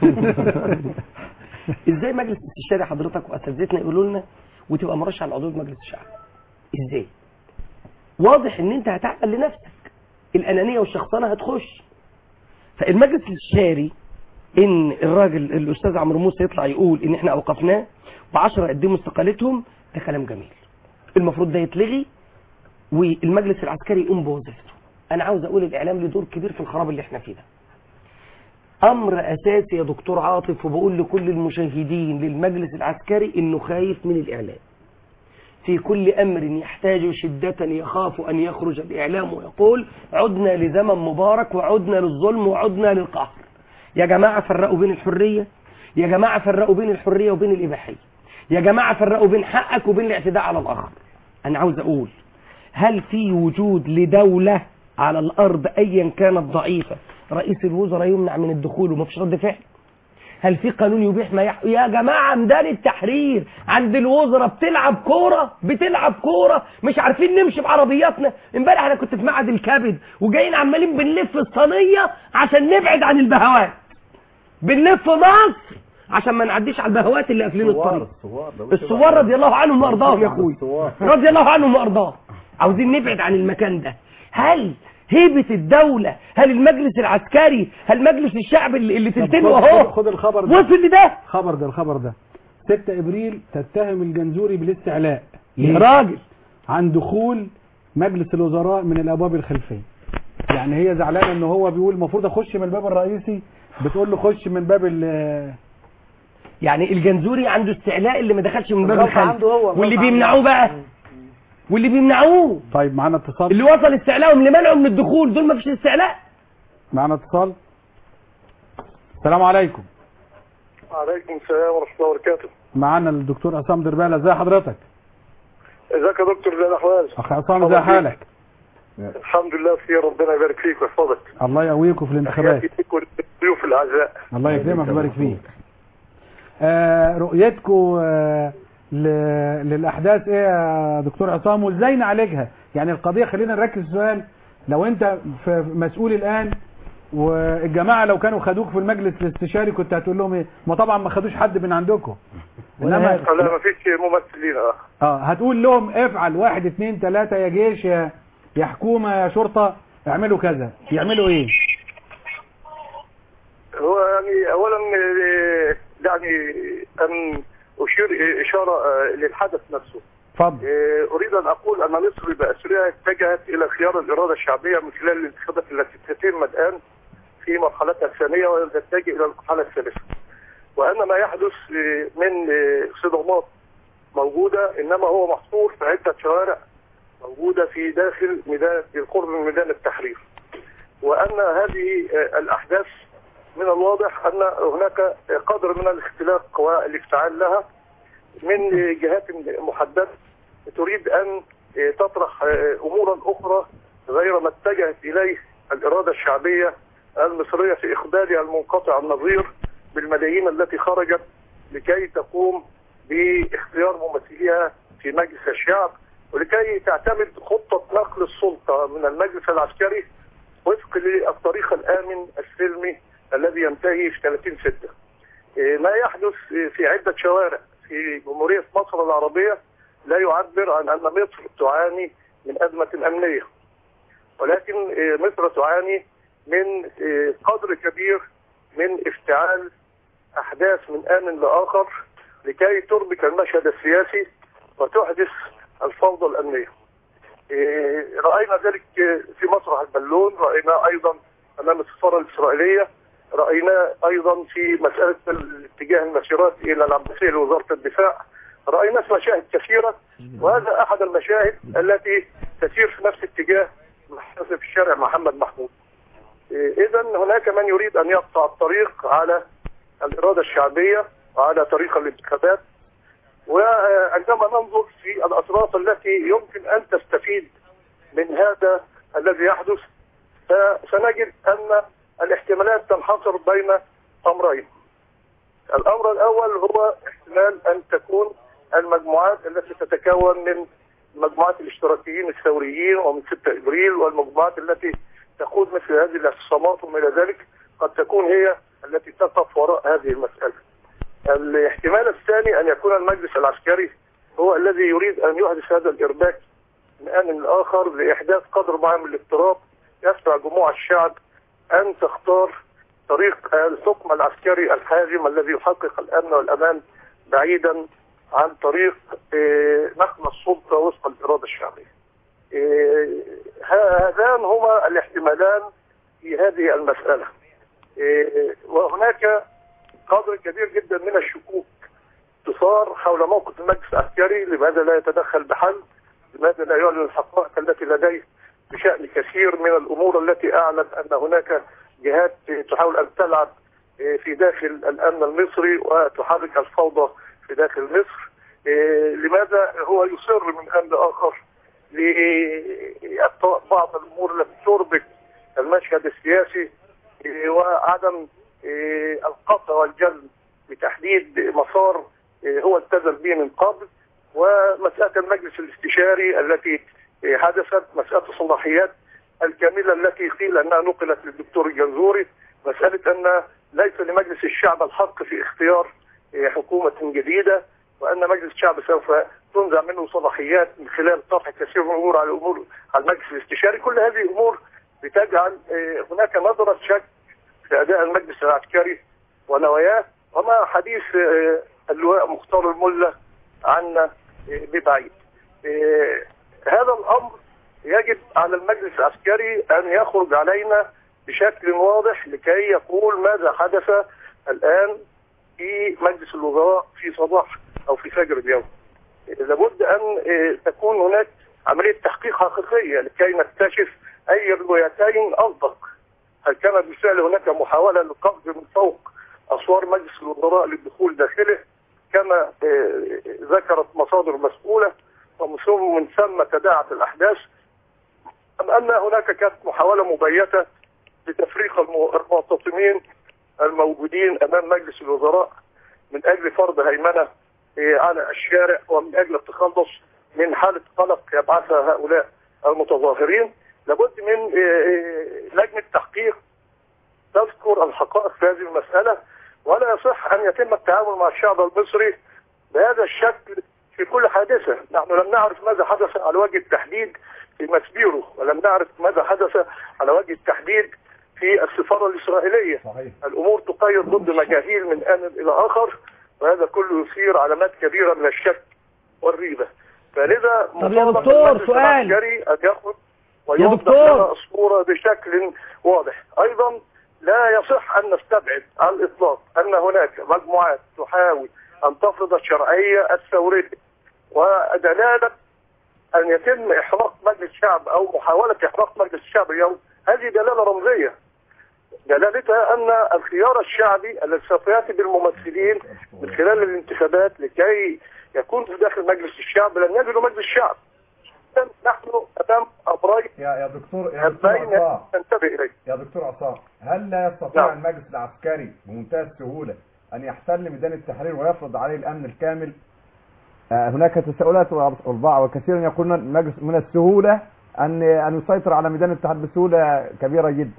ازاي مجلس استشاري حضرتك واساتذتنا يقولوا لنا وتبقى مرشح لعضو مجلس الشعب ازاي واضح ان انت هتعمل لنفسك الانانيه والشخصنه هتخش فالمجلس الاستشاري ان الراجل الاستاذ عمرو موسى يطلع يقول ان احنا اوقفناه و10 قدموا استقالتهم ده كلام جميل المفروض ده يتلغي والمجلس العسكري يقوم بوظيفته انا عاوز اقول الاعلام له دور كبير في الخراب اللي احنا فيه ده امر اساسي يا دكتور عاطف وبقول لكل المشاهدين للمجلس العسكري انه خايف من الاعلام في كل امر يحتاج شدة يخاف ان يخرج الاعلام ويقول عدنا لزمن مبارك وعدنا للظلم وعدنا للقهر يا جماعة فرقوا بين الحرية يا جماعة فرقوا بين الحرية وبين الإباحية يا جماعة فرقوا بين حقك وبين الاعتداء على الآخر أنا عاوز أقول هل في وجود لدولة على الأرض أيا كانت ضعيفة رئيس الوزراء يمنع من الدخول وما فيش رد فعل هل في قانون يبيح ما يح... يا جماعة ميدان التحرير عند الوزراء بتلعب كورة بتلعب كورة مش عارفين نمشي بعربياتنا امبارح انا كنت في معهد الكبد وجايين عمالين بنلف الصينية عشان نبعد عن البهوات بنلف مصر عشان ما نعديش على البهوات اللي قافلين الطريق الثوار رضي الله عنهم وارضاهم يا اخوي رضي الله عنهم وارضاهم عاوزين نبعد عن المكان ده هل هيبة الدولة هل المجلس العسكري هل مجلس الشعب اللي, اللي تلتنه خد- اهو خد الخبر ده وصل لده خبر ده الخبر ده 6 ابريل تتهم الجنزوري بالاستعلاء يا راجل عن دخول مجلس الوزراء من الابواب الخلفيه يعني هي زعلانه ان هو بيقول المفروض اخش من الباب الرئيسي بتقول له خش من باب ال يعني الجنزوري عنده استعلاء اللي ما دخلش من باب الغلطة الخلف عنده هو، واللي الغلطة بيمنعوه بقى واللي بيمنعوه طيب معانا اتصال اللي وصل استعلاءهم اللي منعوا من الدخول دول ما فيش استعلاء معانا اتصال السلام عليكم عليكم السلام ورحمة الله وبركاته معانا الدكتور عصام دربالة ازي حضرتك ازيك يا دكتور زي الاحوال اخ عصام ازي حالك الحمد لله بخير ربنا يبارك فيك ويحفظك الله يقويكم في الانتخابات تحياتي ليك وللضيوف الاعزاء الله يكرمك ويبارك فيك آه رؤيتكم آه ل- للاحداث ايه يا دكتور عصام وازاي نعالجها يعني القضيه خلينا نركز في السؤال لو انت في مسؤول الان والجماعه لو كانوا خدوك في المجلس الاستشاري كنت هتقول لهم ايه ما طبعا ما خدوش حد من عندكم انما لا ما فيش ممثلين اه اه هتقول لهم افعل واحد اتنين تلاتة يا جيش يا يا حكومة يا شرطة اعملوا كذا يعملوا ايه هو يعني اولا آه، يعني ان اشير اشاره آه، للحدث نفسه اتفضل آه، اريد ان اقول ان مصر باسرها اتجهت الى خيار الاراده الشعبيه من خلال الانتخابات التي تتم الان في مرحلتها الثانيه وتتجه الى المرحله الثالثه وان ما يحدث آه، من آه، صدمات موجوده انما هو محصور في عده شوارع موجوده في داخل ميدان القرب من ميدان التحرير وان هذه آه، الاحداث من الواضح ان هناك قدر من الاختلاق والافتعال لها من جهات محدده تريد ان تطرح امورا اخرى غير ما اتجهت اليه الاراده الشعبيه المصريه في اخبارها المنقطع النظير بالملايين التي خرجت لكي تقوم باختيار ممثليها في مجلس الشعب ولكي تعتمد خطه نقل السلطه من المجلس العسكري وفق للطريق الامن السلمي الذي ينتهي في 30 6 ما يحدث في عده شوارع في جمهوريه مصر العربيه لا يعبر عن ان مصر تعاني من ازمه امنيه ولكن مصر تعاني من قدر كبير من افتعال احداث من ان لاخر لكي تربك المشهد السياسي وتحدث الفوضى الامنيه. إيه، راينا ذلك في مسرح البالون، راينا ايضا امام السفاره الاسرائيليه، راينا ايضا في مساله اتجاه المسيرات الى العباسيه لوزاره الدفاع، راينا مشاهد كثيره وهذا احد المشاهد التي تسير في نفس اتجاه ما حدث في الشارع محمد محمود. اذا هناك من يريد ان يقطع الطريق على الاراده الشعبيه وعلى طريق الانتخابات وعندما ننظر في الاطراف التي يمكن ان تستفيد من هذا الذي يحدث فسنجد ان الاحتمالات تنحصر بين امرين. الامر الاول هو احتمال ان تكون المجموعات التي تتكون من مجموعات الاشتراكيين الثوريين ومن 6 ابريل والمجموعات التي تقود مثل هذه الاعتصامات وما الى ذلك قد تكون هي التي تقف وراء هذه المساله. الاحتمال الثاني ان يكون المجلس العسكري هو الذي يريد ان يحدث هذا الارباك من ان لاخر لاحداث قدر معين من الاضطراب يدفع جموع الشعب ان تختار طريق الحكم العسكري الحازم الذي يحقق الامن والامان بعيدا عن طريق آه، نقل السلطه وفق الاراده الشعبيه. آه، هذان هما الاحتمالان في هذه المساله. إيه، وهناك قدر كبير جدا من الشكوك تثار حول موقف المجلس العسكري لماذا لا يتدخل بحل لماذا لا يعلن الحقائق التي لديه بشأن كثير من الأمور التي أعلن أن هناك جهات تحاول أن تلعب في داخل الأمن المصري وتحرك الفوضى في داخل مصر إيه، لماذا هو يصر من آن لآخر لبعض الأمور التي تربك المشهد السياسي إيه، وعدم إيه، القطع والجلب بتحديد مسار إيه، هو التزم به من قبل ومسألة المجلس الاستشاري التي إيه، حدثت مسألة الصلاحيات الكاملة التي قيل أنها نقلت للدكتور الجنزوري مسألة أن ليس لمجلس الشعب الحق في اختيار إيه، حكومة جديدة وأن مجلس الشعب سوف تنزع منه صلاحيات من خلال طرح كثير من الأمور على الأمور على المجلس الاستشاري كل هذه الأمور بتجعل إيه، هناك نظرة شك في أداء المجلس العسكري ونواياه وما حديث آه، اللواء مختار الملا عنا آه، ببعيد آه، هذا الأمر يجب على المجلس العسكري أن يخرج علينا بشكل واضح لكي يقول ماذا حدث الآن في مجلس الوزراء في صباح أو في فجر اليوم لابد أن آه، تكون هناك عملية تحقيق حقيقية لكي نكتشف أي روايتين أصدق هل كان بالفعل هناك محاولة للقبض من فوق أسوار مجلس الوزراء للدخول داخله كما آه، ذكرت مصادر مسؤولة ومن ثم من ثم تداعت الأحداث أم أن هناك كانت محاولة مبيتة لتفريق المو- المعتصمين الموجودين أمام مجلس الوزراء من أجل فرض هيمنة آه، على الشارع ومن أجل التخلص من حالة قلق يبعثها هؤلاء المتظاهرين لابد من آه، آه، لجنة تحقيق تذكر الحقائق في هذه المسألة ولا يصح أن يتم التعامل مع الشعب المصري بهذا الشكل في كل حادثة نحن لم نعرف ماذا حدث على وجه التحديد في مسبيرو ولم نعرف ماذا حدث على وجه التحديد في السفارة الإسرائيلية صحيح. الأمور تقيد ضد مجاهيل من آن إلى آخر وهذا كله يثير علامات كبيرة من الشك والريبة فلذا طب يا مطالب دكتور، المجلس سؤال. العسكري أن يخرج يا ويوضح دكتور. لنا الصورة بشكل واضح أيضا لا يصح أن نستبعد على الإطلاق أن هناك مجموعات تحاول أن تفرض الشرعية الثورية ودلالة أن يتم إحراق مجلس الشعب أو محاولة إحراق مجلس الشعب اليوم هذه دلالة رمزية دلالتها أن الخيار الشعبي الذي سوف يأتي بالممثلين من خلال الانتخابات لكي يكون في داخل مجلس الشعب لن يجد مجلس الشعب نحن أمام أمرين يا يا دكتور يا دكتور هذين عصام ننتبه إليه يا دكتور عصام هل لا يستطيع نعم. المجلس العسكري بمنتهى السهولة أن يحتل ميدان التحرير ويفرض عليه الأمن الكامل آه، هناك تساؤلات والبعض وكثيرا يقولون المجلس من السهولة أن أن يسيطر على ميدان الاتحاد بسهولة كبيرة جدا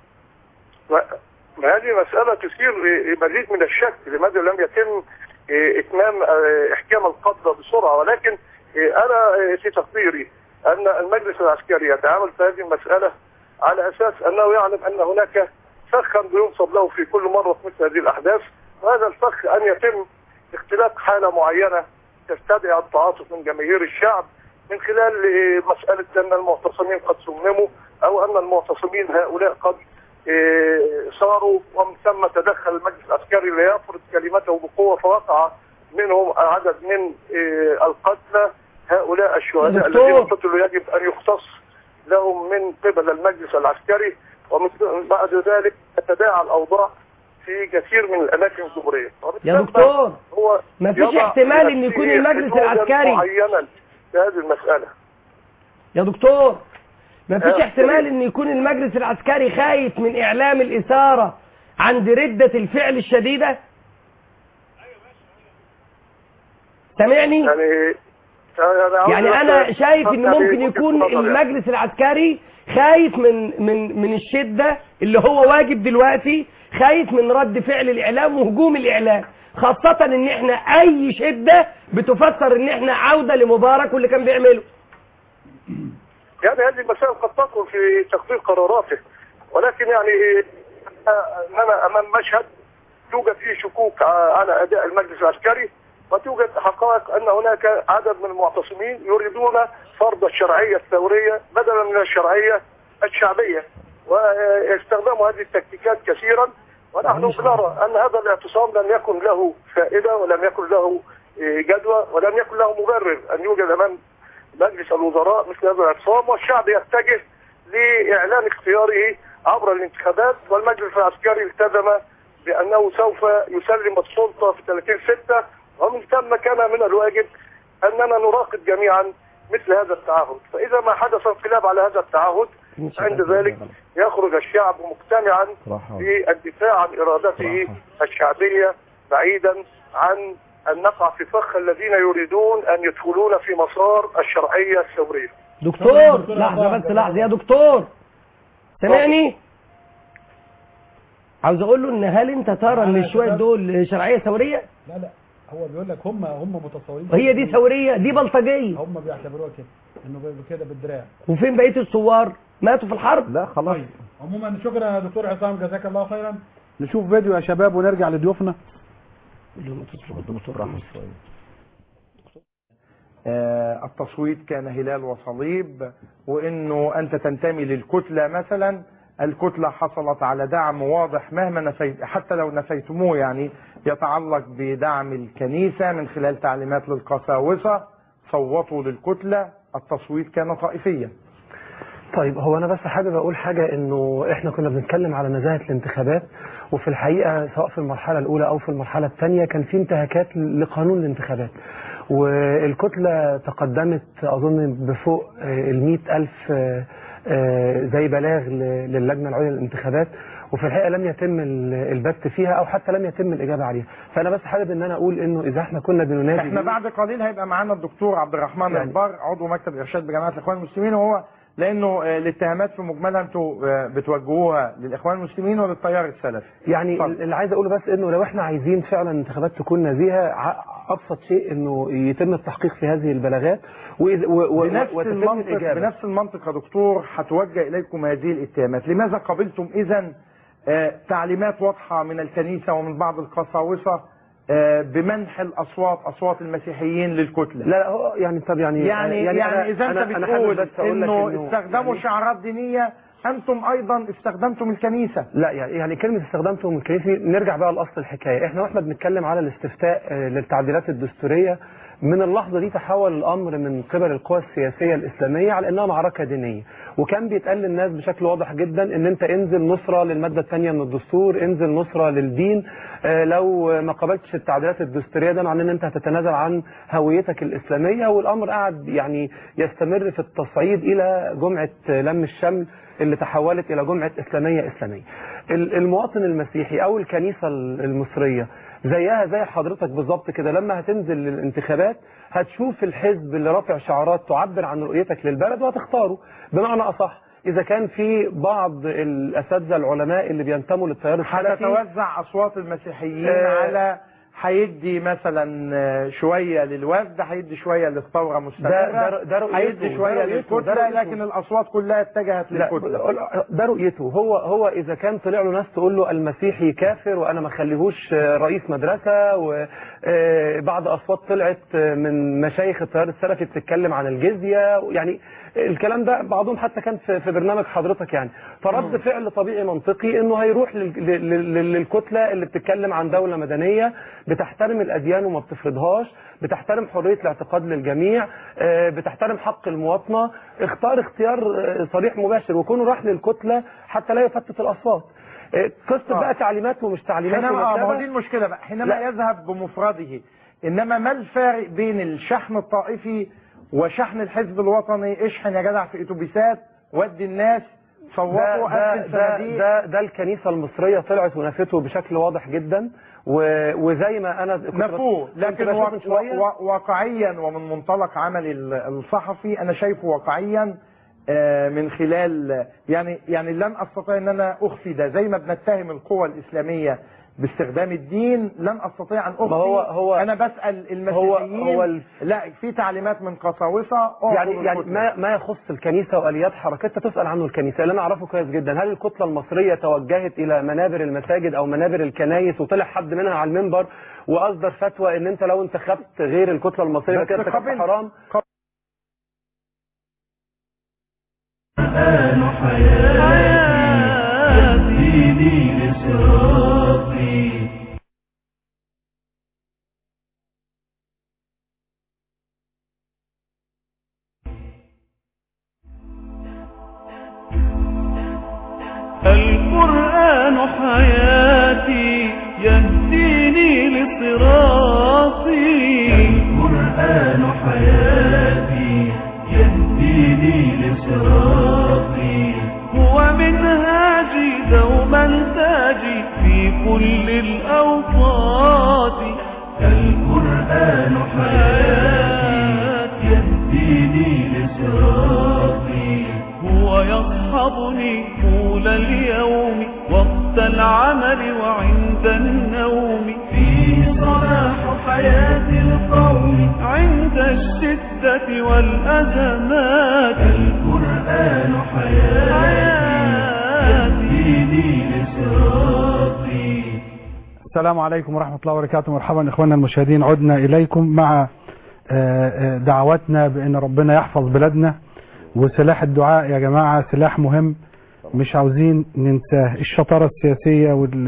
ما هذه مسألة تثير مزيد من الشك لماذا لم يتم إيه، إتمام آه، إحكام القبضة بسرعة ولكن إيه، أنا إيه، في تقديري أن المجلس العسكري يتعامل في هذه المسألة على أساس أنه يعلم أن هناك فخا بينصب له في كل مرة في مثل هذه الأحداث وهذا الفخ أن يتم اختلاق حالة معينة تستدعي التعاطف من جماهير الشعب من خلال إيه، مسألة أن المعتصمين قد سمموا أو أن المعتصمين هؤلاء قد إيه، صاروا ومن ثم تدخل المجلس العسكري ليفرض كلمته بقوة فوقع منهم عدد من إيه، القتلى هؤلاء الشهداء دكتور. الذين قتلوا يجب أن يختص لهم من قبل المجلس العسكري ومن بعد ذلك تتداعى الأوضاع في كثير من الأماكن الجمهورية يا دكتور هو ما فيش يضع احتمال ان لنفسه يكون المجلس حدودا العسكري معينا في هذه المسألة يا دكتور ما فيش آه، احتمال ان يكون المجلس العسكري خايف من اعلام الاثارة عند ردة الفعل الشديدة سامعني يعني أنا عاوز يعني انا شايف ان أفهم ممكن وجهة يكون نظر يعني. المجلس العسكري خايف من من من الشدة اللي هو واجب دلوقتي خايف من رد فعل الاعلام وهجوم الاعلام خاصة ان احنا اي شدة بتفسر ان احنا عودة لمبارك واللي كان بيعمله يعني هذه المسائل قد تدخل في تقدير قراراته ولكن يعني اننا امام مشهد توجد فيه شكوك ع- على اداء المجلس العسكري وتوجد حقائق ان هناك عدد من المعتصمين يريدون فرض الشرعيه الثوريه بدلا من الشرعيه الشعبيه ويستخدموا هذه التكتيكات كثيرا ونحن نرى أن هذا الاعتصام لم يكن له فائدة ولم يكن له آه، جدوى ولم يكن له مبرر أن يوجد أمام مجلس الوزراء مثل هذا الاعتصام والشعب يتجه لإعلان اختياره عبر الانتخابات والمجلس العسكري التزم بأنه سوف يسلم السلطة في 30 ستة ومن ثم كان من الواجب أننا نراقب جميعا مثل هذا التعهد فإذا ما حدث انقلاب على هذا التعهد عند ذلك يخرج الشعب مجتمعا في الدفاع عن إرادته الشعبية بعيدا عن أن نقع في فخ الذين يريدون أن يدخلون في مسار الشرعية الثورية دكتور لحظة بس لحظة يا دكتور سامعني عاوز اقول له ان هل انت ترى ان شوية دول شرعية ثورية لا لا هو بيقول لك هم هم متصورين وهي دي ثورية دي بلطجية هم بيعتبروها كده انه بي- كده بالدراع وفين بقية الثوار ماتوا في الحرب لا خلاص عموما شكرا يا دكتور عصام جزاك الله خيرا نشوف فيديو يا شباب ونرجع لضيوفنا آه، التصويت كان هلال وصليب وانه انت تنتمي للكتلة مثلا الكتلة حصلت على دعم واضح مهما نفيت حتى لو نفيتموه يعني يتعلق بدعم الكنيسة من خلال تعليمات للقساوسة صوتوا للكتلة التصويت كان طائفيا طيب هو انا بس حابب اقول حاجه انه احنا كنا بنتكلم على نزاهه الانتخابات وفي الحقيقه سواء في المرحله الاولى او في المرحله الثانيه كان في انتهاكات لقانون الانتخابات والكتله تقدمت اظن بفوق ال ألف آه، آه، زي بلاغ ل- للجنه العليا للانتخابات وفي الحقيقه لم يتم ال- البت فيها او حتى لم يتم الاجابه عليها فانا بس حابب ان انا اقول انه اذا احنا كنا بننادي احنا بعد قليل هيبقى معانا الدكتور عبد الرحمن يعني- البر عضو مكتب ارشاد بجماعه الاخوان المسلمين وهو لانه آه، الاتهامات في مجملها انتوا آه، بتوجهوها للاخوان المسلمين وللتيار السلفي يعني اللي عايز اقوله بس انه لو احنا عايزين فعلا انتخابات تكون نزيهه ع- ابسط شيء انه يتم التحقيق في هذه البلاغات وإذ- و- و- بنفس وتتم المنطق الاجابه بنفس المنطق يا دكتور هتوجه اليكم هذه الاتهامات لماذا قبلتم اذا آه، تعليمات واضحه من الكنيسه ومن بعض القساوسه آه، بمنح الاصوات اصوات المسيحيين للكتله لا لا هو يعني طب يعني يعني يعني, أنا- اذا انت أنا- أنا حابب بتقول بس أقول لك انه إنه استخدموا يعني- شعارات دينيه انتم ايضا استخدمتم الكنيسه لا يعني يعني كلمة استخدامتم الكنيسي نرجع بقى لأصل الحكاية احنا واحنا بنتكلم على الاستفتاء آه، للتعديلات الدستورية من اللحظة دي تحول الأمر من قبل القوى السياسية الإسلامية على إنها معركة دينية وكان بيتقال للناس بشكل واضح جدا إن أنت انزل نصرة للمادة الثانية من الدستور انزل نصرة للدين آه، لو ما قبلتش التعديلات الدستورية ده معناه إن أنت هتتنازل عن هويتك الإسلامية والأمر قعد يعني يستمر في التصعيد إلى جمعة آه، لم الشمل اللي تحولت الى جمعه اسلاميه اسلاميه. ال- المواطن المسيحي او الكنيسه ال- المصريه زيها زي حضرتك بالظبط كده لما هتنزل للانتخابات هتشوف الحزب اللي رافع شعارات تعبر عن رؤيتك للبلد وهتختاره بمعنى اصح اذا كان في بعض الاساتذه العلماء اللي بينتموا للتيار السلفي هتتوزع اصوات المسيحيين آه، على هيدي مثلا آه، شويه للوفد هيدي شويه للثوره مستمره ده- ده- ده رؤيته، هيدي ده شويه رؤيته، للكتله ده رؤيته. لكن الاصوات كلها اتجهت لا للكتله ده رؤيته هو هو اذا كان طلع له ناس تقول له المسيحي كافر وانا ما اخليهوش آه، رئيس مدرسه وبعض اصوات طلعت آه، من مشايخ التيار السلفي بتتكلم عن الجزيه يعني الكلام ده بعضهم حتى كان في في برنامج حضرتك يعني فرد فعل طبيعي منطقي انه هيروح لل- لل- لل- للكتله اللي بتتكلم عن دوله مدنيه بتحترم الاديان وما بتفرضهاش بتحترم حريه الاعتقاد للجميع آه، بتحترم حق المواطنه اختار اختيار آه، صريح مباشر وكونه راح للكتله حتى لا يفتت الاصوات آه، قصه آه. بقى تعليمات ومش تعليمات حينما آه، ما هو ومكتبة. دي المشكله بقى حينما لا. يذهب بمفرده انما ما الفارق بين الشحن الطائفي وشحن الحزب الوطني اشحن يا جدع في اتوبيسات ودي الناس ده صوتوا ده, قفل ده, صناديق ده, ده الكنيسه المصريه طلعت ونفته بشكل واضح جدا و- وزي ما انا كنت مفهوم كنت لكن بشوف و... من شوية و... واقعيا ومن منطلق عملي ال- الصحفي انا شايفه واقعيا آه، من خلال يعني يعني لن استطيع ان انا اخفي ده زي ما بنتهم القوى الاسلاميه باستخدام الدين لن استطيع ان اخفي ما هو- هو- انا بسال المسيحيين هو- هو ال- لا في تعليمات من قساوسه اعطوا يعني يعني للكتلة. ما ما يخص الكنيسه واليات حركتها تسال عنه الكنيسه اللي انا اعرفه كويس جدا هل الكتله المصريه توجهت الى منابر المساجد او منابر الكنايس وطلع حد منها على المنبر واصدر فتوى ان انت لو انتخبت غير الكتله المصريه بس كده انتخبت قبل- حرام حياتي دين إسرائيل القرآن حياتي يهديني لصراطي القرآن حياتي يهديني لصراطي هو منهاجي دوما تاجي في كل الأوقات القرآن حياتي يهديني لصراطي هو يصحبني طول اليوم وقت العمل وعند النوم فيه صلاح حياة القوم عند الشدة والأزمات القرآن حياتي يهديني لصراطي السلام عليكم ورحمة الله وبركاته مرحبا إخواننا المشاهدين عدنا إليكم مع آه، آه، دعواتنا بأن ربنا يحفظ بلادنا وسلاح الدعاء يا جماعة سلاح مهم مش عاوزين ننساه الشطارة السياسية وال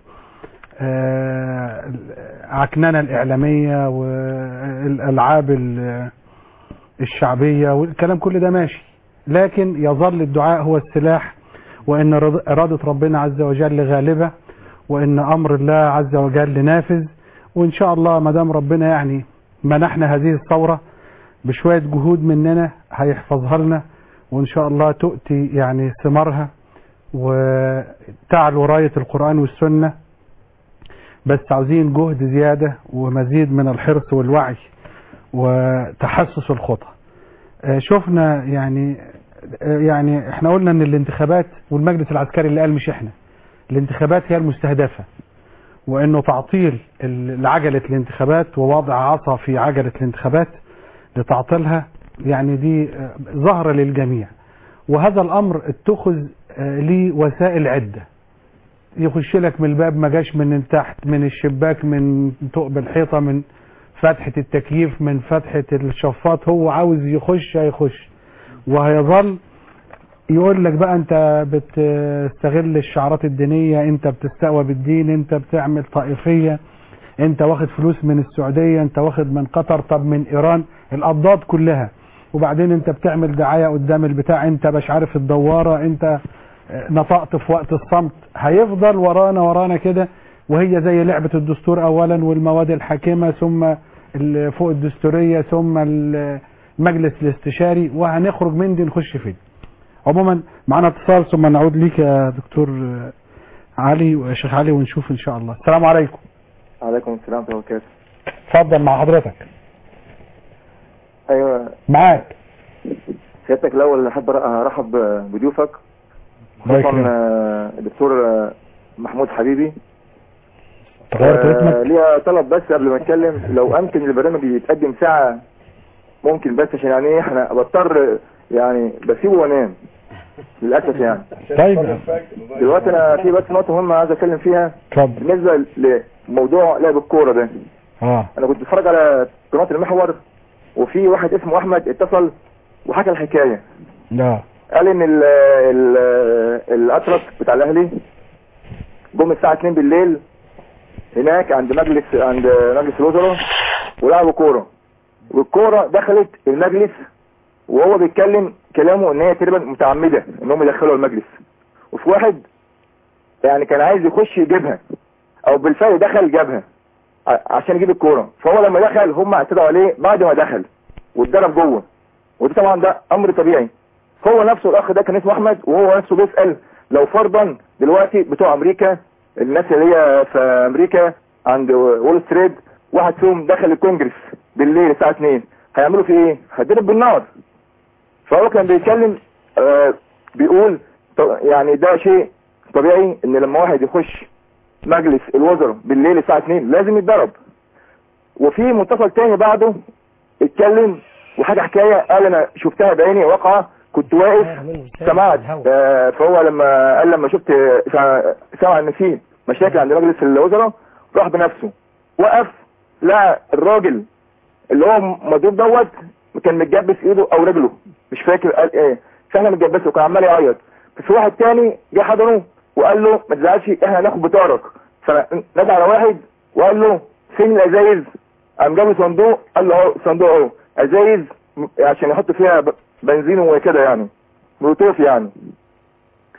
آه، العكننة الإعلامية والألعاب ال- الشعبية والكلام كل ده ماشي لكن يظل الدعاء هو السلاح وأن رض- إرادة ربنا عز وجل غالبة وان امر الله عز وجل نافذ وان شاء الله ما دام ربنا يعني منحنا هذه الثوره بشويه جهود مننا هيحفظها لنا وان شاء الله تؤتي يعني ثمارها وتعلو رايه القران والسنه بس عاوزين جهد زياده ومزيد من الحرص والوعي وتحسس الخطى آه، شفنا يعني آه، يعني احنا قلنا ان الانتخابات والمجلس العسكري اللي قال مش احنا الانتخابات هي المستهدفة وانه تعطيل ال- لعجلة الانتخابات ووضع عصا في عجلة الانتخابات لتعطيلها يعني دي آه، ظهر للجميع وهذا الامر اتخذ آه، ليه وسائل عدة يخش لك من الباب ما جاش من تحت من الشباك من ثقب الحيطة من فتحة التكييف من فتحة الشفاط هو عاوز يخش هيخش وهيظل يقول لك بقى انت بتستغل الشعارات الدينية انت بتستقوى بالدين انت بتعمل طائفية انت واخد فلوس من السعودية انت واخد من قطر طب من ايران الاضداد كلها وبعدين انت بتعمل دعاية قدام البتاع انت مش عارف الدوارة انت نطقت في وقت الصمت هيفضل ورانا ورانا كده وهي زي لعبة الدستور اولا والمواد الحاكمة ثم ال- فوق الدستورية ثم المجلس الاستشاري وهنخرج من دي نخش فين عموما معنا اتصال ثم نعود ليك يا دكتور علي وشيخ علي ونشوف ان شاء الله السلام عليكم عليكم السلام ورحمة الله وبركاته اتفضل مع حضرتك ايوه معاك سيادتك الاول احب ارحب بضيوفك الله خصوصا يكرمك. آه، الدكتور آه، محمود حبيبي تغيرت آه، اسمك ليا طلب بس قبل ما اتكلم لو امكن البرنامج يتقدم ساعة ممكن بس عشان يعني ايه احنا بضطر يعني بسيبه وانام للاسف يعني طيب دلوقتي انا في بس نقطة مهمة عايز اتكلم فيها اتفضل بالنسبة لموضوع لعب الكورة ده اه انا كنت بتفرج على قناة المحور وفي واحد اسمه احمد اتصل وحكى الحكاية لا قال ان ال ال الاترك بتاع الاهلي جم الساعة 2 بالليل هناك عند مجلس عند مجلس الوزراء ولعبوا كورة والكورة دخلت المجلس وهو بيتكلم كلامه ان هي تقريبا متعمدة ان هم يدخلوا المجلس وفي واحد يعني كان عايز يخش يجيبها او بالفعل دخل جابها ع- عشان يجيب الكورة فهو لما دخل هم اعتدوا عليه بعد ما دخل واتضرب جوه وده طبعا ده امر طبيعي هو نفسه الاخ ده كان اسمه احمد وهو نفسه بيسال لو فرضا دلوقتي بتوع امريكا الناس اللي هي في امريكا عند وول ستريت واحد فيهم دخل الكونجرس بالليل الساعه 2 هيعملوا فيه ايه؟ هيضرب بالنار فهو كان بيتكلم آه بيقول ط- يعني ده شيء طبيعي ان لما واحد يخش مجلس الوزراء بالليل الساعه 2 لازم يتضرب وفي متصل تاني بعده اتكلم وحاجة حكاية قال انا شفتها بعيني واقعة كنت واقف سمعت آه، فهو لما قال لما شفت سمع- سمع ان في مشاكل عند مجلس الوزراء راح بنفسه وقف لقى الراجل اللي هو مضروب دوت كان متجبس ايده او رجله مش فاكر قال ايه فاحنا متجبسه وكان عمال يعيط بس واحد تاني جه حضنه وقال له ما تزعلش احنا هناخد بطارك فنادى على واحد وقال له فين الازايز قام جاب له صندوق قال له اهو صندوق اهو ازايز عشان يحط فيها ب- بنزين وكده يعني بلوتوث يعني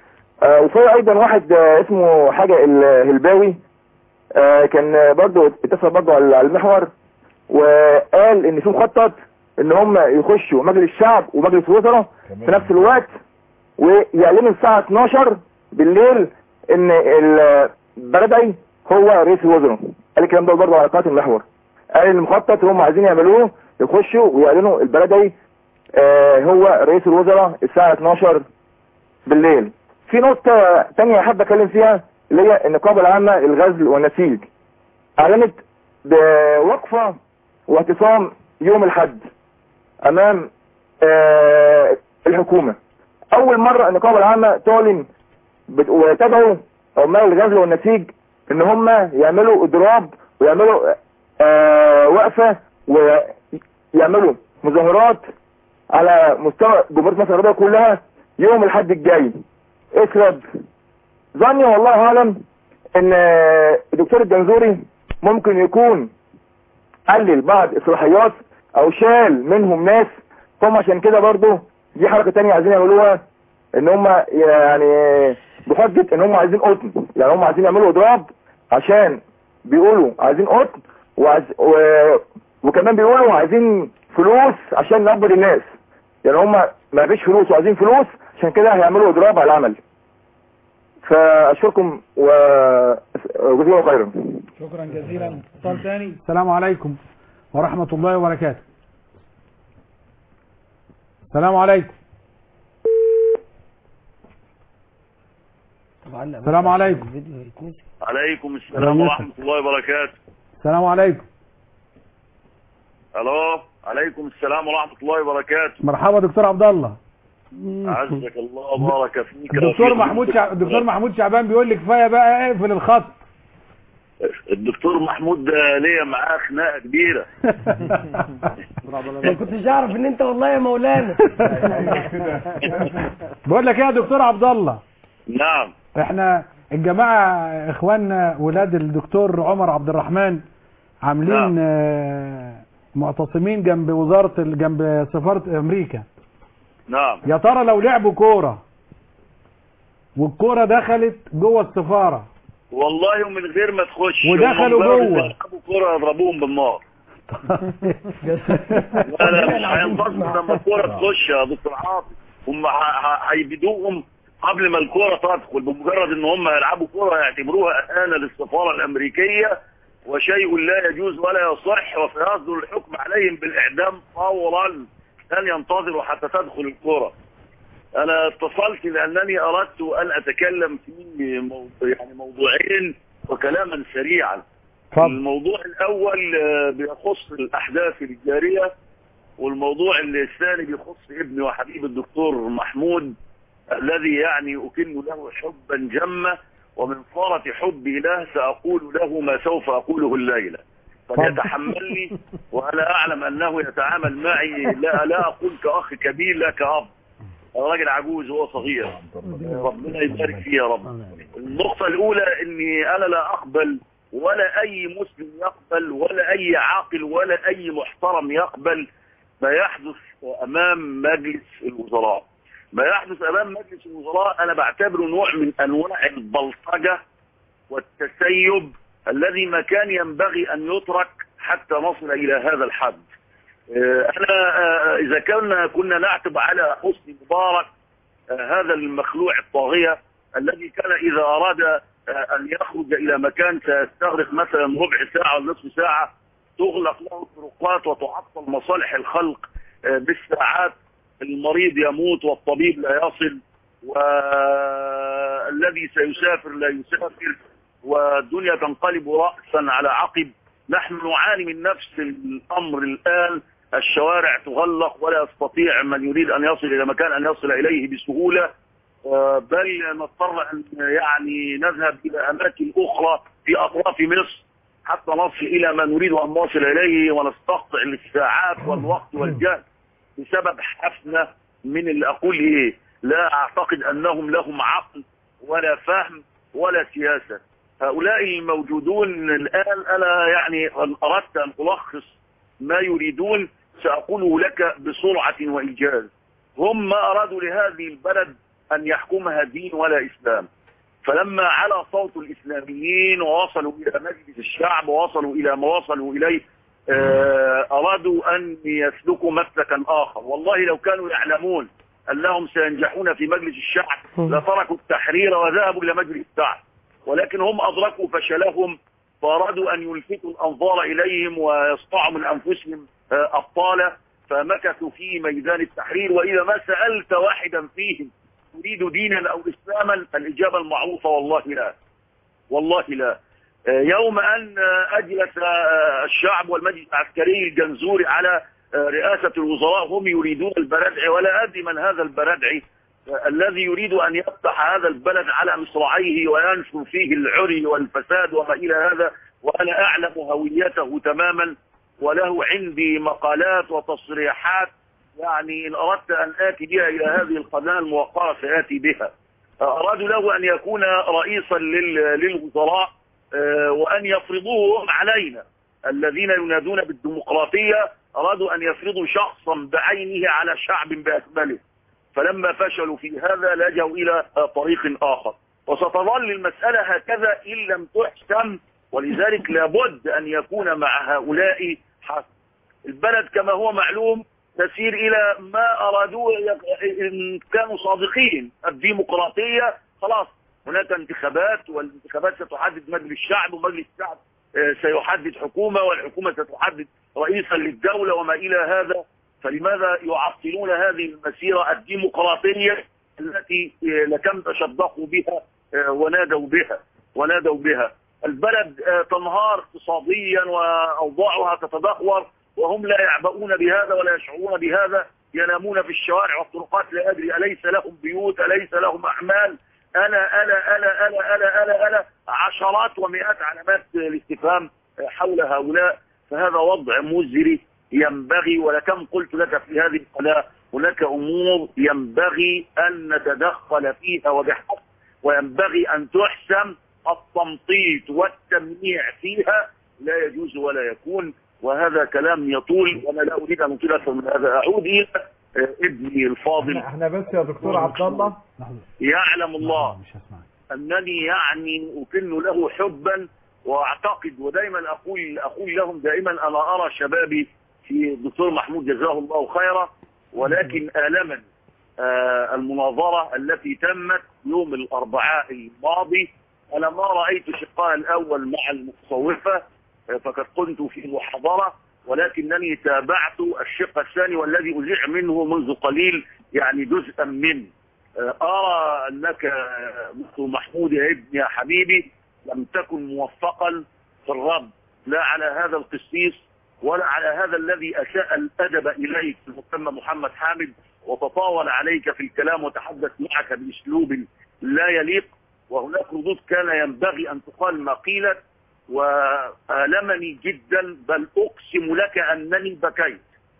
آه، وفي ايضا واحد آه، اسمه حاجة الهلباوي آه، كان برضو اتصل برضو على على المحور وقال ان في مخطط ان هم يخشوا مجلس الشعب ومجلس الوزراء في نفس الوقت ويعلنوا الساعة 12 بالليل ان البلدعي هو رئيس الوزراء قال الكلام ده برضه على قناة المحور قال ان المخطط اللي هم عايزين يعملوه يخشوا ويعلنوا البلدعي آه، هو رئيس الوزراء الساعة 12 بالليل في نقطة تانية احب اتكلم فيها اللي هي النقابة العامة للغزل والنسيج اعلنت بوقفة واعتصام يوم الحد امام آه، الحكومة اول مرة النقابة العامة تعلن بت- وتدعو عمال الغزل والنسيج ان هم يعملوا اضراب ويعملوا آه، وقفة ويعملوا مظاهرات على مستوى جمهورية مصر العربية كلها يوم الحد الجاي اسرب ظني والله اعلم ان الدكتور الجنزوري ممكن يكون قلل بعض اصلاحيات او شال منهم ناس هم عشان كده برضو دي حركة تانية عايزين يعملوها ان هم يعني بحجة ان هم عايزين قطن يعني هم عايزين يعملوا اضراب عشان بيقولوا عايزين قطن وعايز و... وكمان بيقولوا عايزين فلوس عشان نقبض الناس يعني هم ما فيش فلوس وعايزين فلوس عشان كده هيعملوا اضراب على العمل فاشكركم وجزاكم الله خيرا شكرا جزيلا اتصال ثاني السلام عليكم ورحمة الله وبركاته السلام عليكم السلام عليكم عليكم السلام ورحمة الله وبركاته السلام عليكم الو عليكم السلام ورحمة الله وبركاته مرحبا دكتور عبد الله عزك الله وبارك فيك الدكتور وفيك. محمود شع... الدكتور محمود شعبان بيقول لي كفايه بقى اقفل الخط الدكتور محمود ده ليا معاه خناقة كبيرة ما كنتش اعرف ان انت والله يا مولانا بقول لك ايه يا دكتور عبد الله نعم احنا الجماعه اخواننا ولاد الدكتور عمر عبد الرحمن عاملين آه، معتصمين جنب وزاره ال- جنب سفاره امريكا نعم يا ترى لو لعبوا كوره والكوره دخلت جوه السفاره والله ومن غير ما تخش ودخلوا هم مجرد جوه. يلعبوا كرة يضربوهم بالنار لا لا مش هينبسطوا لما الكرة تخش يا دكتور عاطف هم ه- ه- هيبيدوهم قبل ما الكرة تدخل بمجرد ان هم يلعبوا كرة يعتبروها اهانة للسفارة الامريكية وشيء لا يجوز ولا يصح وسيصدر الحكم عليهم بالاعدام فورا لن ينتظروا حتى تدخل الكرة انا اتصلت لانني اردت ان اتكلم في موضوع يعني موضوعين وكلاما سريعا الموضوع الاول آه، بيخص الاحداث الجاريه والموضوع الثاني بيخص ابني وحبيب الدكتور محمود الذي يعني اكن له حبا جما ومن صارة حبي له ساقول له ما سوف اقوله الليله فليتحملني وانا اعلم انه يتعامل معي لا لا اقول كاخ كبير لا كاب أنا راجل عجوز وهو صغير ربنا يبارك فيه يا رب النقطة الأولى إني أنا لا أقبل ولا أي مسلم يقبل ولا أي عاقل ولا أي محترم يقبل ما يحدث أمام مجلس الوزراء ما يحدث أمام مجلس الوزراء أنا بعتبره نوع من أنواع البلطجة والتسيب الذي ما كان ينبغي أن يترك حتى نصل إلى هذا الحد آه، أنا آه، إذا كنا كنا نعتب على حسني مبارك آه، هذا المخلوع الطاغية الذي كان إذا أراد آه، أن يخرج إلى مكان سيستغرق مثلا ربع ساعة أو نصف ساعة تغلق له الطرقات وتعطل مصالح الخلق آه، بالساعات المريض يموت والطبيب لا يصل والذي سيسافر لا يسافر والدنيا تنقلب رأسا على عقب نحن نعاني من نفس الأمر الآن الشوارع تغلق ولا يستطيع من يريد أن يصل إلى مكان أن يصل إليه بسهولة آه، بل نضطر أن يعني نذهب إلى أماكن أخرى في أطراف مصر حتى نصل إلى ما نريد أن نصل إليه ونستقطع الساعات والوقت والجهد بسبب حفنة من اللي أقول إيه لا أعتقد أنهم لهم عقل ولا فهم ولا سياسة هؤلاء الموجودون الآن أنا يعني أن أردت أن ألخص ما يريدون سأقوله لك بسرعة وإيجاز هم ما أرادوا لهذه البلد أن يحكمها دين ولا إسلام فلما على صوت الإسلاميين ووصلوا إلى مجلس الشعب ووصلوا إلى ما وصلوا إليه آه، أرادوا أن يسلكوا مسلكا آخر والله لو كانوا يعلمون أنهم سينجحون في مجلس الشعب لتركوا التحرير وذهبوا إلى مجلس الشعب ولكن هم أدركوا فشلهم فأرادوا أن يلفتوا الأنظار إليهم ويصنعوا من أنفسهم آه، أبطالا فمكثوا في ميدان التحرير وإذا ما سألت واحدا فيهم تريد دينا أو إسلاما الإجابة المعروفة والله لا والله لا آه، يوم أن آه، أجلس آه، الشعب والمجلس العسكري الجنزوري على آه، رئاسة الوزراء هم يريدون البردع ولا أدري من هذا البردع آه، الذي يريد أن يفتح هذا البلد على مصراعيه وينشر فيه العري والفساد وما إلى هذا وأنا أعلم هويته تماما وله عندي مقالات وتصريحات يعني إن أردت أن آتي بها إلى هذه القناة الموقرة سآتي بها أرادوا له أن يكون رئيسا لل- للوزراء آه، وأن يفرضوهم علينا الذين ينادون بالديمقراطية أرادوا أن يفرضوا شخصا بعينه على شعب بأكمله فلما فشلوا في هذا لجوا إلى آه، طريق آخر وستظل المسألة هكذا إن لم تحسم ولذلك لابد أن يكون مع هؤلاء حسم البلد كما هو معلوم تسير إلى ما أرادوه إن كانوا صادقين الديمقراطية خلاص هناك انتخابات والانتخابات ستحدد مجلس الشعب ومجلس الشعب آه، سيحدد حكومة والحكومة ستحدد رئيسا للدولة وما إلى هذا فلماذا يعطلون هذه المسيرة الديمقراطية التي آه، لكم تشدقوا بها آه، ونادوا بها ونادوا بها البلد آه، تنهار اقتصاديا وأوضاعها تتدهور وهم لا يعبؤون بهذا ولا يشعرون بهذا ينامون في الشوارع والطرقات لا أدري أليس لهم بيوت أليس لهم أعمال أنا أنا أنا أنا أنا أنا أنا عشرات ومئات علامات الاستفهام حول هؤلاء فهذا وضع مزري ينبغي ولكم قلت لك في هذه القناة هناك أمور ينبغي أن نتدخل فيها وبحق وينبغي أن تحسم التمطيط والتمنيع فيها لا يجوز ولا يكون وهذا كلام يطول وانا لا اريد ان اطيل اكثر من هذا اعود الى آه، ابني الفاضل احنا بس يا دكتور عبد الله يعلم الله انني يعني اكن له حبا واعتقد ودايما اقول اقول لهم دائما انا ارى شبابي في الدكتور محمود جزاه الله خيرا ولكن الما آه، المناظره التي تمت يوم الاربعاء الماضي انا ما رايت شقها الاول مع المتصوفه آه، فقد كنت في محاضره ولكنني تابعت الشق الثاني والذي اذيع منه منذ قليل يعني جزءا منه آه، ارى انك آه، دكتور محمود يا ابني يا حبيبي لم تكن موفقا في الرد لا على هذا القسيس ولا على هذا الذي اساء الادب اليك المسمى محمد حامد وتطاول عليك في الكلام وتحدث معك باسلوب لا يليق وهناك ردود كان ينبغي ان تقال ما قيلت وآلمني جدا بل أقسم لك أنني بكيت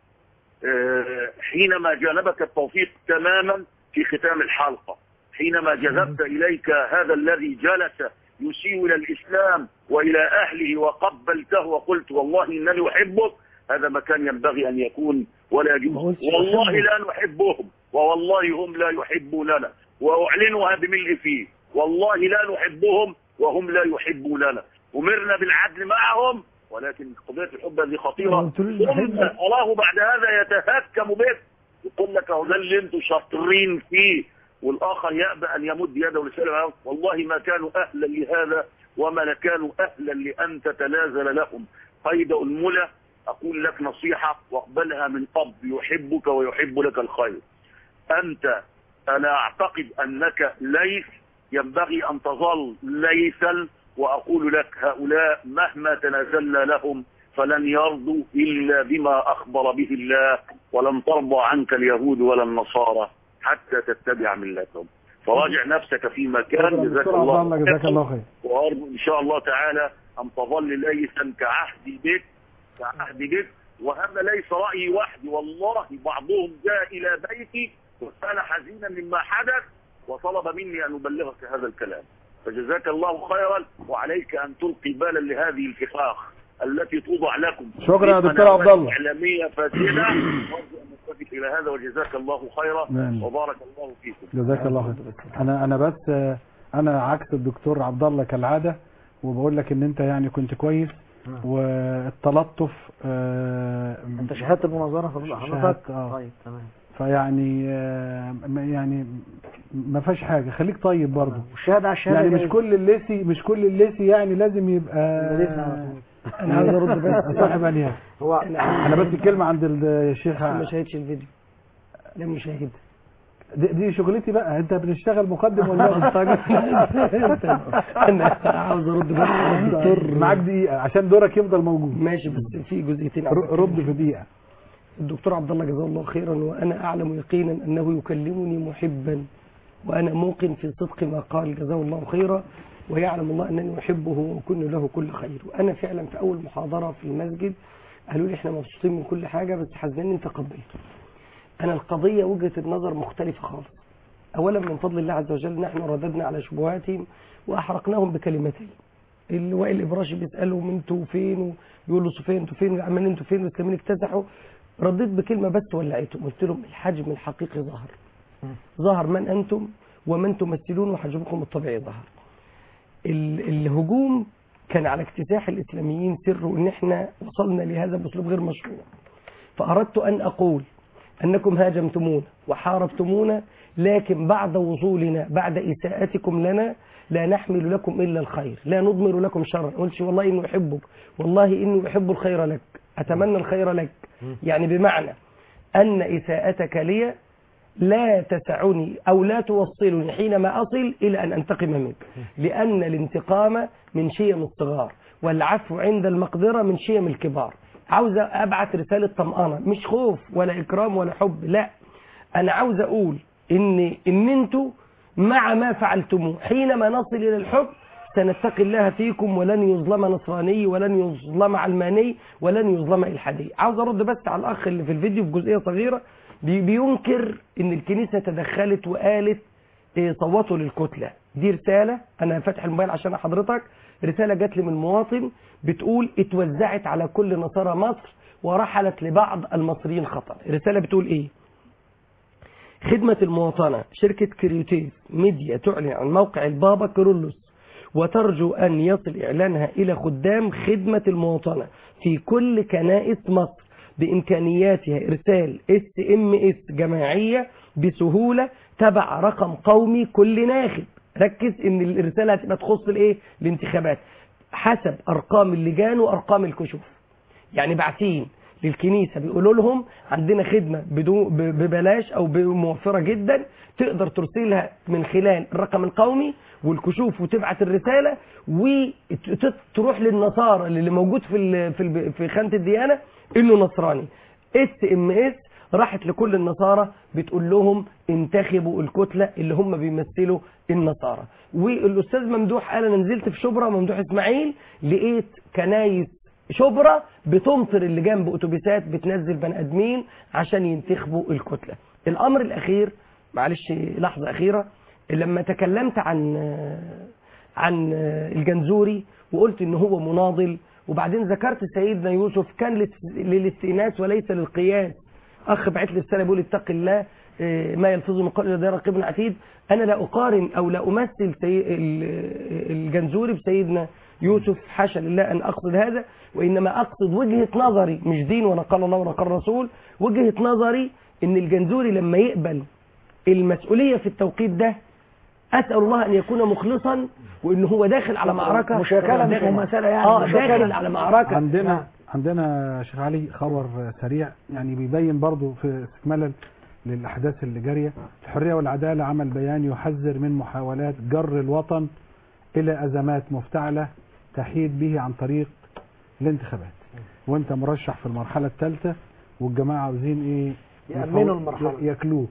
آه، حينما جانبك التوفيق تماما في ختام الحلقة حينما جذبت إليك هذا الذي جلس يسيء إلى الإسلام وإلى أهله وقبلته وقلت والله إنني أحبك هذا ما كان ينبغي أن يكون ولا يجوز والله لا نحبهم ووالله هم لا يحبوننا وأعلنها بملء فيه والله لا نحبهم وهم لا يحبوننا أمرنا بالعدل معهم ولكن قضية الحب هذه خطيرة ثم أراه بعد هذا يتهكم بك يقول لك هو ده اللي انتم شاطرين فيه والآخر يأبى أن يمد يده لسلم والله ما كانوا أهلا لهذا وما كانوا أهلا لأن تتنازل لهم قيد الملة أقول لك نصيحة واقبلها من أب يحبك ويحب لك الخير أنت أنا أعتقد أنك ليس ينبغي أن تظل ليسا وأقول لك هؤلاء مهما تنازلنا لهم فلن يرضوا إلا بما أخبر به الله ولن ترضى عنك اليهود ولا النصارى حتى تتبع ملتهم فراجع نفسك في مكان جزاك دكتور عبد الله الله جزاك الله خير وأرجو إن شاء الله تعالى أن تظل ليسا كعهدي بك كعهدي بك وهذا ليس رأيي وحدي والله بعضهم جاء إلى بيتي وكان حزينا مما حدث وطلب مني أن أبلغك هذا الكلام فجزاك الله خيرا وعليك أن تلقي بالا لهذه الفخاخ التي توضع لكم شكرا يا في دكتور عبد قنوات الله. إعلامية فاسدة وأرجو أن نستفيد الى هذا وجزاك الله خيرا نعم. وبارك الله فيكم جزاك الله خير انا انا بس آه، انا عكس الدكتور عبد الله كالعاده وبقول لك ان انت يعني كنت كويس والتلطف آه، انت شهادة المناظرة فضل حضرتك شهادة، آه. طيب تمام فيعني آه، ما- يعني ما فيهاش حاجه خليك طيب برضه والشهادة على الشهادة يعني مش جايزة. كل الليسي مش كل الليسي يعني لازم يبقى ليسي على طول. انا عايز ارد بس صاحب انياب هو انا بس الكلمه عند الشيخ ما شاهدش الفيديو لم يشاهد دي, دي شغلتي بقى انت بنشتغل مقدم ولا انا عاوز ارد بس على الدكتور معاك دقيقه عشان دورك يفضل موجود ماشي بس في جزئيتين ر- رد في دقيقه الدكتور عبد الله جزاه الله خيرا وانا اعلم يقينا انه يكلمني محبا وانا موقن في صدق ما قال جزاه الله خيرا ويعلم الله انني احبه واكن له كل خير وانا فعلا في اول محاضره في المسجد قالوا لي احنا مبسوطين من كل حاجه بس حزنين انت قضيته انا القضيه وجهه النظر مختلفه خالص اولا من فضل الله عز وجل نحن رددنا على شبهاتهم واحرقناهم بكلمتين اللي وائل الابراشي بيسالهم انتوا فين ويقول له سفيان انتوا فين عمال انتوا فين والاسلاميين اكتسحوا رديت بكلمه بس ولعتهم قلت لهم الحجم الحقيقي ظهر ظهر من انتم ومن تمثلون وحجمكم الطبيعي ظهر ال- الهجوم كان على اكتساح الاسلاميين سره ان احنا وصلنا لهذا باسلوب غير مشروع فاردت ان اقول انكم هاجمتمونا وحاربتمونا لكن بعد وصولنا بعد اساءتكم لنا لا نحمل لكم الا الخير لا نضمر لكم شرا قلتش والله انه يحبك والله انه يحب الخير لك اتمنى الخير لك يعني بمعنى ان اساءتك لي لا تسعني او لا توصلني حينما اصل الى ان انتقم منك لان الانتقام من شيم الصغار والعفو عند المقدره من شيم الكبار عاوز ابعت رساله طمانه مش خوف ولا اكرام ولا حب لا انا عاوز اقول ان ان انتوا مع ما فعلتموه حينما نصل الى الحب سنتقي الله فيكم ولن يظلم نصراني ولن يظلم علماني ولن يظلم الحادي عاوز ارد بس على الاخ اللي في الفيديو في جزئيه صغيره بي- بينكر ان الكنيسه تدخلت وقالت إيه، صوتوا للكتله دي رساله انا فاتح الموبايل عشان حضرتك رساله جات لي من مواطن بتقول اتوزعت على كل نصارى مصر ورحلت لبعض المصريين خطا الرساله بتقول ايه خدمة المواطنة شركة كريوتيف ميديا تعلن عن موقع البابا كيرلس وترجو أن يصل إعلانها إلى خدام خدمة المواطنة في كل كنائس مصر بإمكانياتها إرسال اس ام اس جماعية بسهولة تبع رقم قومي كل ناخب ركز ان الرسالة هتبقى تخص الايه الانتخابات حسب ارقام اللجان وارقام الكشوف يعني باعتين للكنيسه بيقولوا لهم عندنا خدمه بدون ب- ببلاش او موفره جدا تقدر ترسلها من خلال الرقم القومي والكشوف وتبعت الرساله وتروح للنصارى اللي موجود في ال- في ال- في خانه الديانه انه نصراني اس ام اس راحت لكل النصارى بتقول لهم انتخبوا الكتله اللي هم بيمثلوا النصارى والاستاذ ممدوح قال انا نزلت في شبرا ممدوح اسماعيل لقيت كنايس شبرا بتمطر اللي جنب اتوبيسات بتنزل بني ادمين عشان ينتخبوا الكتله الامر الاخير معلش لحظه اخيره لما تكلمت عن عن الجنزوري وقلت ان هو مناضل وبعدين ذكرت سيدنا يوسف كان للس- للاستئناس وليس للقياس اخ بعت لي رساله بيقول اتق الله إيه، ما يلفظ من قول لدي رقيب عتيد انا لا اقارن او لا امثل سي... ال- الجنزوري بسيدنا يوسف حاشا لله ان اقصد هذا وانما اقصد وجهه نظري مش دين ولا قال الله ولا قال الرسول وجهه نظري ان الجنزوري لما يقبل المسؤوليه في التوقيت ده اسال الله ان يكون مخلصا وان هو داخل على معركه مشاكلة مش داخل- مماثلة يعني، اه مشاكلة. داخل على معركه عندنا عندنا يا شيخ علي خبر سريع يعني بيبين برضو في استكمالا للاحداث اللي جاريه الحريه والعداله عمل بيان يحذر من محاولات جر الوطن الى ازمات مفتعله تحيد به عن طريق الانتخابات وانت مرشح في المرحله الثالثه والجماعه عاوزين ايه يأمنوا يفو- المرحلة. ياكلوه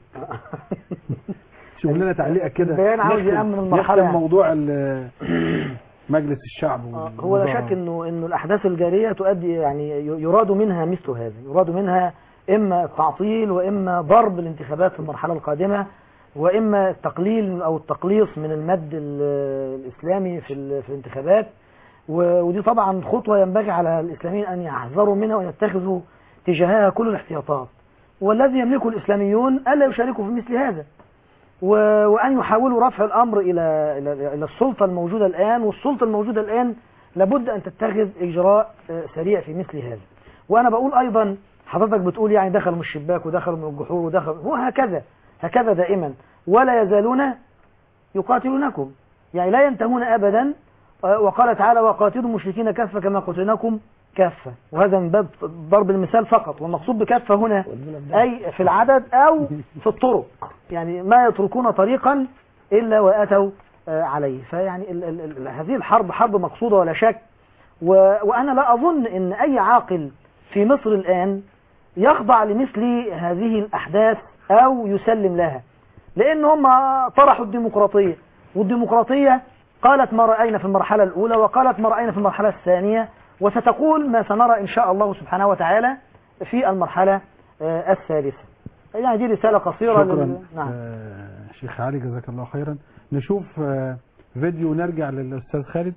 شوف لنا تعليقك كده البيان عاوز يختم- يأمن المرحلة يختم يعني. موضوع ال- مجلس الشعب هو لا والوزراء. شك انه انه الاحداث الجاريه تؤدي يعني ي- يراد منها مثل هذا يراد منها اما التعطيل واما ضرب الانتخابات في المرحله القادمه واما التقليل او التقليص من المد ال- الاسلامي في ال- في الانتخابات و- ودي طبعا خطوه ينبغي على الاسلاميين ان يحذروا منها ويتخذوا تجاهها كل الاحتياطات والذي يملكه الإسلاميون ألا يشاركوا في مثل هذا و- وأن يحاولوا رفع الأمر إلى إلى إلى السلطة الموجودة الآن والسلطة الموجودة الآن لابد أن تتخذ إجراء آه، سريع في مثل هذا وأنا بقول أيضا حضرتك بتقول يعني دخلوا من الشباك ودخلوا من الجحور ودخلوا هو هكذا هكذا دائما ولا يزالون يقاتلونكم يعني لا ينتهون أبدا آه، وقال تعالى وقاتلوا المشركين كافة كما قتلناكم كافة وهذا من باب ضرب المثال فقط والمقصود بكافة هنا أي في العدد أو في الطرق يعني ما يتركون طريقا إلا وأتوا آه، عليه فيعني ال ال ال هذه الحرب حرب مقصودة ولا شك و وأنا لا أظن أن أي عاقل في مصر الآن يخضع لمثل هذه الأحداث أو يسلم لها لأن هم طرحوا الديمقراطية والديمقراطية قالت ما رأينا في المرحلة الأولى وقالت ما رأينا في المرحلة الثانية وستقول ما سنرى إن شاء الله سبحانه وتعالى في المرحلة آه، الثالثة يعني دي رسالة قصيرة شكرا لل... نعم آه، شيخ علي جزاك الله خيرا نشوف آه، فيديو ونرجع للأستاذ خالد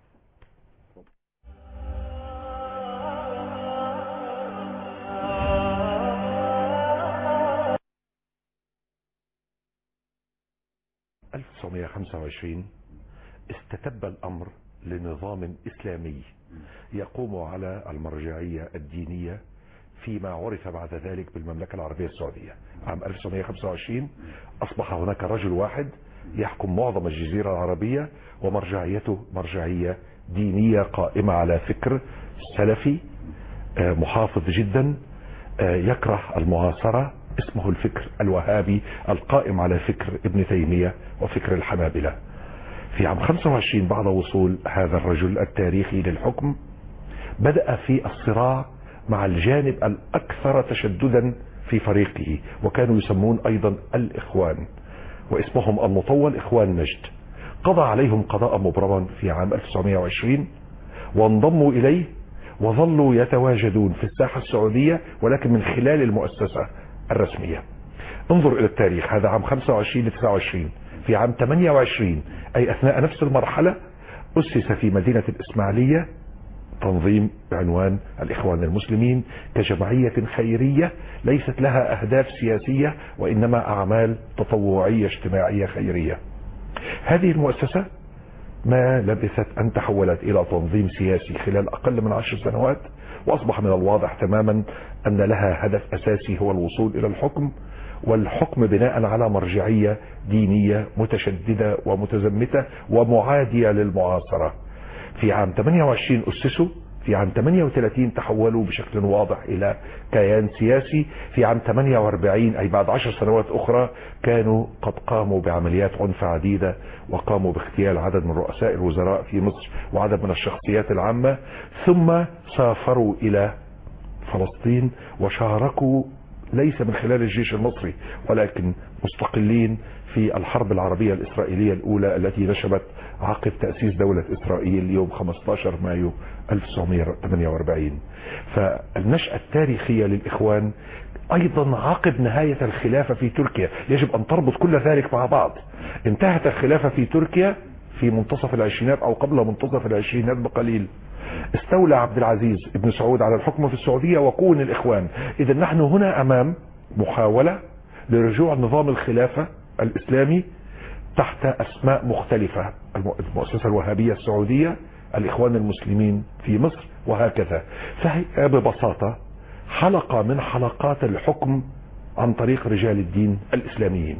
م 1925 استتب الأمر لنظام إسلامي يقوم على المرجعية الدينية فيما عرف بعد ذلك بالمملكة العربية السعودية عام 1925 أصبح هناك رجل واحد يحكم معظم الجزيرة العربية ومرجعيته مرجعية دينية قائمة على فكر سلفي آه، محافظ جدا آه، يكره المعاصرة اسمه الفكر الوهابي القائم على فكر ابن تيمية وفكر الحنابلة في عام 25 بعد وصول هذا الرجل التاريخي للحكم بدأ في الصراع مع الجانب الأكثر تشددا في فريقه وكانوا يسمون أيضا الإخوان واسمهم المطول إخوان نجد قضى عليهم قضاء مبرما في عام 1920 وانضموا إليه وظلوا يتواجدون في الساحة السعودية ولكن من خلال المؤسسة الرسمية انظر إلى التاريخ هذا عام 25 ل 29 في عام 28 أي أثناء نفس المرحلة أسس في مدينة الإسماعيلية تنظيم بعنوان الإخوان المسلمين كجمعية خيرية ليست لها أهداف سياسية وإنما أعمال تطوعية اجتماعية خيرية هذه المؤسسة ما لبثت أن تحولت إلى تنظيم سياسي خلال أقل من عشر سنوات وأصبح من الواضح تماما أن لها هدف أساسي هو الوصول إلى الحكم والحكم بناء على مرجعية دينية متشددة ومتزمتة ومعادية للمعاصرة في عام 28 أسسوا في عام 38 تحولوا بشكل واضح إلى كيان سياسي في عام 48 أي بعد عشر سنوات أخرى كانوا قد قاموا بعمليات عنف عديدة وقاموا باغتيال عدد من رؤساء الوزراء في مصر وعدد من الشخصيات العامة ثم سافروا إلى فلسطين وشاركوا ليس من خلال الجيش المصري ولكن مستقلين في الحرب العربية الإسرائيلية الأولى التي نشبت عقب تأسيس دولة إسرائيل يوم 15 مايو 1948 فالنشأة التاريخية للإخوان أيضا عقب نهاية الخلافة في تركيا يجب أن تربط كل ذلك مع بعض انتهت الخلافة في تركيا في منتصف العشرينات أو قبل منتصف العشرينات بقليل استولى عبد العزيز ابن سعود على الحكم في السعودية وكون الإخوان إذا نحن هنا أمام محاولة لرجوع نظام الخلافة الإسلامي تحت أسماء مختلفة المؤسسة الوهابية السعودية الإخوان المسلمين في مصر وهكذا فهي ببساطة حلقة من حلقات الحكم عن طريق رجال الدين الإسلاميين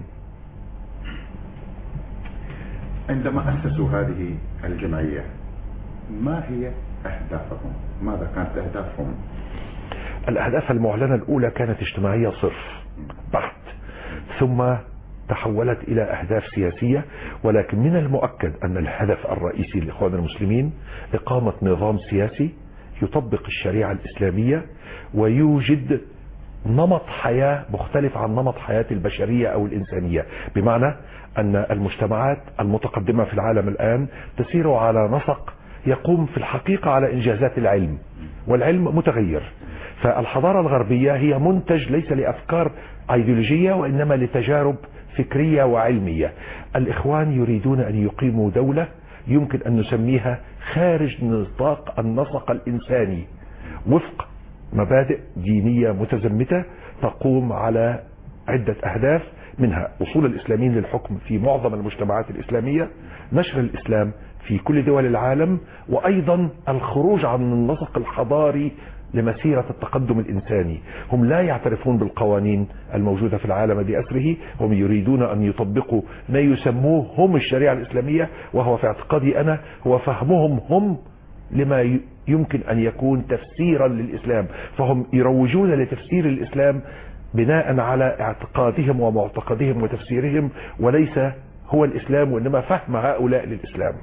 عندما أسسوا هذه الجمعية ما هي أهدافهم ماذا كانت أهدافهم الأهداف المعلنة الأولى كانت اجتماعية صرف بحت ثم تحولت إلى أهداف سياسية ولكن من المؤكد أن الهدف الرئيسي للإخوان المسلمين إقامة نظام سياسي يطبق الشريعة الإسلامية ويوجد نمط حياة مختلف عن نمط حياة البشرية أو الإنسانية بمعنى أن المجتمعات المتقدمة في العالم الآن تسير على نسق يقوم في الحقيقة على إنجازات العلم والعلم متغير فالحضارة الغربية هي منتج ليس لأفكار أيديولوجية وإنما لتجارب فكرية وعلمية الإخوان يريدون أن يقيموا دولة يمكن أن نسميها خارج نطاق النسق الإنساني وفق مبادئ دينية متزمتة تقوم على عدة أهداف منها وصول الإسلاميين للحكم في معظم المجتمعات الإسلامية نشر الإسلام في كل دول العالم وأيضا الخروج عن النسق الحضاري لمسيرة التقدم الإنساني هم لا يعترفون بالقوانين الموجودة في العالم بأسره هم يريدون أن يطبقوا ما يسموه هم الشريعة الإسلامية وهو في اعتقادي أنا هو فهمهم هم لما ي- يمكن أن يكون تفسيرا للإسلام فهم يروجون لتفسير الإسلام بناء على اعتقادهم ومعتقدهم وتفسيرهم وليس هو الإسلام وإنما فهم هؤلاء للإسلام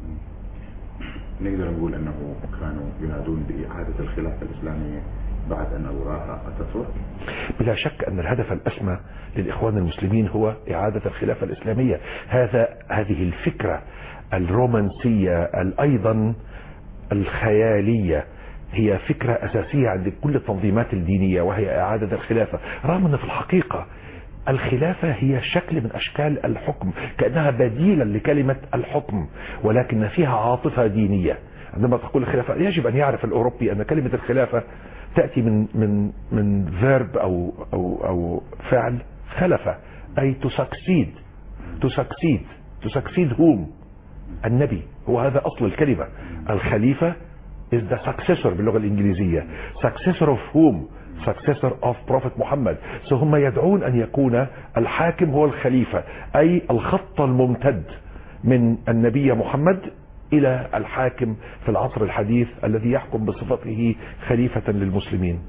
نقدر نقول انه كانوا ينادون باعاده الخلافه الاسلاميه بعد ان الغاها اتاتورك بلا شك أن الهدف الأسمى للإخوان المسلمين هو إعادة الخلافة الإسلامية هذا هذه الفكرة الرومانسية ال- أيضا الخيالية هي فكرة أساسية عند كل التنظيمات الدينية وهي إعادة الخلافة رغم أن في الحقيقة الخلافة هي شكل من أشكال الحكم كأنها بديلا لكلمة الحكم ولكن فيها عاطفة دينية عندما تقول الخلافة يجب أن يعرف الأوروبي أن كلمة الخلافة تأتي من من من فيرب أو أو أو فعل خلفة أي to succeed to succeed to succeed whom النبي هو هذا أصل الكلمة الخليفة is the successor باللغة الإنجليزية successor of whom successor of Prophet محمد so هم يدعون أن يكون الحاكم هو الخليفة أي الخط الممتد من النبي محمد إلى الحاكم في العصر الحديث الذي يحكم بصفته خليفة للمسلمين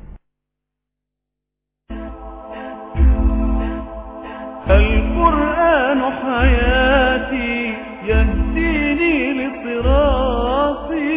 القرآن حياتي يهديني لصراطي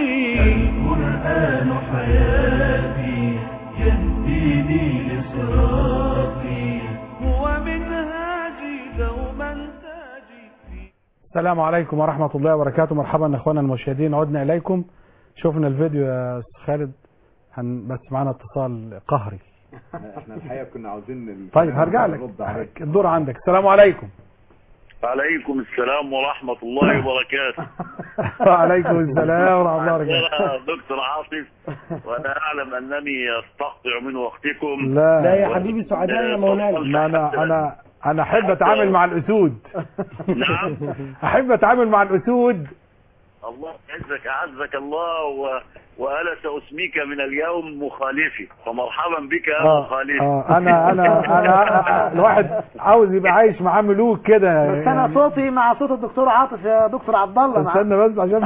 القرآن حياتي يهديني لصراطي هو منهاجي دوما تاجي السلام عليكم ورحمة الله وبركاته مرحبا اخوانا المشاهدين عدنا اليكم شفنا الفيديو يا استاذ خالد هن بس معانا اتصال قهري احنا الحقيقه كنا عاوزين ال- طيب هرجع لك نرد عليك الدور عندك السلام عليكم عليكم السلام ورحمة الله وبركاته وعليكم السلام ورحمة الله وبركاته يا دكتور عاطف وأنا أعلم أنني أستقطع من وقتكم لا لا يا حبيبي سعداء يا مولانا ما انا انا انا احب اتعامل مع الاسود نعم احب اتعامل مع الاسود الله يعزك أعزك الله و... وأنا سأسميك من اليوم مخالفي فمرحبا بك يا اه مخالفي اه انا انا انا الواحد عاوز يبقى عايش معاه ملوك كده بس انا صوتي مع صوت الدكتور عاطف يا دكتور عبد الله أنا استنى بس عشان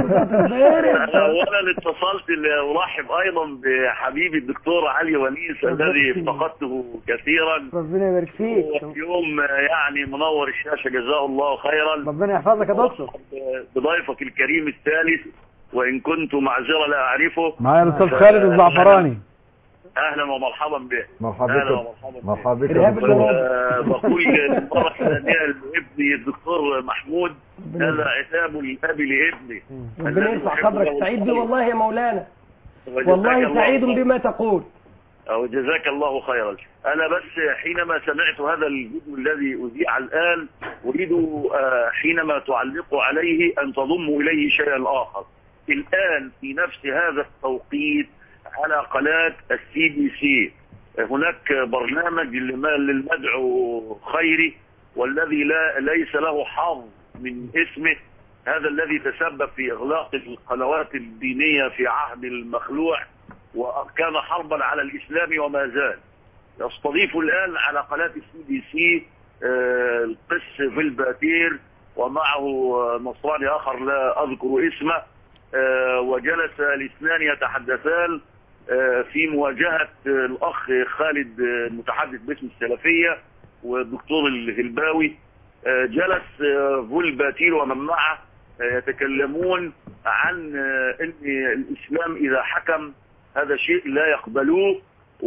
أنا أولا اتصلت لأرحب أيضا بحبيبي الدكتور علي ونيس الذي افتقدته كثيرا ربنا يبارك فيك وفي يوم يعني منور الشاشة جزاه الله خيرا ربنا يحفظك يا دكتور بضيفك الكريم الثالث وإن كنت معذرة لا أعرفه معايا الاستاذ خالد الزعفراني أهلا ومرحبا به مرحبا أهلا بكم ومرحبا به مرحبا بك إرهاب يا دكتور. آه، بقول المرة الثانية لابني الدكتور محمود هذا عتاب الأب لابني ربنا يرفع الذي قدرك يحبه سعيد بيه والله يا مولانا وجزاك والله الله سعيد خيرا. بما تقول أو جزاك الله خيرا أنا بس حينما سمعت هذا الفيديو الذي أذيع الآن أريد آه، حينما تعلق عليه أن تضم إليه شيئا آخر الآن في نفس هذا التوقيت على قناة السي بي سي هناك برنامج للم- للمدعو خيري والذي لا ليس له حظ من اسمه هذا الذي تسبب في إغلاق القنوات الدينية في عهد المخلوع وكان حربا على الإسلام وما زال يستضيف الآن على قناة السي بي سي آه، القس فيلباتير ومعه آه، نصراني آخر لا أذكر اسمه آه، وجلس الاثنان يتحدثان آه، في مواجهة آه، الأخ خالد آه، المتحدث باسم السلفية والدكتور الهلباوي آه، جلس آه، فولباتير ومن معه آه، يتكلمون عن آه، أن الإسلام إذا حكم هذا شيء لا يقبلوه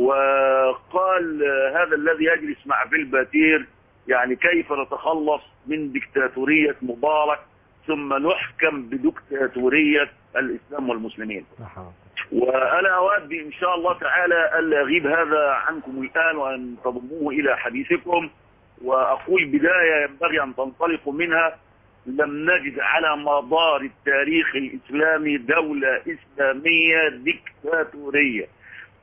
وقال آه، هذا الذي يجلس مع فيلباتير يعني كيف نتخلص من دكتاتورية مبارك ثم نحكم بدكتاتورية الإسلام والمسلمين وأنا أود إن شاء الله تعالى ألا أغيب هذا عنكم الآن وأن تضموه إلى حديثكم وأقول بداية ينبغي أن تنطلقوا منها لم نجد على مدار التاريخ الإسلامي دولة إسلامية ديكتاتورية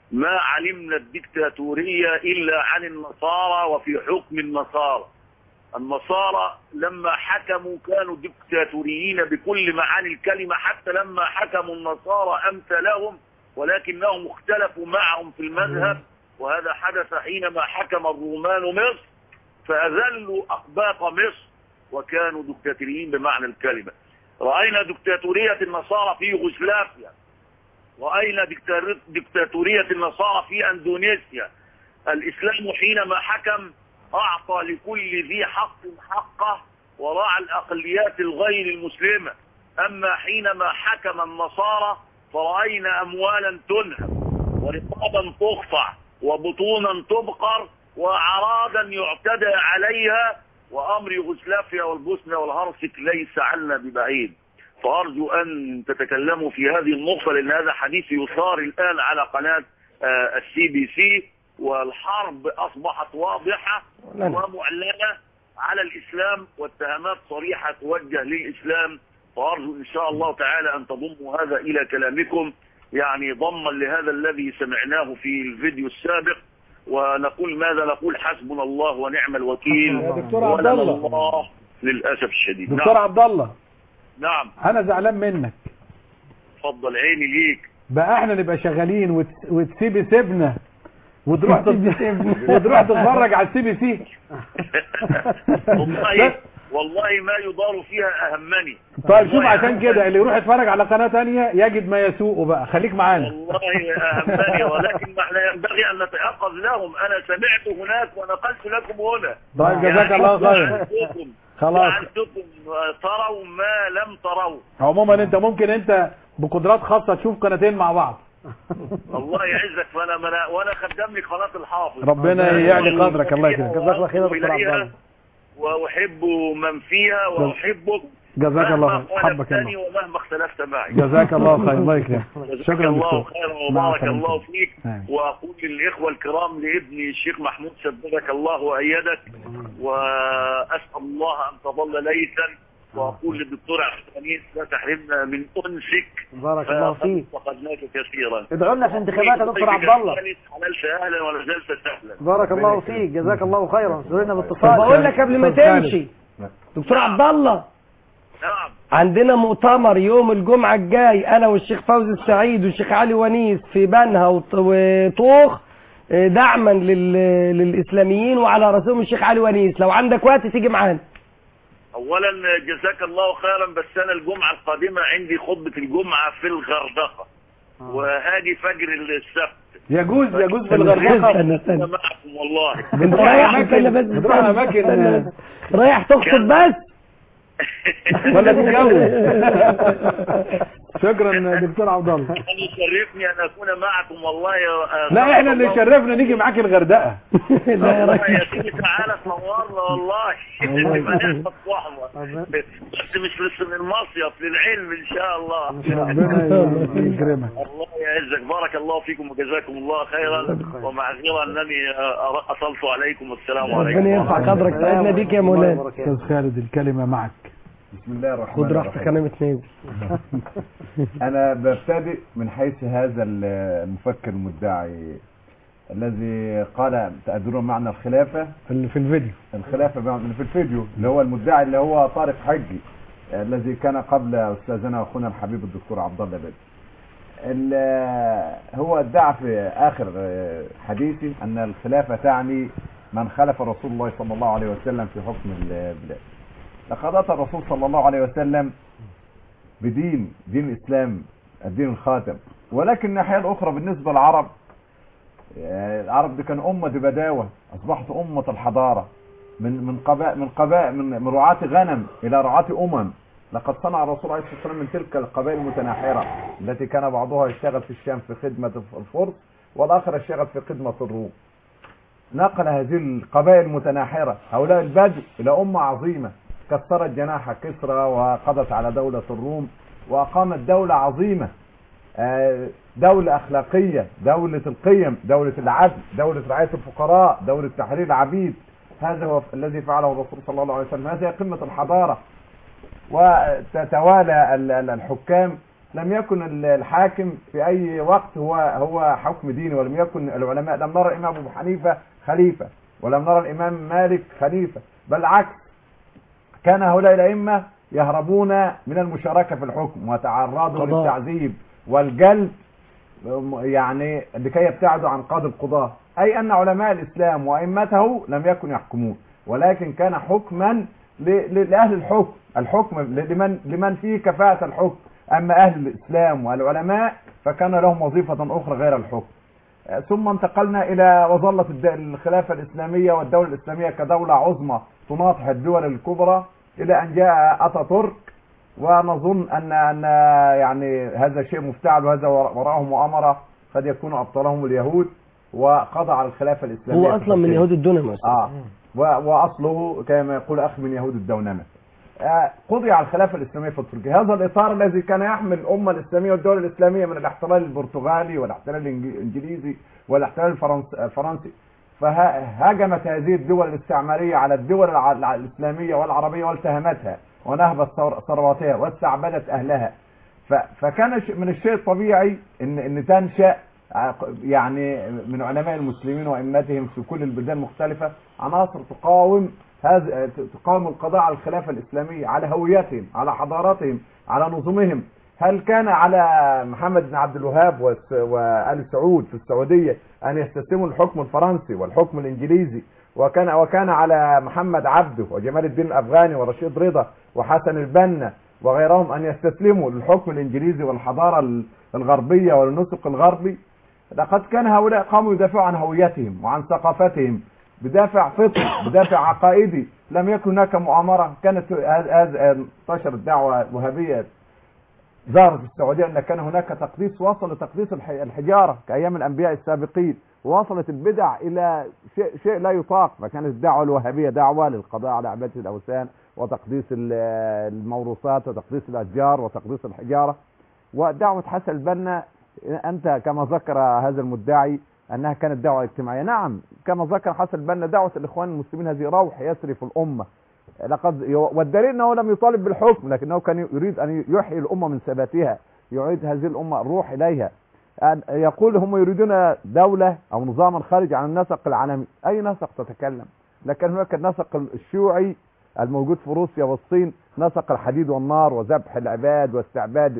ما علمنا الدكتاتورية إلا عن النصارى وفي حكم النصارى النصارى لما حكموا كانوا دكتاتوريين بكل معاني الكلمة حتى لما حكموا النصارى أمثلهم ولكنهم اختلفوا معهم في المذهب وهذا حدث حينما حكم الرومان مصر فأذلوا أقباط مصر وكانوا دكتاتوريين بمعنى الكلمة رأينا دكتاتورية النصارى في يوغوسلافيا رأينا دكتاتور- دكتاتورية النصارى في أندونيسيا الإسلام حينما حكم أعطى لكل ذي حق حقه وراعى الأقليات الغير المسلمة أما حينما حكم النصارى فرأينا أموالا تنهب ورقابا تقطع وبطونا تبقر وأعراضا يعتدى عليها وأمر يوغوسلافيا والبوسنة والهرسك ليس عنا ببعيد فأرجو أن تتكلموا في هذه النقطة لأن هذا حديث يثار الآن على قناة آه، السي بي سي والحرب أصبحت واضحة ومعلنة على الإسلام والتهمات صريحة توجه للإسلام فأرجو إن شاء الله تعالى أن تضموا هذا إلى كلامكم يعني ضما لهذا الذي سمعناه في الفيديو السابق ونقول ماذا نقول حسبنا الله ونعم الوكيل يا دكتور عبد ولنا الله. الله للأسف الشديد دكتور نعم عبد الله نعم انا زعلان منك اتفضل عيني ليك بقى احنا نبقى شغالين وت... وتسيب سيبنا وتروح تت- وتروح تتفرج على السي بي سي والله والله ما يدار فيها أهمني طيب شوف عشان كده اللي يروح يتفرج على قناة تانية يجد ما يسوقه بقى خليك معانا والله أهمني ولكن ما احنا ينبغي أن نتيقظ لهم أنا سمعت هناك ونقلت لكم هنا طيب جزاك الله خير جعلتكم خلاص جعلتكم تروا ما لم تروا عموما انت ممكن انت بقدرات خاصة تشوف قناتين مع بعض الله يعزك فانا وانا وانا خدام لي قناه الحافظ ربنا يعلي قدرك الله يكرمك جزاك الله خير يا دكتور عبد الله واحب من فيها واحبك جزاك الله مهما خير حبك خالفتني الله ومهما اختلفت معي جزاك الله خير الله يكرمك جزاك شكرا الله دكتور خيرا مع وبارك السلامة. الله فيك نعم. واقول للاخوه الكرام لابني الشيخ محمود سددك الله وايدك واسال الله ان تظل ليثا واقول للدكتور عبد الحميد لا تحرمنا من انسك بارك الله فقد فيك. فقدناك كثيرا ادعوا لنا في انتخابات يا دكتور عبد الله حلال سهلا ولا زلت سهلا بارك الله فيك جزاك الله خيرا سرنا طب باتصال بقول لك قبل ما تمشي دكتور عبد الله نعم عندنا مؤتمر يوم الجمعة الجاي أنا والشيخ فوزي السعيد والشيخ علي ونيس في بنها وط- وطوخ آه، دعما لل- للإسلاميين وعلى رسولهم الشيخ علي ونيس لو عندك وقت تيجي معانا اولا جزاك الله خيرا بس انا الجمعه القادمه عندي خطبه الجمعه في الغردقه وهاجي فجر السبت يجوز يجوز في استنى، الغردقة استنى، استنى. أنا معكم والله انت رايح استنى بس بتروح استنى. أماكن- استنى بس. رايح تخطب بس ولا تتجوز شكرا دكتور عبد الله أنا يشرفني ان اكون معكم والله يا لا احنا اللي يشرفنا نيجي معاك الغردقه لا يا والله راجل يا سيدي تعالى تنورنا والله الله نبقى نحفظ صحبه بس مش بس من المصيف للعلم ان شاء الله ربنا يكرمك الله يعزك بارك الله فيكم وجزاكم الله خيرا ومعذرة انني أ- اصلت عليكم والسلام عليكم ربنا يرفع قدرك سعدنا بيك يا مولانا استاذ خالد الكلمه معك بسم الله الرحمن خد راحتك الرحيم انا متنازل انا ببتدئ من حيث هذا المفكر المدعي الذي قال تأدرون معنى الخلافة في في الفيديو الخلافة بمعنى- في الفيديو اللي هو المدعي اللي هو طارق حجي الذي كان قبل استاذنا واخونا الحبيب الدكتور عبد الله بدر ال- هو ادعى في اخر حديثه ان الخلافة تعني من خلف رسول الله صلى الله عليه وسلم في حكم البلاد لقد اتى الرسول صلى الله عليه وسلم بدين دين الاسلام الدين الخاتم ولكن الناحيه الاخرى بالنسبه للعرب آه، العرب دي كان امه بداوه اصبحت امه الحضاره من من قباء من قباء من من رعاة غنم الى رعاة امم لقد صنع الرسول عليه الصلاه والسلام من تلك القبائل المتناحره التي كان بعضها يشتغل في الشام في خدمه الفرس والاخر يشتغل في خدمه الروم نقل هذه القبائل المتناحرة هؤلاء البدو إلى أمة عظيمة كسرت جناح كسرى وقضت على دولة الروم وأقامت دولة عظيمة آه، دولة أخلاقية دولة القيم دولة العدل دولة رعاية الفقراء دولة تحرير العبيد هذا هو الذي فعله الرسول صلى الله عليه وسلم هذه قمة الحضارة وتتوالى ال- ال- الحكام لم يكن ال- الحاكم في اي وقت هو هو حكم ديني ولم يكن العلماء لم نرى الامام ابو حنيفه خليفه ولم نرى الامام مالك خليفه بل العكس كان هؤلاء الائمه يهربون من المشاركه في الحكم وتعرضوا قضاء. للتعذيب والجلد يعني لكي يبتعدوا عن قاضي القضاة أي أن علماء الإسلام وأئمته لم يكن يحكمون ولكن كان حكما ل- ل- لأهل الحكم الحكم ل- لمن لمن فيه كفاءة الحكم أما أهل الإسلام والعلماء فكان لهم وظيفة أخرى غير الحكم آه، ثم انتقلنا إلى وظلت الد- الخلافة الإسلامية والدولة الإسلامية كدولة عظمى تناطح الدول الكبرى إلى أن جاء أتاتورك ونظن ان ان يعني هذا شيء مفتعل وهذا وراءه مؤامره قد يكون ابطالهم اليهود وقضى على الخلافه الاسلاميه هو في اصلا من تركيا. يهود الدنيا اه و- واصله كما يقول اخ من يهود الدونمه آه، قضي على الخلافه الاسلاميه في تركيا هذا الاطار الذي كان يحمل الامه الاسلاميه والدول الاسلاميه من الاحتلال البرتغالي والاحتلال الإنج- الانجليزي والاحتلال الفرنس- الفرنسي فهاجمت هذه الدول الاستعماريه على الدول الع- الع- الاسلاميه والعربيه والتهمتها ونهبت ثور- ثرواتها واستعبدت اهلها ف- فكان ش- من الشيء الطبيعي ان ان تنشا ع- يعني من علماء المسلمين وائمتهم في كل البلدان المختلفه عناصر تقاوم هذا تقاوم القضاء على الخلافه الاسلاميه على هويتهم على حضارتهم على نظمهم هل كان على محمد بن عبد الوهاب وس- وال سعود في السعوديه ان يستسلموا الحكم الفرنسي والحكم الانجليزي وكان وكان على محمد عبده وجمال الدين الافغاني ورشيد رضا وحسن البنا وغيرهم ان يستسلموا للحكم الانجليزي والحضاره ال- الغربيه والنسق الغربي لقد كان هؤلاء قاموا يدافعوا عن هويتهم وعن ثقافتهم بدافع فطري بدافع عقائدي لم يكن هناك مؤامره كانت هذ- هذ- انتشرت دعوه وهابيه ظهر في السعودية أن كان هناك تقديس وصل لتقديس الح- الحجارة كأيام الأنبياء السابقين ووصلت البدع إلى شيء, شيء لا يطاق فكانت الدعوة الوهابية دعوة للقضاء على عبادة الأوثان وتقديس ال- الموروثات وتقديس الأشجار وتقديس الحجارة ودعوة حسن البنا أنت كما ذكر هذا المدعي أنها كانت دعوة اجتماعية نعم كما ذكر حسن البنا دعوة الإخوان المسلمين هذه روح يسري في الأمة لقد والدليل انه لم يطالب بالحكم لكنه كان يريد ان يحيي الامه من ثباتها يعيد هذه الامه الروح اليها أن يقول هم يريدون دوله او نظاما خارج عن النسق العالمي اي نسق تتكلم لكن هناك النسق الشيوعي الموجود في روسيا والصين نسق الحديد والنار وذبح العباد واستعباد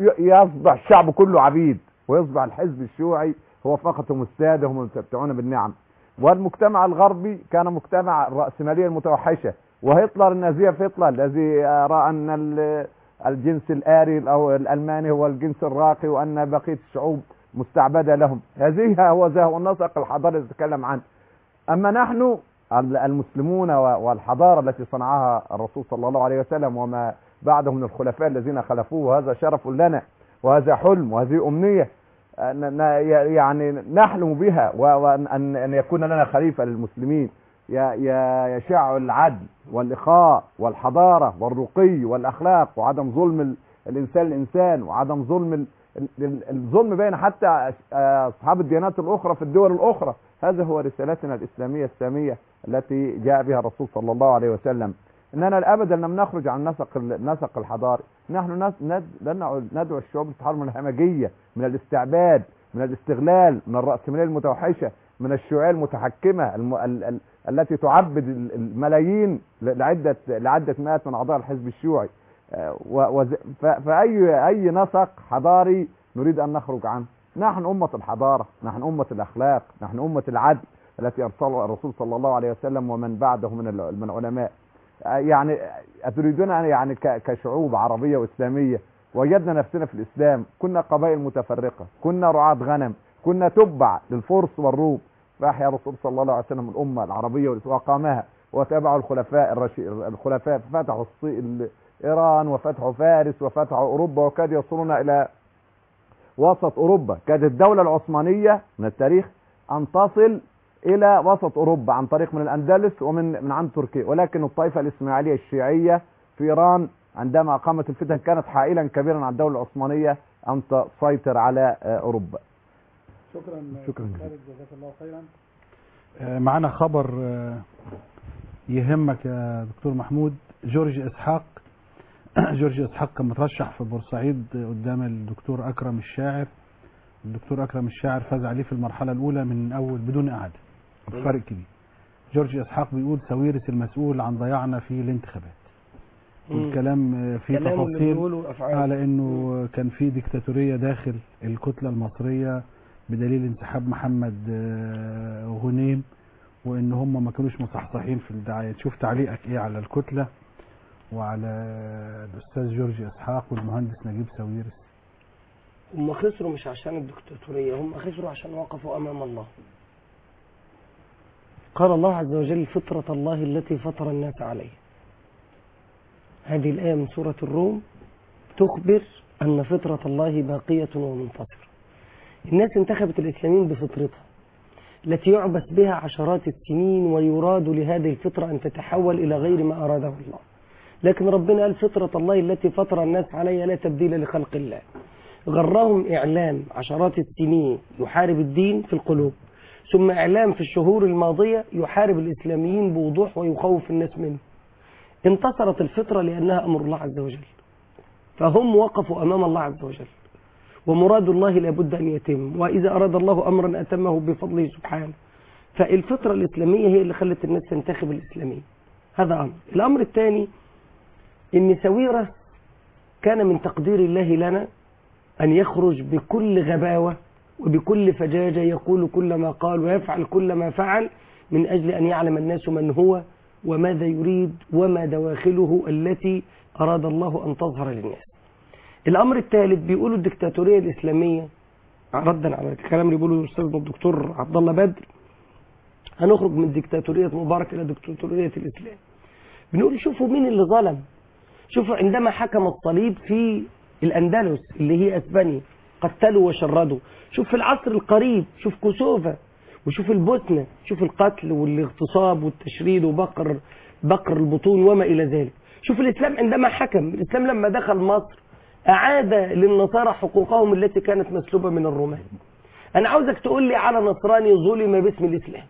يصبح الشعب كله عبيد ويصبح الحزب الشيوعي هو فقط هم الساده هم المتمتعون بالنعم والمجتمع الغربي كان مجتمع الرأسمالية المتوحشة وهتلر النازية في هتلر الذي رأى أن ال- الجنس الآري أو الألماني هو الجنس الراقي وأن بقية الشعوب مستعبدة لهم هذه هو ذا هو النسق الحضاري الذي تتكلم عنه أما نحن ال- المسلمون و- والحضارة التي صنعها الرسول صلى الله عليه وسلم وما بعده من الخلفاء الذين خلفوه هذا شرف لنا وهذا حلم وهذه أمنية ن- ن- يعني نحلم بها و- وأن أن أن يكون لنا خليفة للمسلمين ي- ي- يشع العدل والإخاء والحضارة والرقي والأخلاق وعدم ظلم ال- الإنسان الإنسان وعدم ظلم ال- ال- الظلم بين حتى أصحاب الديانات الأخرى في الدول الأخرى هذا هو رسالتنا الإسلامية السامية التي جاء بها الرسول صلى الله عليه وسلم اننا ابدا لم نخرج عن نسق النسق الحضاري نحن نس- ند- لن ندعو الشعوب للتحرر من الهمجيه من الاستعباد من الاستغلال من الراسماليه المتوحشه من الشيوعيه المتحكمه الم... ال... ال... التي تعبد ال- الملايين ل- لعده لعده مئات من اعضاء الحزب الشيوعي آه، و... وز... ف... فاي اي نسق حضاري نريد ان نخرج عنه نحن امه الحضاره نحن امه الاخلاق نحن امه العدل التي ارسلها الرسول صلى الله عليه وسلم ومن بعده من ال- من العلماء يعني أتريدون أن يعني ك- كشعوب عربية وإسلامية وجدنا نفسنا في الإسلام كنا قبائل متفرقة كنا رعاة غنم كنا تبع للفرس والروم فأحيا الرسول صلى الله عليه وسلم الأمة العربية والإس- وأقامها وتابعوا الخلفاء الرشي... الخلفاء فتحوا الصي... ال- إيران وفتحوا فارس وفتحوا أوروبا وكاد يوصلون إلى وسط أوروبا كانت الدولة العثمانية من التاريخ أن تصل الى وسط اوروبا عن طريق من الاندلس ومن من عند تركيا ولكن الطائفه الاسماعيليه الشيعيه في ايران عندما اقامت الفتن كانت حائلا كبيرا على الدوله العثمانيه ان تسيطر على آه، اوروبا شكرا شكراً جزيلا. خالد، جزاك الله خيرا آه، معنا خبر آه، يهمك يا دكتور محمود جورج اسحاق جورج اسحاق كان مترشح في بورسعيد قدام الدكتور اكرم الشاعر الدكتور اكرم الشاعر فاز عليه في المرحله الاولى من اول بدون اعاده بفرق كبير جورج اسحاق بيقول ساويرس المسؤول عن ضياعنا في الانتخابات مم. والكلام آه، فيه كلام اللي تفاصيل بيقوله أفعال. على انه كان في ديكتاتوريه داخل الكتله المصريه بدليل انسحاب محمد آه، غنيم وان هم ما كانوش مصحصحين في الدعايه شوف تعليقك ايه على الكتله وعلى الاستاذ جورج اسحاق والمهندس نجيب ساويرس هم خسروا مش عشان الدكتاتورية هم خسروا عشان وقفوا أمام الله قال الله عز وجل فطرة الله التي فطر الناس عليها هذه الآية من سورة الروم تخبر أن فطرة الله باقية ومنتصرة الناس انتخبت الإسلاميين بفطرتها التي يعبث بها عشرات السنين ويراد لهذه الفطرة أن تتحول إلى غير ما أراده الله لكن ربنا قال فطرة الله التي فطر الناس عليها لا تبديل لخلق الله غرهم إعلام عشرات السنين يحارب الدين في القلوب ثم إعلام في الشهور الماضية يحارب الإسلاميين بوضوح ويخوف الناس منه انتصرت الفطرة لأنها أمر الله عز وجل فهم وقفوا أمام الله عز وجل ومراد الله لابد أن يتم وإذا أراد الله أمرا أتمه بفضله سبحانه فالفطرة الإسلامية هي اللي خلت الناس تنتخب الإسلاميين هذا أمر الأمر الثاني إن سويرس كان من تقدير الله لنا أن يخرج بكل غباوة وبكل فجاجة يقول كل ما قال ويفعل كل ما فعل من أجل أن يعلم الناس من هو وماذا يريد وما دواخله التي أراد الله أن تظهر للناس الأمر الثالث بيقولوا الدكتاتورية الإسلامية ردا على الكلام اللي بيقوله الأستاذ الدكتور عبد الله بدر هنخرج من دكتاتورية مبارك إلى دكتاتورية الإسلام بنقول شوفوا مين اللي ظلم شوفوا عندما حكم الصليب في الأندلس اللي هي أسبانيا قتلوا وشردوا شوف في العصر القريب شوف كوسوفا وشوف البوسنة شوف القتل والاغتصاب والتشريد وبقر بقر البطون وما إلى ذلك شوف الإسلام عندما حكم الإسلام لما دخل مصر أعاد للنصارى حقوقهم التي كانت مسلوبة من الرومان أنا عاوزك تقول لي على نصراني ظلم باسم الإسلام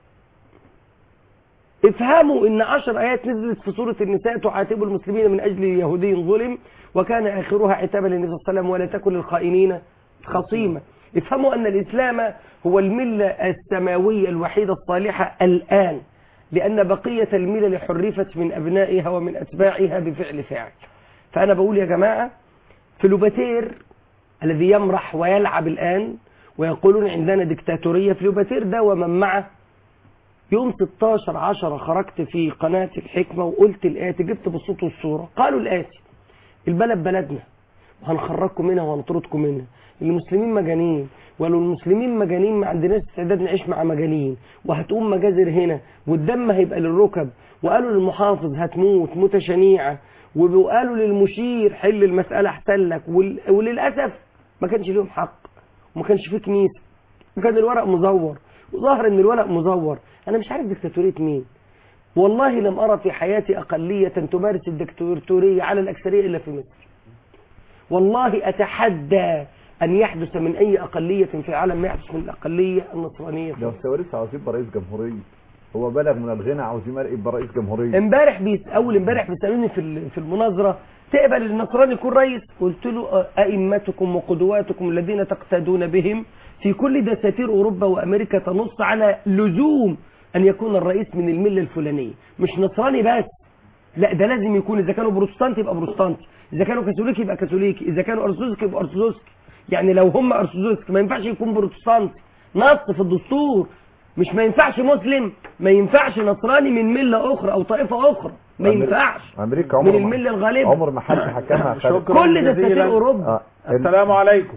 افهموا ان عشر ايات نزلت في سورة النساء تعاتب المسلمين من اجل يهودي ظلم وكان اخرها عتابا للنبي صلى الله عليه وسلم ولا تكن للخائنين خصيما افهموا ان الاسلام هو الملة السماوية الوحيدة الصالحة الان لان بقية الملل حرفت من ابنائها ومن اتباعها بفعل فاعل فانا بقول يا جماعة فلوباتير الذي يمرح ويلعب الان ويقولون عندنا دكتاتورية فلوباتير ده ومن معه يوم 16 10 خرجت في قناة الحكمة وقلت الآتي جبت بالصوت والصورة قالوا الآتي البلد بلدنا وهنخرجكم منها وهنطردكم منها المسلمين مجانين ولو المسلمين مجانين ما عندناش استعداد نعيش مع مجانين وهتقوم مجازر هنا والدم هيبقى للركب وقالوا للمحافظ هتموت موتة شنيعة وقالوا للمشير حل المسألة احسن لك وال- وللأسف ما كانش ليهم حق وما كانش فيه كنيسة وكان الورق مزور وظهر ان الورق مزور انا مش عارف دكتاتورية مين والله لم ارى في حياتي اقلية تمارس الدكتاتورية على الاكثرية الا في مصر والله اتحدى ان يحدث من اي اقلية في العالم ما يحدث من الاقلية النصرانية لو السواريس عاوز يبقى رئيس جمهورية هو بلغ من الغنى عاوز يبقى رئيس جمهورية امبارح بيس اول امبارح بيسالوني في ال- في المناظره تقبل النصراني يكون رئيس قلت له أ- ائمتكم وقدواتكم الذين تقتدون بهم في كل دساتير اوروبا وامريكا تنص على لزوم ان يكون الرئيس من المله الفلانيه مش نصراني بس لا ده لازم يكون اذا كانوا بروتستانتي يبقى بروتستانتي اذا كانوا كاثوليكي يبقى كاثوليكي اذا كانوا ارثوذكس يبقى ارثوذكس يعني لو هم ارثوذكس ما ينفعش يكون بروتستانتي نص في الدستور مش ما ينفعش مسلم ما ينفعش نصراني من مله اخرى او طائفه اخرى ما أمريكا- ينفعش امريكا عمر من ما- المله الغالبه عمر ما حد حكمها خالد. كل ده دساتير اوروبا آه. السلام عليكم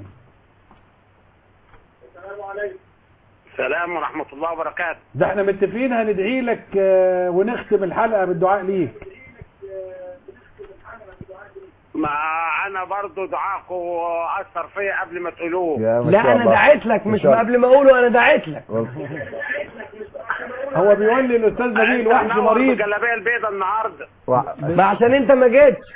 السلام ورحمة الله وبركاته ده احنا متفقين هندعي لك آه، ونختم الحلقة بالدعاء ليك ما أنا برضو دعاكم أثر فيا قبل ما تقولوه لا انا دعيت لك مش قبل ما اقوله انا دعيت لك هو بيقول لي الاستاذ نبيل واحد منور مريض بالجلابية البيضاء النهاردة ما عشان انت ما جيتش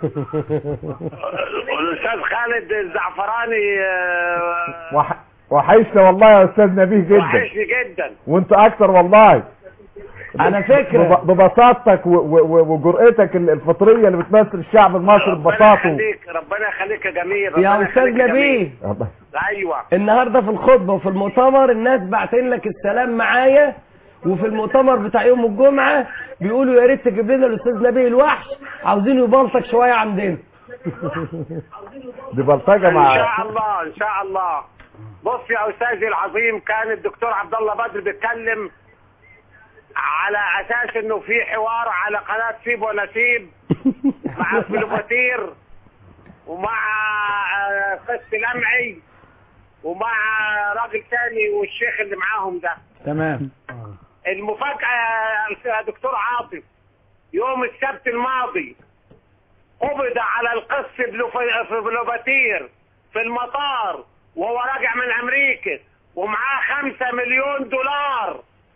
والأستاذ خالد الزعفراني آه، وح... وحشنا والله يا استاذ نبيه جدا وحشني جدا وانت اكتر والله على فكرة بب- ببساطتك و- و- و- وجرأتك ال- الفطريه اللي بتمثل الشعب المصري ببساطته يخليك ربنا يخليك يا جميل يا ربنا استاذ يخليك يا نبيه جميل. ايوه النهارده في الخطبه وفي المؤتمر الناس باعتين لك السلام معايا وفي المؤتمر بتاع يوم الجمعه بيقولوا يا ريت تجيب لنا الاستاذ نبيه الوحش عاوزين يبلطك شويه عندنا دي بلطجه ان مع شاء الله ان شاء الله بص يا استاذي العظيم كان الدكتور عبد الله بدر بيتكلم على اساس انه في حوار على قناه سيب ونسيب مع فلوباتير ومع آه، قس لمعي ومع راجل تاني والشيخ اللي معاهم ده تمام المفاجأة يا دكتور عاطف يوم السبت الماضي قبض على القس بلوف- في بلوباتير في المطار وهو راجع من أمريكا ومعاه خمسة مليون دولار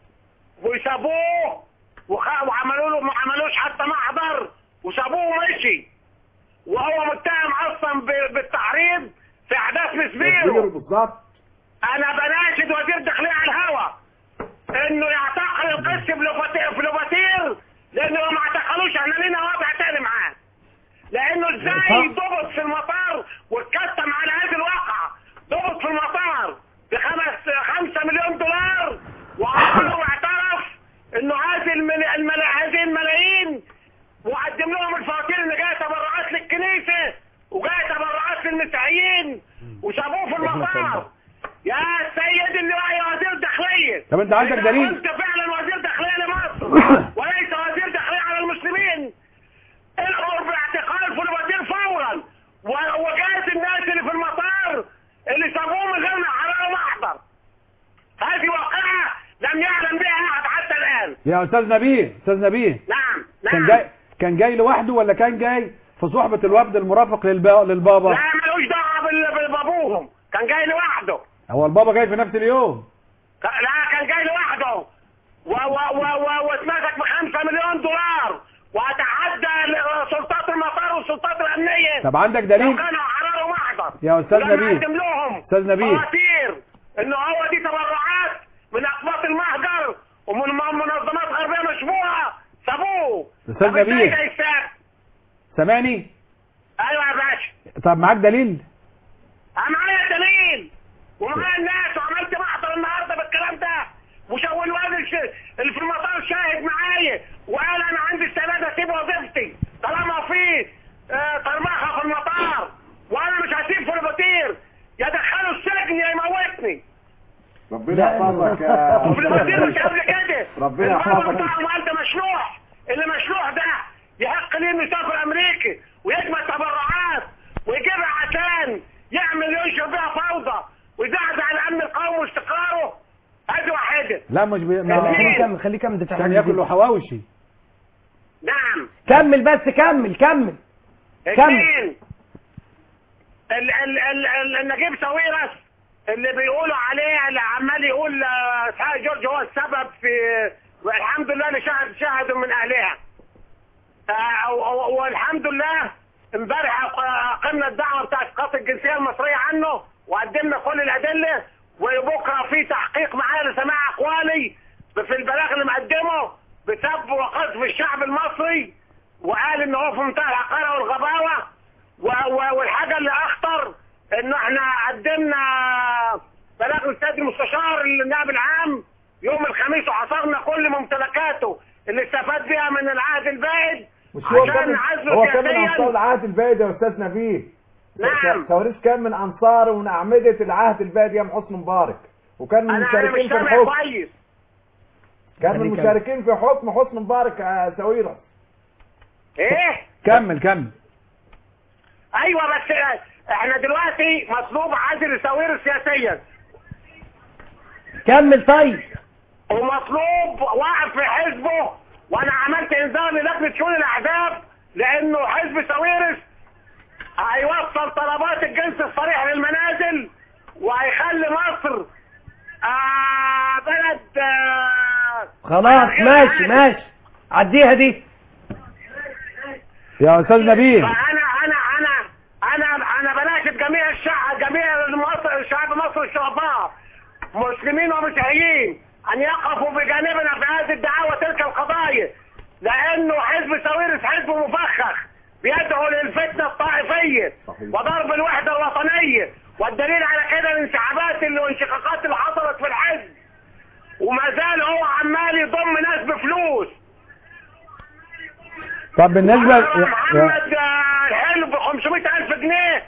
وسابوه وخ- وعملوا له ما عملوش حتى محضر وسابوه ومشي وهو متهم اصلا ب- بالتحريض في احداث مسبيرو بالظبط انا بناشد وزير الداخليه على الهوا انه يعتقل القس بلوباتير فلوباتير لانه لو ما اعتقلوش احنا لينا وضع تاني معاه لانه ازاي ضبط في المطار واتكتم على هذه الواقعه ضبط في المطار بخمس خمسة مليون دولار وعمل واعترف انه هذه المل... المل... هذه الملايين وقدم لهم الفواتير ان جايه تبرعات للكنيسه وجايه تبرعات للمسيحيين وسابوه في المطار يا سيد اللواء يا وزير الداخليه طب انت عندك إذا دليل؟ كنت فعلا وزير داخليه لمصر وليس وزير داخليه على المسلمين الامر باعتقال فلوباتير فورا و- وجاءت الناس اللي في المطار اللي سابوه من غير ما حرارة محضر هذه واقعه لم يعلم بها احد حتى الان يا استاذ نبيه استاذ نبيه نعم كان جاي كان جاي لوحده ولا كان جاي في صحبة الوفد المرافق للبا... للبابا لا ملوش دعوه بال- بابوهم كان جاي لوحده هو البابا جاي في نفس اليوم ك- لا كان جاي لوحده و- و- و- و- واتمسك بخمسة مليون دولار وتعدى ل- سلطات المطار والسلطات الامنيه طب عندك دليل؟ لو كانوا حرروا محضر يا أستاذ ولما نبيل. قدم لهم أستاذ نبيل. فواتير انه هو دي تبرعات من اقباط المهجر ومن م- منظمات غربيه مشبوهه سابوه أستاذ طب إزاي نبيل. ده يساب؟ سامعني ايوه يا باشا طب معاك دليل أنا معايا دليل ومعايا الناس وعملت محضر النهارده بالكلام ده وشو الواد الش- اللي في المطار شاهد معايا وقال انا عندي استعداد اسيب وظيفتي طالما في آه، طرمخه في المطار وانا مش هسيب فلوباتير يدخله السجن يا يموتني ربنا يحفظك يا وفلوباتير مش قبل كده ربنا البابا يحفظك بتاعهم قال ده مشروع اللي مشروع ده يحق ليه انه يسافر امريكا ويجمع تبرعات ويجيبها عشان يعمل ينشر بيها فوضى ويزعزع الامن القومي واستقراره هذه واحده لا مش بي... لا، ما... خليه يكمل خليه يكمل ده في كان حاجة ياكل جديدة. له حواوشي نعم كمل بس كمل كمل كمل اثنين ال ال ال ال النجيب ساويرس اللي بيقولوا عليه اللي عمال يقول آه، اسحاق جورج هو السبب في والحمد لله اللي شهد شهدوا من اهلها آه، و- و- والحمد لله امبارح أق- قمنا الدعوه بتاعت اسقاط الجنسيه المصريه عنه وقدمنا كل الادله وبكره في تحقيق معايا لسماع اقوالي في البلاغ اللي مقدمه بسب وقذف الشعب المصري وقال ان هو في منتهى العقاره والغباوه و- و- والحاجه اللي اخطر انه احنا قدمنا بلاغ للسيد المستشار النائب العام يوم الخميس وحصرنا كل ممتلكاته اللي استفاد بيها من العهد البائد مش هو عشان كان عزله هو كان من سياسياً. انصار العهد البائد يا استاذ نبيل نعم. كوارث كان من انصار ومن اعمده العهد البائد ايام حسني مبارك وكان من انا انا مش المشاركين في سامع الحكم كويس كان من خليك المشاركين في حكم حسني مبارك يا ساويرس ايه كمل كمل ايوه بس احنا دلوقتي مطلوب عزل ساوير سياسيا كمل طيب ومطلوب واقف في حزبه وانا عملت انذار للجنه شؤون الاحزاب لانه حزب ساويرس هيوصل طلبات الجنس الصريح للمنازل وهيخلي مصر آه بلد آه خلاص ماشي ماشي عديها دي يا استاذ نبيل فانا انا انا انا انا بناشد جميع الشعب جميع مصر شعب مصر الشرفاء مسلمين ومسيحيين ان يقفوا بجانبنا في هذه الدعاوى تلك حزب مفخخ بيدعو للفتنة الطائفية وضرب الوحدة الوطنية والدليل على كده الانسحابات اللي والانشقاقات اللي حصلت في الحزب وما زال هو عمال يضم ناس بفلوس طب بالنسبة يا, يا, محمد آه، الحلو ب 500 ألف جنيه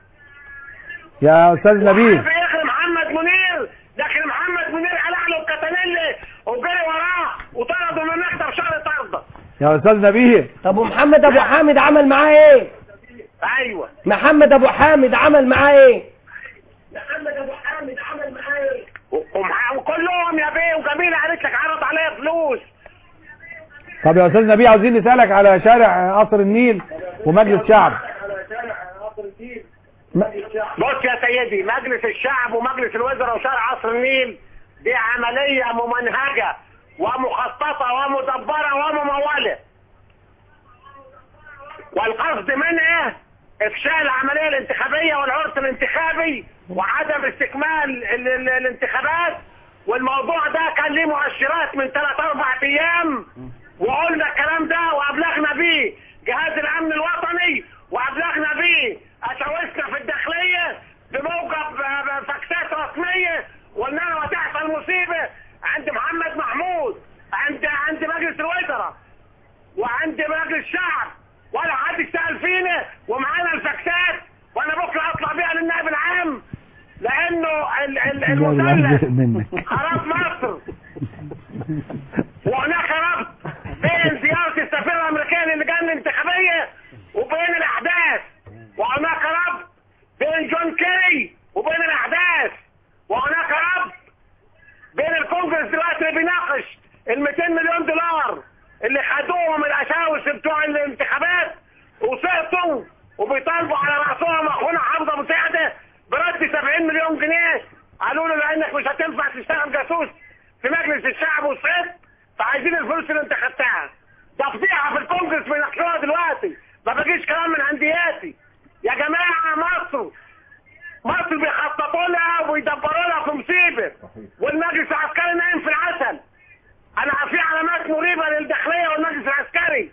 يا أستاذ نبيل في اخر محمد منير لكن محمد منير قلع له الكتانيلي وجري وراه وطرده من مكتب شهر طرده يا أستاذ نبيل طب ومحمد ابو حامد عمل معاه ايه ايوه محمد ابو حامد عمل معاه ايه محمد ابو حامد عمل معاه ايه ومع- وكلهم يا بيه وجميله قالت لك عرض عليا فلوس طب يا أستاذ نبيل عاوزين نسألك على شارع قصر النيل ومجلس شعب بص يا سيدي مجلس الشعب ومجلس الوزراء وشارع عصر النيل دي عملية ممنهجة ومخططة ومدبرة وممولة والقصد منها افشال العملية الانتخابية والعرس الانتخابي وعدم استكمال ال- ال- الانتخابات والموضوع ده كان ليه مؤشرات من ثلاث اربع ايام وقلنا الكلام ده وابلغنا بيه جهاز الامن الوطني وابلغنا بيه اساوسنا في الداخليه بموجب آه، فاكسات رسميه وقلنا له هتحصل مصيبه عند محمد محمود عند عند مجلس الوزراء وعند مجلس الشعب ولا حد سأل فينا ومعانا الفاكسات وانا بكره اطلع بيها للنائب العام لانه ال- ال- المثلث منك خراب مصر وهناك ربط بين زيارة السفير الأمريكي للجان الانتخابية وبين الأحداث وهناك ربط بين جون كيري وبين الأحداث وهناك ربط بين الكونجرس دلوقتي اللي بيناقش ال 200 مليون دولار اللي خدوهم الأشاوس بتوع الانتخابات وسقطوا وبيطالبوا على رأسهم أخونا حمزة أبو سعدة برد 70 مليون جنيه قالوا له لأنك مش هتنفع تشتغل جاسوس في مجلس الشعب وسقطت فعايزين الفلوس اللي انت خدتها ده فضيحه في الكونجرس بيناقشوها دلوقتي ما بجيش كلام من عندياتي يا جماعه مصر مصر بيخططوا لها ويدبروا لها في مصيبه والمجلس العسكري نايم في العسل انا في علامات مريبه للداخليه والمجلس العسكري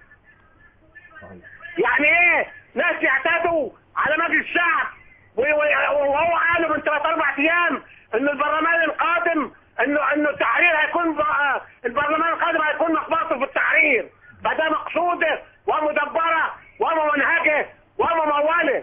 يعني ايه ناس يعتدوا على مجلس الشعب و- و- وهو قالوا من ثلاث اربع ايام ان البرلمان القادم انه انه التحرير هيكون بقى- البرلمان القادم هيكون مقبرته في التحرير فده مقصوده ومدبره وممنهجه ومموله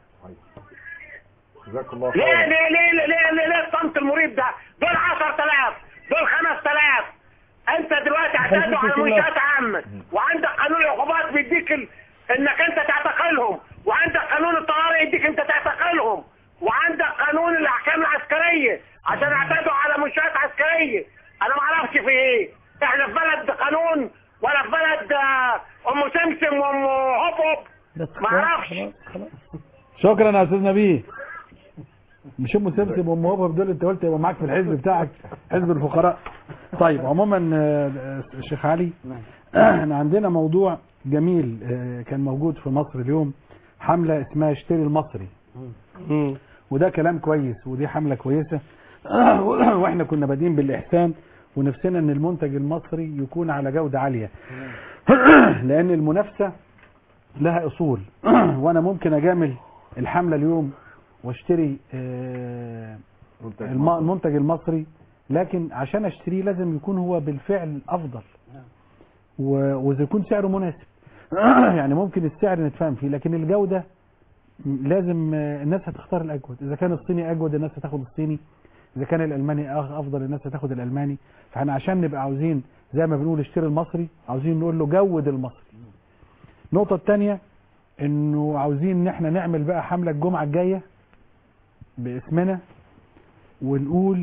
جزاك الله ليه خير ليه ليه ليه ليه, ليه, ليه الصمت المريب ده دول 10000 دول 5000 انت دلوقتي اعتادوا على منشات عامه وعندك قانون العقوبات بيديك ال... انك انت تعتقلهم وعندك قانون الطوارئ يديك انت تعتقلهم وعندك قانون الاحكام العسكريه عشان اعتادوا على منشات عسكريه انا ما اعرفش في ايه احنا في بلد قانون ولا في بلد آه، ام سمسم وام هوب هوب ما اعرفش شكرا يا أستاذ نبيل مش ام سمسم وام وهب دول انت قلت يبقى معاك في الحزب بتاعك حزب الفقراء طيب عموما آه، الشيخ علي احنا عندنا موضوع جميل آه، كان موجود في مصر اليوم حملة اسمها اشتري المصري وده كلام كويس ودي حملة كويسة واحنا كنا بادئين بالإحسان ونفسنا ان المنتج المصري يكون على جودة عالية لان المنافسة لها اصول وانا ممكن اجامل الحملة اليوم واشتري آه، الم- المنتج المصري لكن عشان اشتريه لازم يكون هو بالفعل افضل و- واذا يكون سعره مناسب يعني ممكن السعر نتفاهم فيه لكن الجودة م- لازم آه، الناس هتختار الاجود اذا كان الصيني اجود الناس هتاخد الصيني اذا كان الالماني أغ- افضل الناس هتاخد الالماني فاحنا عشان نبقى عاوزين زي ما بنقول اشتري المصري عاوزين نقول له جود المصري النقطة الثانية انه عاوزين ان احنا نعمل بقى حملة الجمعة الجاية باسمنا ونقول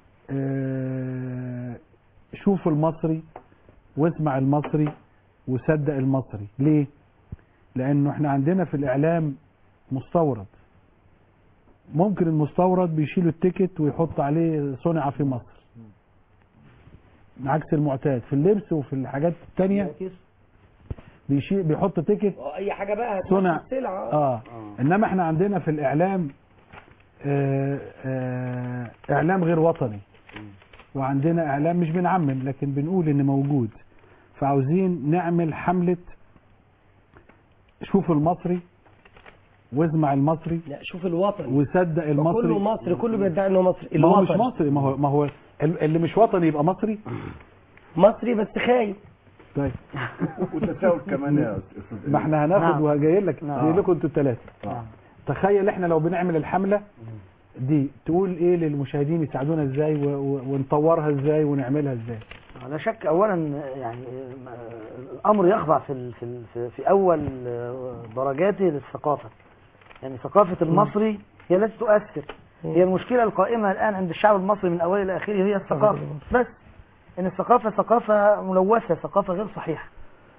اه شوف المصري واسمع المصري وصدق المصري ليه لانه احنا عندنا في الاعلام مستورد ممكن المستورد بيشيلوا التيكت ويحط عليه صنع في مصر عكس المعتاد في اللبس وفي الحاجات التانية بيشيل بيحط تيكت اي حاجه بقى هتمشي صنع السلعه اه انما احنا عندنا في الاعلام آه آه اعلام غير وطني وعندنا اعلام مش بنعمم لكن بنقول ان موجود فعاوزين نعمل حملة شوف المصري واسمع المصري لا شوف الوطني وصدق المصري كله مصري كله بيدعي انه مصري ما هو مش الوطني. مصري ما هو ما هو ال- اللي مش وطني يبقى مصري مصري بس خايف طيب وتساؤل كمان يا استاذ ما احنا هناخد نعم. وهجاي لك نعم. جاي لكم انتوا الثلاثه تخيل احنا لو بنعمل الحمله دي تقول ايه للمشاهدين يساعدونا ازاي و- و- ونطورها ازاي ونعملها ازاي لا شك اولا يعني الامر يخضع في ال- في ال- في- في اول درجاته للثقافه يعني ثقافه المصري هي التي تؤثر هي المشكله القائمه الان عند الشعب المصري من اوله الى اخره هي الثقافه بس ان الثقافه ثقافه ملوثه ثقافه غير صحيحه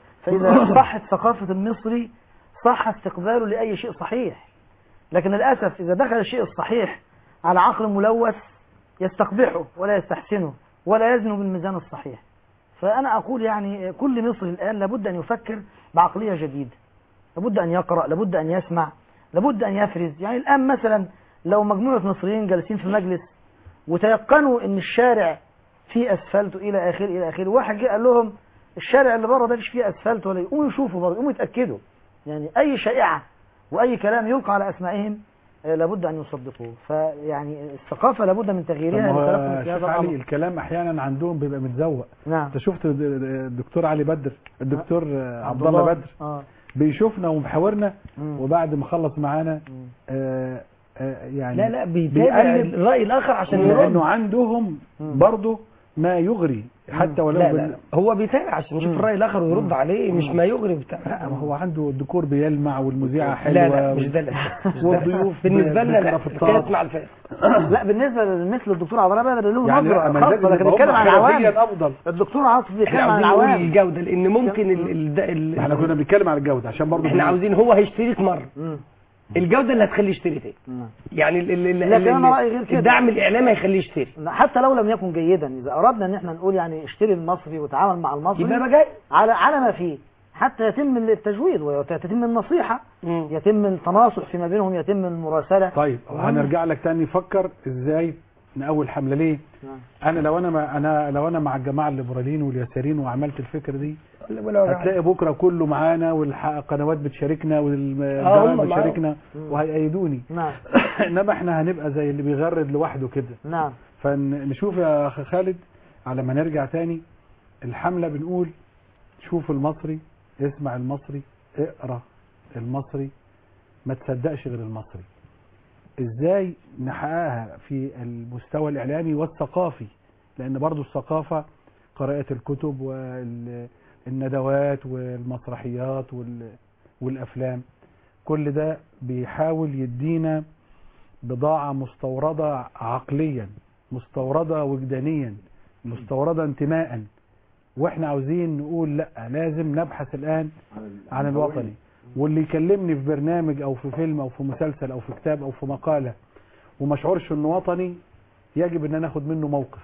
فاذا صحت ثقافه المصري صح استقباله لاي شيء صحيح لكن للاسف اذا دخل الشيء الصحيح على عقل ملوث يستقبحه ولا يستحسنه ولا يزن بالميزان الصحيح فأنا أقول يعني كل مصري الآن لابد أن يفكر بعقلية جديدة لابد أن يقرأ لابد أن يسمع لابد أن يفرز يعني الآن مثلا لو مجموعة مصريين جالسين في مجلس وتيقنوا أن الشارع فيه أسفلت إلى آخره إلى آخره واحد جه قال لهم الشارع اللي بره ده مش فيه أسفلت ولا يقوموا يشوفوا برضه يقوموا يتأكدوا يعني أي شائعة وأي كلام يلقى على أسمائهم آه، لابد أن يصدقوه فيعني الثقافة لابد من طب تغييرها ما هو لخلقنا في شيخ هذا علي الأمر الكلام احيانا عندهم بيبقى متزوق نعم انت شفت الدكتور علي بدر الدكتور عبد الله. الله بدر آه. بيشوفنا ومحاورنا مم. وبعد ما خلص معانا آه آه يعني لا لا بيتابع بيقلب الرأي الآخر عشان يرد لانه عندهم برضه ما يغري حتى ولو لا لا بال- لا. هو بيتابع عشان يشوف مم. الرأي الآخر ويرد مم. عليه مش ما يغري بتاع لا ما هو عنده الديكور بيلمع والمذيعه حلوه لا لا مش ده الأساس. مش ده. والضيوف بالنسبة لنا لا في كان الطاقة اسمع الفارق لا بالنسبه لمثل الدكتور عبد الله بدر له يعني لا، نظره ما خاصه لازم لكن يبقى بيتكلم هم عن العوام حرفياً افضل الدكتور عاطف احنا بيتكلم عن عاوزين نقول العوام الجودة لأن ممكن ال ال ده ال احنا كنا بنتكلم عن الجوده عشان برضه احنا عاوزين هو هيشتريك مرة الجودة اللي هتخليه يشتري تاني يعني ال ال ال لكن انا ال- رايي غير كده الدعم الإعلامي هيخليه يشتري حتى لو لم يكن جيدا اذا اردنا ان احنا نقول يعني اشتري المصري وتعامل مع المصري يبقى بقى جاي. على على ما فيه حتى يتم التجويد ويتم النصيحه يتم التناصح فيما بينهم يتم المراسله طيب هنرجع لك تاني نفكر ازاي نأول حمله ليه نعم. انا لو انا ما انا لو انا مع الجماعه الليبراليين واليساريين وعملت الفكره دي ولو هتلاقي بكره كله معانا والقنوات بتشاركنا آه، والجماعات هم معاهم. بتشاركنا وهيأيدوني نعم انما احنا هنبقى زي اللي بيغرد لوحده كده نعم فنشوف يا اخ خالد على ما نرجع تاني الحمله بنقول شوف المصري اسمع المصري اقرا المصري ما تصدقش غير المصري ازاي نحققها في المستوى الاعلامي والثقافي لان برضو الثقافة قراءة الكتب والندوات والمسرحيات وال- والافلام كل ده بيحاول يدينا بضاعة مستوردة عقليا مستوردة وجدانيا مستوردة انتماء واحنا عاوزين نقول لا لازم نبحث الان عن الوطني واللي يكلمني في برنامج او في فيلم او في مسلسل او في كتاب او في مقالة وما اشعرش انه وطني يجب ان انا اخد منه موقف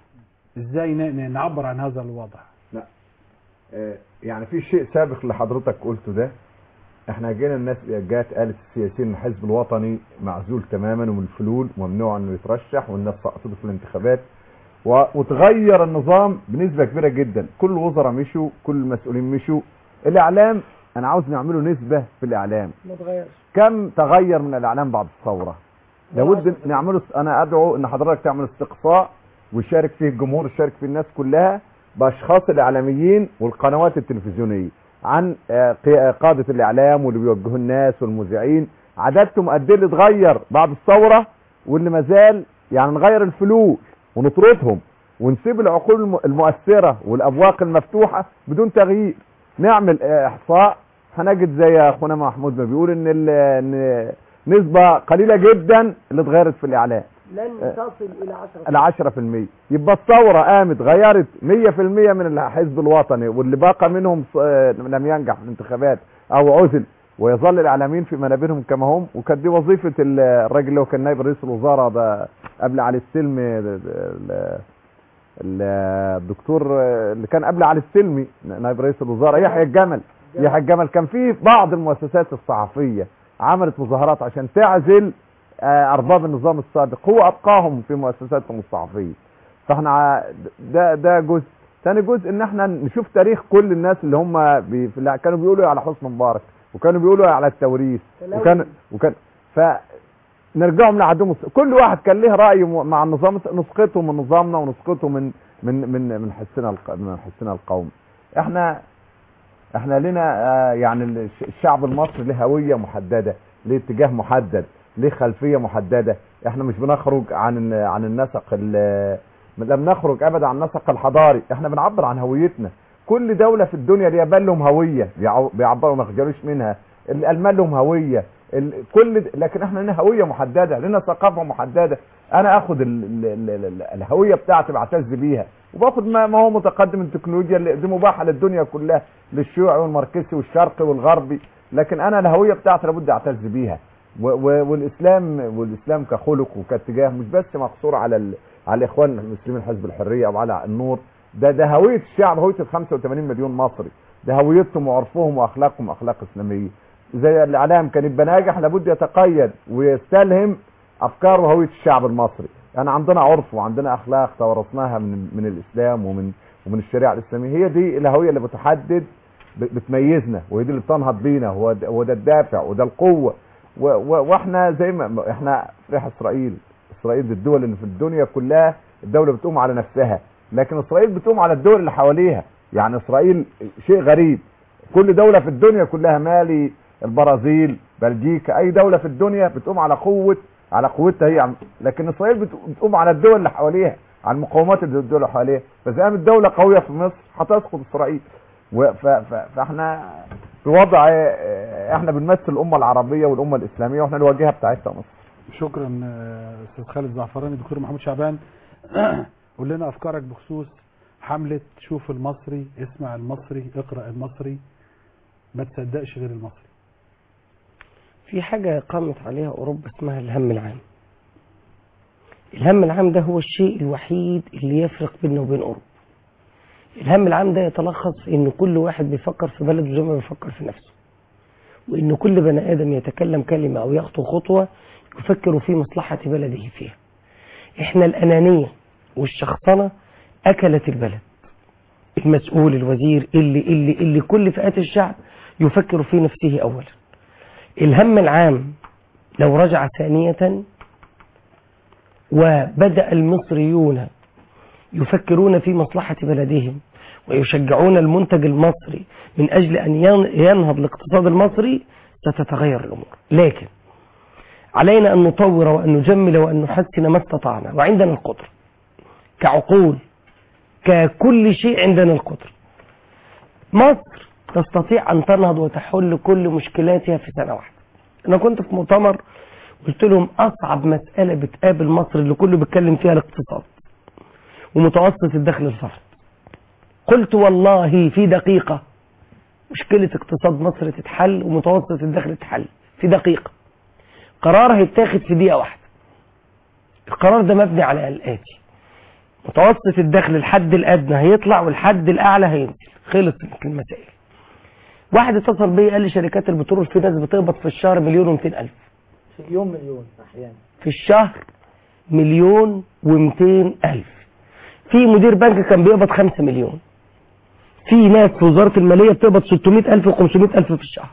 ازاي ن- نعبر عن هذا الوضع لا آه، يعني في شيء سابق اللي حضرتك قلته ده احنا جينا الناس جات قالت السياسيين الحزب الوطني معزول تماما ومن الفلول وممنوع انه يترشح والناس سقطته في الانتخابات و- وتغير النظام بنسبة كبيرة جدا كل الوزراء مشوا كل المسؤولين مشوا الاعلام انا عاوز نعمله نسبة في الاعلام ما تغيرش كم تغير من الاعلام بعد الثوره لابد نعمله انا ادعو ان حضرتك تعمل استقصاء ويشارك فيه الجمهور يشارك فيه الناس كلها باشخاص الاعلاميين والقنوات التلفزيونيه عن آه، قي- قاده الاعلام واللي بيوجهوا الناس والمذيعين عاداتهم قد ايه اللي اتغير بعد الثوره واللي ما زال يعني نغير الفلول ونطردهم ونسيب العقول الم- المؤثره والابواق المفتوحه بدون تغيير نعمل آه، احصاء هنجد زي اخونا محمود ما بيقول ان ال- ان نسبه قليله جدا اللي اتغيرت في الاعلام لن آه. تصل إلى 10 ال 10% يبقى الثوره قامت غيرت 100% من الحزب الوطني واللي بقى منهم ص- آه، لم ينجح في الانتخابات او عزل ويظل الاعلاميين في منابرهم كما هم وكانت دي وظيفه ال- الراجل اللي هو كان نائب رئيس الوزراء ده قبل علي السلمي ال- ال- ال- الدكتور آه، اللي كان قبل علي السلمي نائب رئيس الوزراء يحيى الجمل يحيى الجمل كان في بعض المؤسسات الصحفيه عملت مظاهرات عشان تعزل آه، ارباب النظام السابق هو ابقاهم في مؤسساتهم الصحفيه فاحنا ع- ده ده جزء ثاني جزء ان احنا نشوف تاريخ كل الناس اللي هم بي في اللي كانوا بيقولوا على حسن مبارك وكانوا بيقولوا على التوريث وكان وكان فنرجعهم لعدم الص- كل واحد كان له راي م- مع النظام نسقته من نظامنا ونسقته من من من من حسنا الق- من حسنا القومي احنا احنا لنا آه، يعني الش- الشعب المصري له هويه محدده له اتجاه محدد له خلفيه محدده احنا مش بنخرج عن ال- عن النسق ال- لم نخرج ابدا عن النسق الحضاري احنا بنعبر عن هويتنا كل دوله في الدنيا اليابان لهم هويه بيعو- بيعبروا ما يخجلوش منها الالمان لهم هويه ال- كل د- لكن احنا لنا هويه محدده لنا ثقافه محدده انا اخد ال ال ال ال الهويه بتاعتي بعتز بيها وباخد ما, ما هو متقدم من التكنولوجيا اللي دي مباحه للدنيا كلها للشيوعي والماركسي والشرقي والغربي لكن انا الهويه بتاعتي لابد اعتز بيها و- و- والاسلام والاسلام كخلق وكاتجاه مش بس مقصور على ال... على الاخوان المسلمين حزب الحريه او على النور ده ده هويه الشعب هويه ال 85 مليون مصري ده هويتهم وعرفهم واخلاقهم اخلاق اسلاميه زي الاعلام كان يبقى ناجح لابد يتقيد ويستلهم افكار وهويه الشعب المصري يعني عندنا عرف وعندنا اخلاق توارثناها من من الاسلام ومن ومن الشريعه الاسلاميه هي دي الهويه اللي بتحدد ب- بتميزنا وهي دي اللي بتنهض بينا هو ده- هو ده الدافع وده القوه و- و- واحنا زي ما احنا ريح اسرائيل اسرائيل دي الدول اللي في الدنيا كلها الدوله بتقوم على نفسها لكن اسرائيل بتقوم على الدول اللي حواليها يعني اسرائيل شيء غريب كل دوله في الدنيا كلها مالي البرازيل بلجيكا اي دوله في الدنيا بتقوم على قوه على قوتها هي عم- لكن اسرائيل بت- بتقوم على الدول اللي حواليها على المقاومات اللي الدول اللي حواليها فاذا قامت دوله قويه في مصر هتسقط اسرائيل و- ف- ف- فاحنا في وضع آه، احنا بنمثل الامه العربيه والامه الاسلاميه واحنا الواجهه بتاعتها مصر شكرا آه، استاذ خالد زعفراني دكتور محمود شعبان قول لنا افكارك بخصوص حمله شوف المصري اسمع المصري اقرا المصري ما تصدقش غير المصري في حاجة قامت عليها أوروبا اسمها الهم العام الهم العام ده هو الشيء الوحيد اللي يفرق بيننا وبين أوروبا الهم العام ده يتلخص في إن كل واحد بيفكر في بلده زي ما بيفكر في نفسه وإن كل بني آدم يتكلم كلمة أو يخطو خطوة يفكر في مصلحة بلده فيها إحنا الأنانية والشخصنة أكلت البلد المسؤول الوزير اللي اللي اللي كل فئات الشعب يفكر في نفسه أولا الهم العام لو رجع ثانية وبدأ المصريون يفكرون في مصلحة بلدهم ويشجعون المنتج المصري من أجل أن ين- ينهض الاقتصاد المصري ستتغير الأمور لكن علينا أن نطور وأن نجمل وأن نحسن ما استطعنا وعندنا القدرة كعقول ككل شيء عندنا القدرة مصر تستطيع أن تنهض وتحل كل مشكلاتها في سنة واحدة أنا كنت في مؤتمر قلت لهم أصعب مسألة بتقابل مصر اللي كله بيتكلم فيها الاقتصاد ومتوسط الدخل الفردي قلت والله في دقيقة مشكلة اقتصاد مصر تتحل ومتوسط الدخل تتحل في دقيقة قرار هيتاخد في دقيقة واحدة القرار ده مبني على الآتي متوسط الدخل الحد الأدنى هيطلع والحد الأعلى هينزل خلصت المسائل واحد اتصل بيا قال لي شركات البترول في ناس بتقبض في الشهر مليون ومئتين ألف في اليوم مليون احيانا في الشهر مليون ومئتين ألف في مدير بنك كان بيقبض خمسة مليون في ناس في وزارة المالية بتقبض 600 ألف و500 ألف في الشهر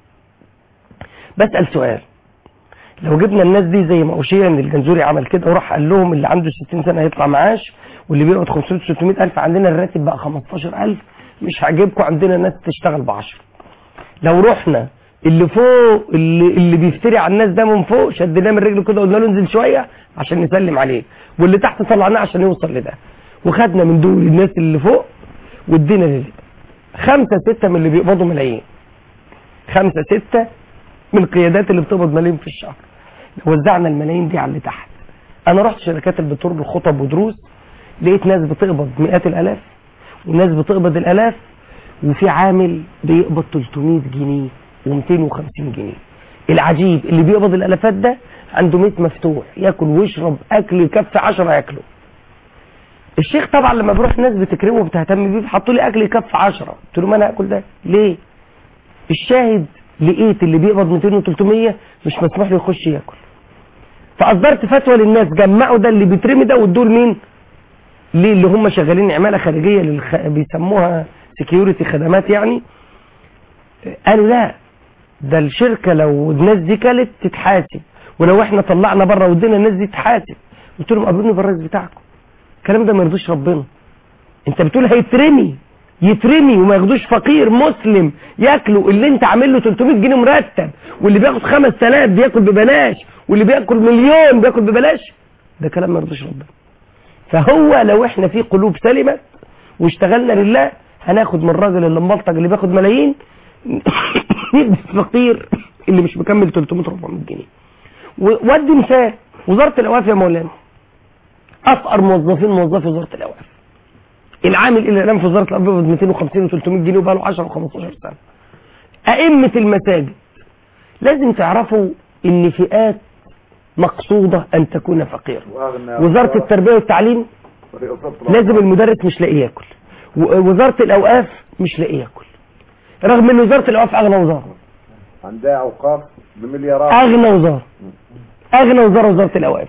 بسأل سؤال لو جبنا الناس دي زي ما أشيع ان الجنزوري عمل كده وراح قال لهم اللي عنده 60 سنة هيطلع معاش واللي بيقبض 500 600 ألف عندنا الراتب بقى 15 ألف مش هعجبكم عندنا ناس تشتغل ب 10 لو رحنا اللي فوق اللي, اللي بيفتري على الناس ده من فوق شدناه من رجله كده قلنا له انزل شويه عشان نسلم عليه واللي تحت طلعناه عشان يوصل لده وخدنا من دول الناس اللي فوق وادينا للي خمسة ستة من اللي بيقبضوا ملايين خمسة ستة من القيادات اللي بتقبض ملايين في الشهر لو وزعنا الملايين دي على اللي تحت انا رحت شركات البترول خطب ودروس لقيت ناس بتقبض مئات الالاف وناس بتقبض الالاف وفي عامل بيقبض 300 جنيه و250 جنيه العجيب اللي بيقبض الالافات ده عنده ميت مفتوح ياكل ويشرب اكل يكفي 10 ياكله الشيخ طبعا لما بيروح ناس بتكرمه وبتهتم بيه حطوا لي اكل يكفي 10 قلت له ما انا اكل ده ليه الشاهد لقيت اللي بيقبض 200 و300 مش مسموح له يخش ياكل فاصدرت فتوى للناس جمعوا ده اللي بيترمي ده وادوه لمين ليه اللي هم شغالين عماله خارجيه للخ... بيسموها سكيورتي خدمات يعني قالوا لا ده الشركة لو الناس دي كلت تتحاسب ولو احنا طلعنا بره ودينا الناس دي تتحاسب قلت لهم قابلوني بالرئيس بتاعكم الكلام ده ما يرضيش ربنا انت بتقول هيترمي يترمي وما ياخدوش فقير مسلم ياكلوا اللي انت عامل له 300 جنيه مرتب واللي بياخد 5000 بياكل ببلاش واللي بياكل مليون بياكل ببلاش ده كلام ما يرضيش ربنا فهو لو احنا في قلوب سلمت واشتغلنا لله هناخد من الراجل اللي مبلطج اللي بياخد ملايين ندي الفقير اللي مش مكمل 300 400 جنيه و- وادي مثال وزاره الاوقاف يا مولانا افقر موظفين موظفي وزاره الاوقاف العامل اللي الان في وزاره الاوقاف بيقبض 250 و 300 جنيه وبقى له 10 و15 سنه ائمه المساجد لازم تعرفوا ان فئات مقصوده ان تكون فقيره وزاره التربيه والتعليم لازم المدرس مش لاقي ياكل و- وزاره الاوقاف مش لاقي ياكل رغم ان وزاره الاوقاف اغنى وزاره عندها اوقاف بمليارات اغنى وزاره اغنى وزاره وزاره الاوقاف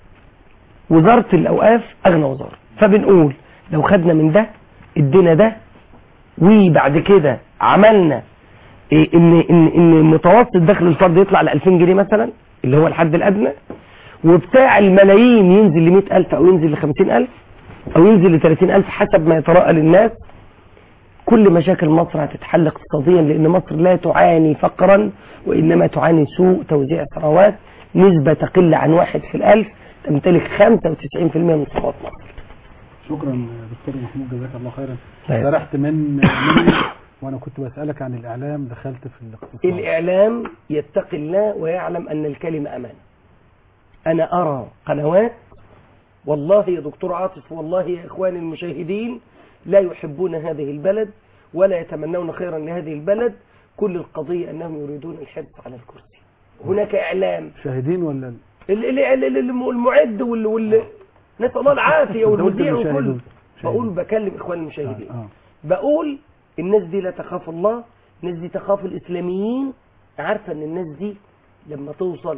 وزاره الاوقاف اغنى وزاره فبنقول لو خدنا من ده ادينا ده وبعد كده عملنا إيه ان ان ان متوسط دخل الفرد يطلع ل 2000 جنيه مثلا اللي هو الحد الادنى وبتاع الملايين ينزل ل 100000 او ينزل ل 50000 او ينزل ل 30000 حسب ما يتراءى للناس كل مشاكل مصر هتتحل اقتصاديا لان مصر لا تعاني فقرا وانما تعاني سوء توزيع ثروات نسبة تقل عن واحد في الالف تمتلك 95% من ثروات مصر شكرا دكتور محمود جزاك الله خيرا لا يا سرحت من مني وانا كنت بسالك عن الاعلام دخلت في الاقتصاد الإعلام يتقي الله ويعلم أن الكلمة أمانة أنا أرى قنوات والله يا دكتور عاطف والله يا إخواني المشاهدين لا يحبون هذه البلد ولا يتمنون خيرا لهذه البلد كل القضية أنهم يريدون الحرص على الكرسي هناك إعلام شاهدين ولا ال- ال- ال- ال- المعد وال وال نسأل الله العافية أنت قلت والمذيع وكل المشاهدون. بقول بكلم إخواني المشاهدين آه. بقول الناس دي لا تخاف الله الناس دي تخاف الإسلاميين عارفة أن الناس دي لما توصل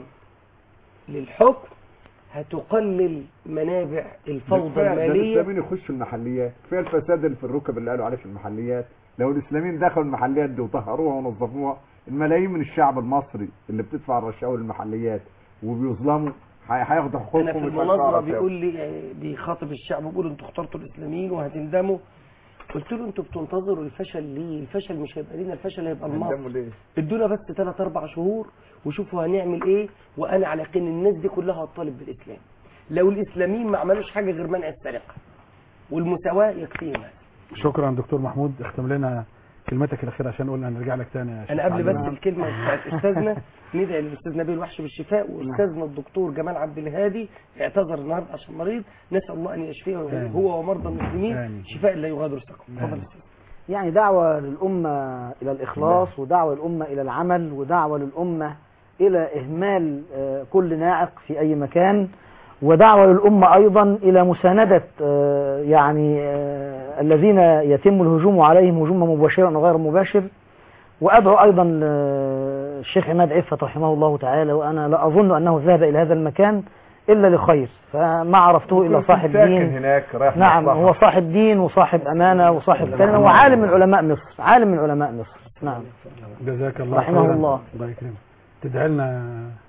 للحكم هتقلل منابع الفوضى كفاية ده المالية الاسلاميين يخشوا المحليات كفايه الفساد اللي في الركب اللي قالوا عليه في المحليات لو الاسلاميين دخلوا المحليات دي وطهروها ونظفوها الملايين من الشعب المصري اللي بتدفع الرشاوي للمحليات وبيظلموا هي- هياخدوا حقوقهم أنا في ويدفعوا المناظرة رشاوي. بيقول لي يعني بيخاطب الشعب بيقول أنتوا اخترتوا الإسلاميين وهتندموا قلت له أنتوا بتنتظروا الفشل ليه؟ الفشل مش هيبقى لينا الفشل هيبقى هندموا لمصر ليه؟ ادونا بس 3 4 شهور وشوفوا هنعمل ايه وانا على يقين الناس دي كلها هتطالب بالاسلام لو الاسلاميين ما عملوش حاجه غير منع السرقه والمساواه يكفيهم هذا. شكرا دكتور محمود اختم لنا كلمتك الاخيره عشان قلنا نرجع لك تاني يا شيخ انا قبل بس عبد الكلمه بتاعت استاذنا ندعي للاستاذ نبيل وحش بالشفاء واستاذنا الدكتور جمال عبد الهادي اعتذر النهارده عشان مريض نسال الله ان يشفيه آمين. هو ومرضى المسلمين آمين. شفاء لا يغادر سقما اتفضل أستاذ. يعني دعوة للأمة إلى الإخلاص ودعوة للأمة إلى العمل ودعوة للأمة إلى إهمال آه، كل ناعق في أي مكان ودعوة للأمة أيضا إلى مساندة آه، يعني آه، الذين يتم الهجوم عليهم هجوما مباشرا وغير مباشر وأدعو أيضا آه، الشيخ عماد عفة رحمه الله تعالى وأنا لا أظن أنه ذهب إلى هذا المكان إلا لخير فما عرفته إلا كنت صاحب ساكن دين هناك رايح نعم مصلحة. هو صاحب دين وصاحب أمانة وصاحب كلمة وعالم من علماء مصر عالم من علماء مصر نعم جزاك الله رحمه خيرا. الله. الله يكرمك تدعي لنا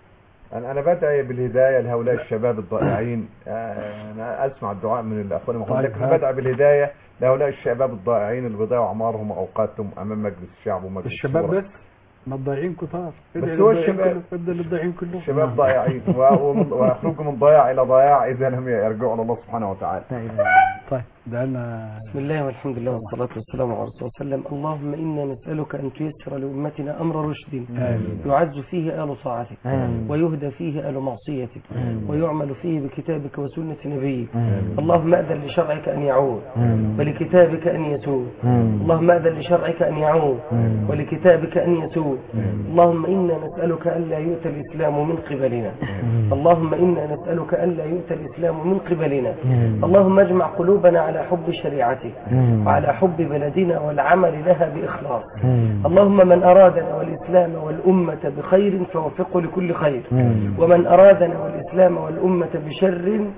انا انا بدعي بالهدايه لهؤلاء الشباب الضائعين آه، انا اسمع الدعاء من الاخوان محمد طيب، لكن هات. بدعي بالهدايه لهؤلاء الشباب الضائعين اللي بيضيعوا اعمارهم واوقاتهم امام مجلس الشعب ومجلس الشباب الشورى. بس ما الضايعين كتار بس ادعي هو للضايعين الشباب- كله- ابدا للضايعين كلهم الشباب ضائعين و- ومن- ويخرجوا من ضياع الى ضياع اذا لم يرجعوا الى الله سبحانه وتعالى طيب دعي لنا بسم الله والحمد لله والصلاة والسلام على رسول الله صلى الله عليه وسلم اللهم إنا نسألك أن تيسر لأمتنا أمر رشد آمين. يعز فيه آل طاعتك آمين. ويهدى فيه آل معصيتك آمين. ويعمل فيه بكتابك وسنة نبيك آمين. اللهم أذن لشرعك أن يعود آمين. ولكتابك أن يتوب آمين. اللهم أذن لشرعك أن يعود آمين. ولكتابك أن يتوب اللهم إنا نسألك ألا يؤتى الإسلام من قبلنا اللهم إنا نسألك ألا يؤتى الإسلام من قبلنا آمين. اللهم اجمع قلوبنا على حب شريعتك آمين. وعلى حب بلدنا والعمل لها بإخلاص آمين. اللهم من أرادنا والإسلام والأمة بخير فوفقه لكل خير آمين. ومن أرادنا والإسلام والأمة بشر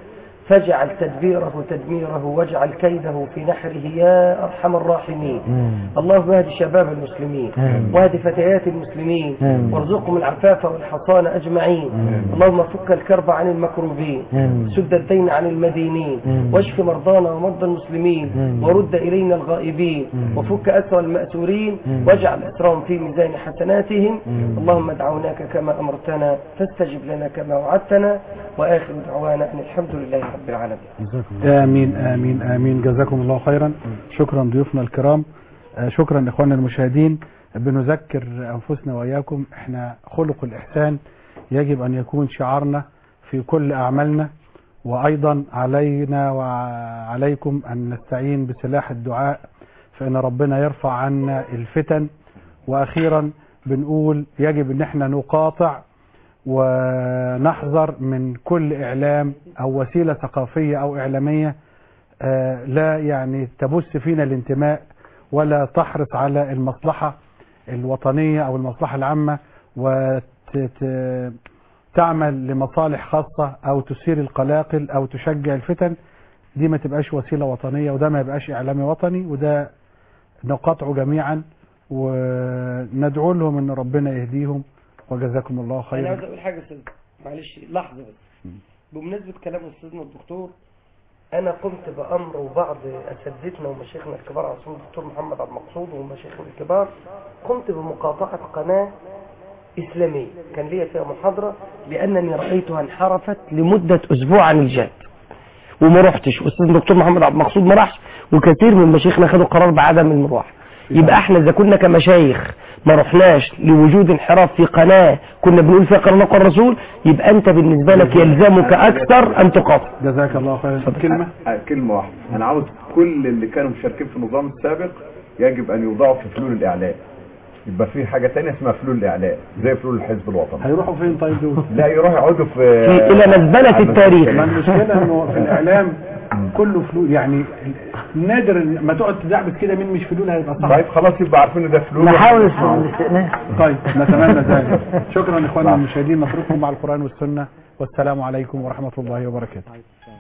فاجعل تدبيره تدميره واجعل كيده في نحره يا أرحم الراحمين اللهم اهد شباب المسلمين آمين. واهد فتيات المسلمين آمين. وارزقهم العفاف والحصان أجمعين آمين. اللهم فك الكرب عن المكروبين آمين. سد الدين عن المدينين آمين. واشف مرضانا ومرضى المسلمين آمين. ورد إلينا الغائبين آمين. وفك أسرى المأسورين آمين. واجعل أسرهم في ميزان حسناتهم آمين. اللهم دعوناك كما أمرتنا فاستجب لنا كما وعدتنا وآخر دعوانا أن الحمد لله رب العالمين آمين آمين آمين جزاكم الله خيرا شكرا ضيوفنا الكرام آه، شكرا إخواننا المشاهدين بنذكر أنفسنا وإياكم إحنا خلق الإحسان يجب أن يكون شعارنا في كل أعمالنا وأيضا علينا وعليكم أن نستعين بسلاح الدعاء فإن ربنا يرفع عنا الفتن وأخيرا بنقول يجب أن احنا نقاطع ونحذر من كل إعلام أو وسيلة ثقافية أو إعلامية آه، لا يعني تبث فينا الانتماء ولا تحرص على المصلحة الوطنية أو المصلحة العامة وتعمل لمصالح خاصة أو تثير القلاقل أو تشجع الفتن دي ما تبقاش وسيلة وطنية وده ما يبقاش إعلامي وطني وده نقاطعه جميعا وندعو لهم ان ربنا يهديهم وجزاكم الله أنا خيرا عاوز أقول حاجة يا أستاذ معلش لحظة بس بمناسبة كلام أستاذنا الدكتور أنا قمت بأمر وبعض أساتذتنا ومشايخنا الكبار على رسول الدكتور محمد عبد المقصود ومشايخنا الكبار قمت بمقاطعة قناة إسلامية كان ليا فيها محاضرة لأنني رأيتها انحرفت لمدة أسبوع عن الجاد وما رحتش واستاذ الدكتور محمد عبد المقصود ما راحش وكثير من مشايخنا خدوا قرار بعدم المروح يبقى احنا اذا كنا كمشايخ ما رحناش لوجود انحراف في قناة كنا بنقول فيها قرار الله وقرار الرسول يبقى انت بالنسبة لك يلزمك اكثر ان تقاطع جزاك الله خيرا كلمة آه، كلمة واحدة أنا عاوز كل اللي كانوا مشاركين في النظام السابق يجب أن يوضعوا في فلول الإعلام يبقى في حاجة تانية اسمها فلول الإعلام زي فلول الحزب الوطني هيروحوا فين طيب دول لا يروحوا يقعدوا في في- إلى مزبلة على التاريخ. المسجد. ما المشكلة انه في الاعلام كله فلول يعني نادر إن- ما تقعد تدعبس كده مين مش فلول هيبقى صعب طيب خلاص يبقى عارفين ان ده فلول نحاول الاستئناف طيب نتمنى ذلك شكرا اخواننا المشاهدين نترككم مع القرآن والسنة والسلام عليكم ورحمة الله وبركاته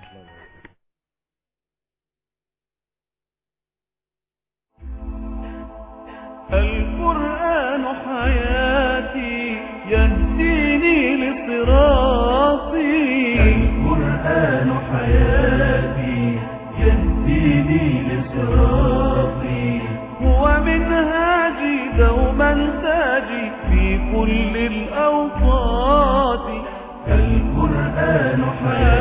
القرآن حياتي يهديني لصراطي القرآن حياتي يهديني لصراطي هو منهاجي دوما تاجي في كل الأوقات القرآن حياتي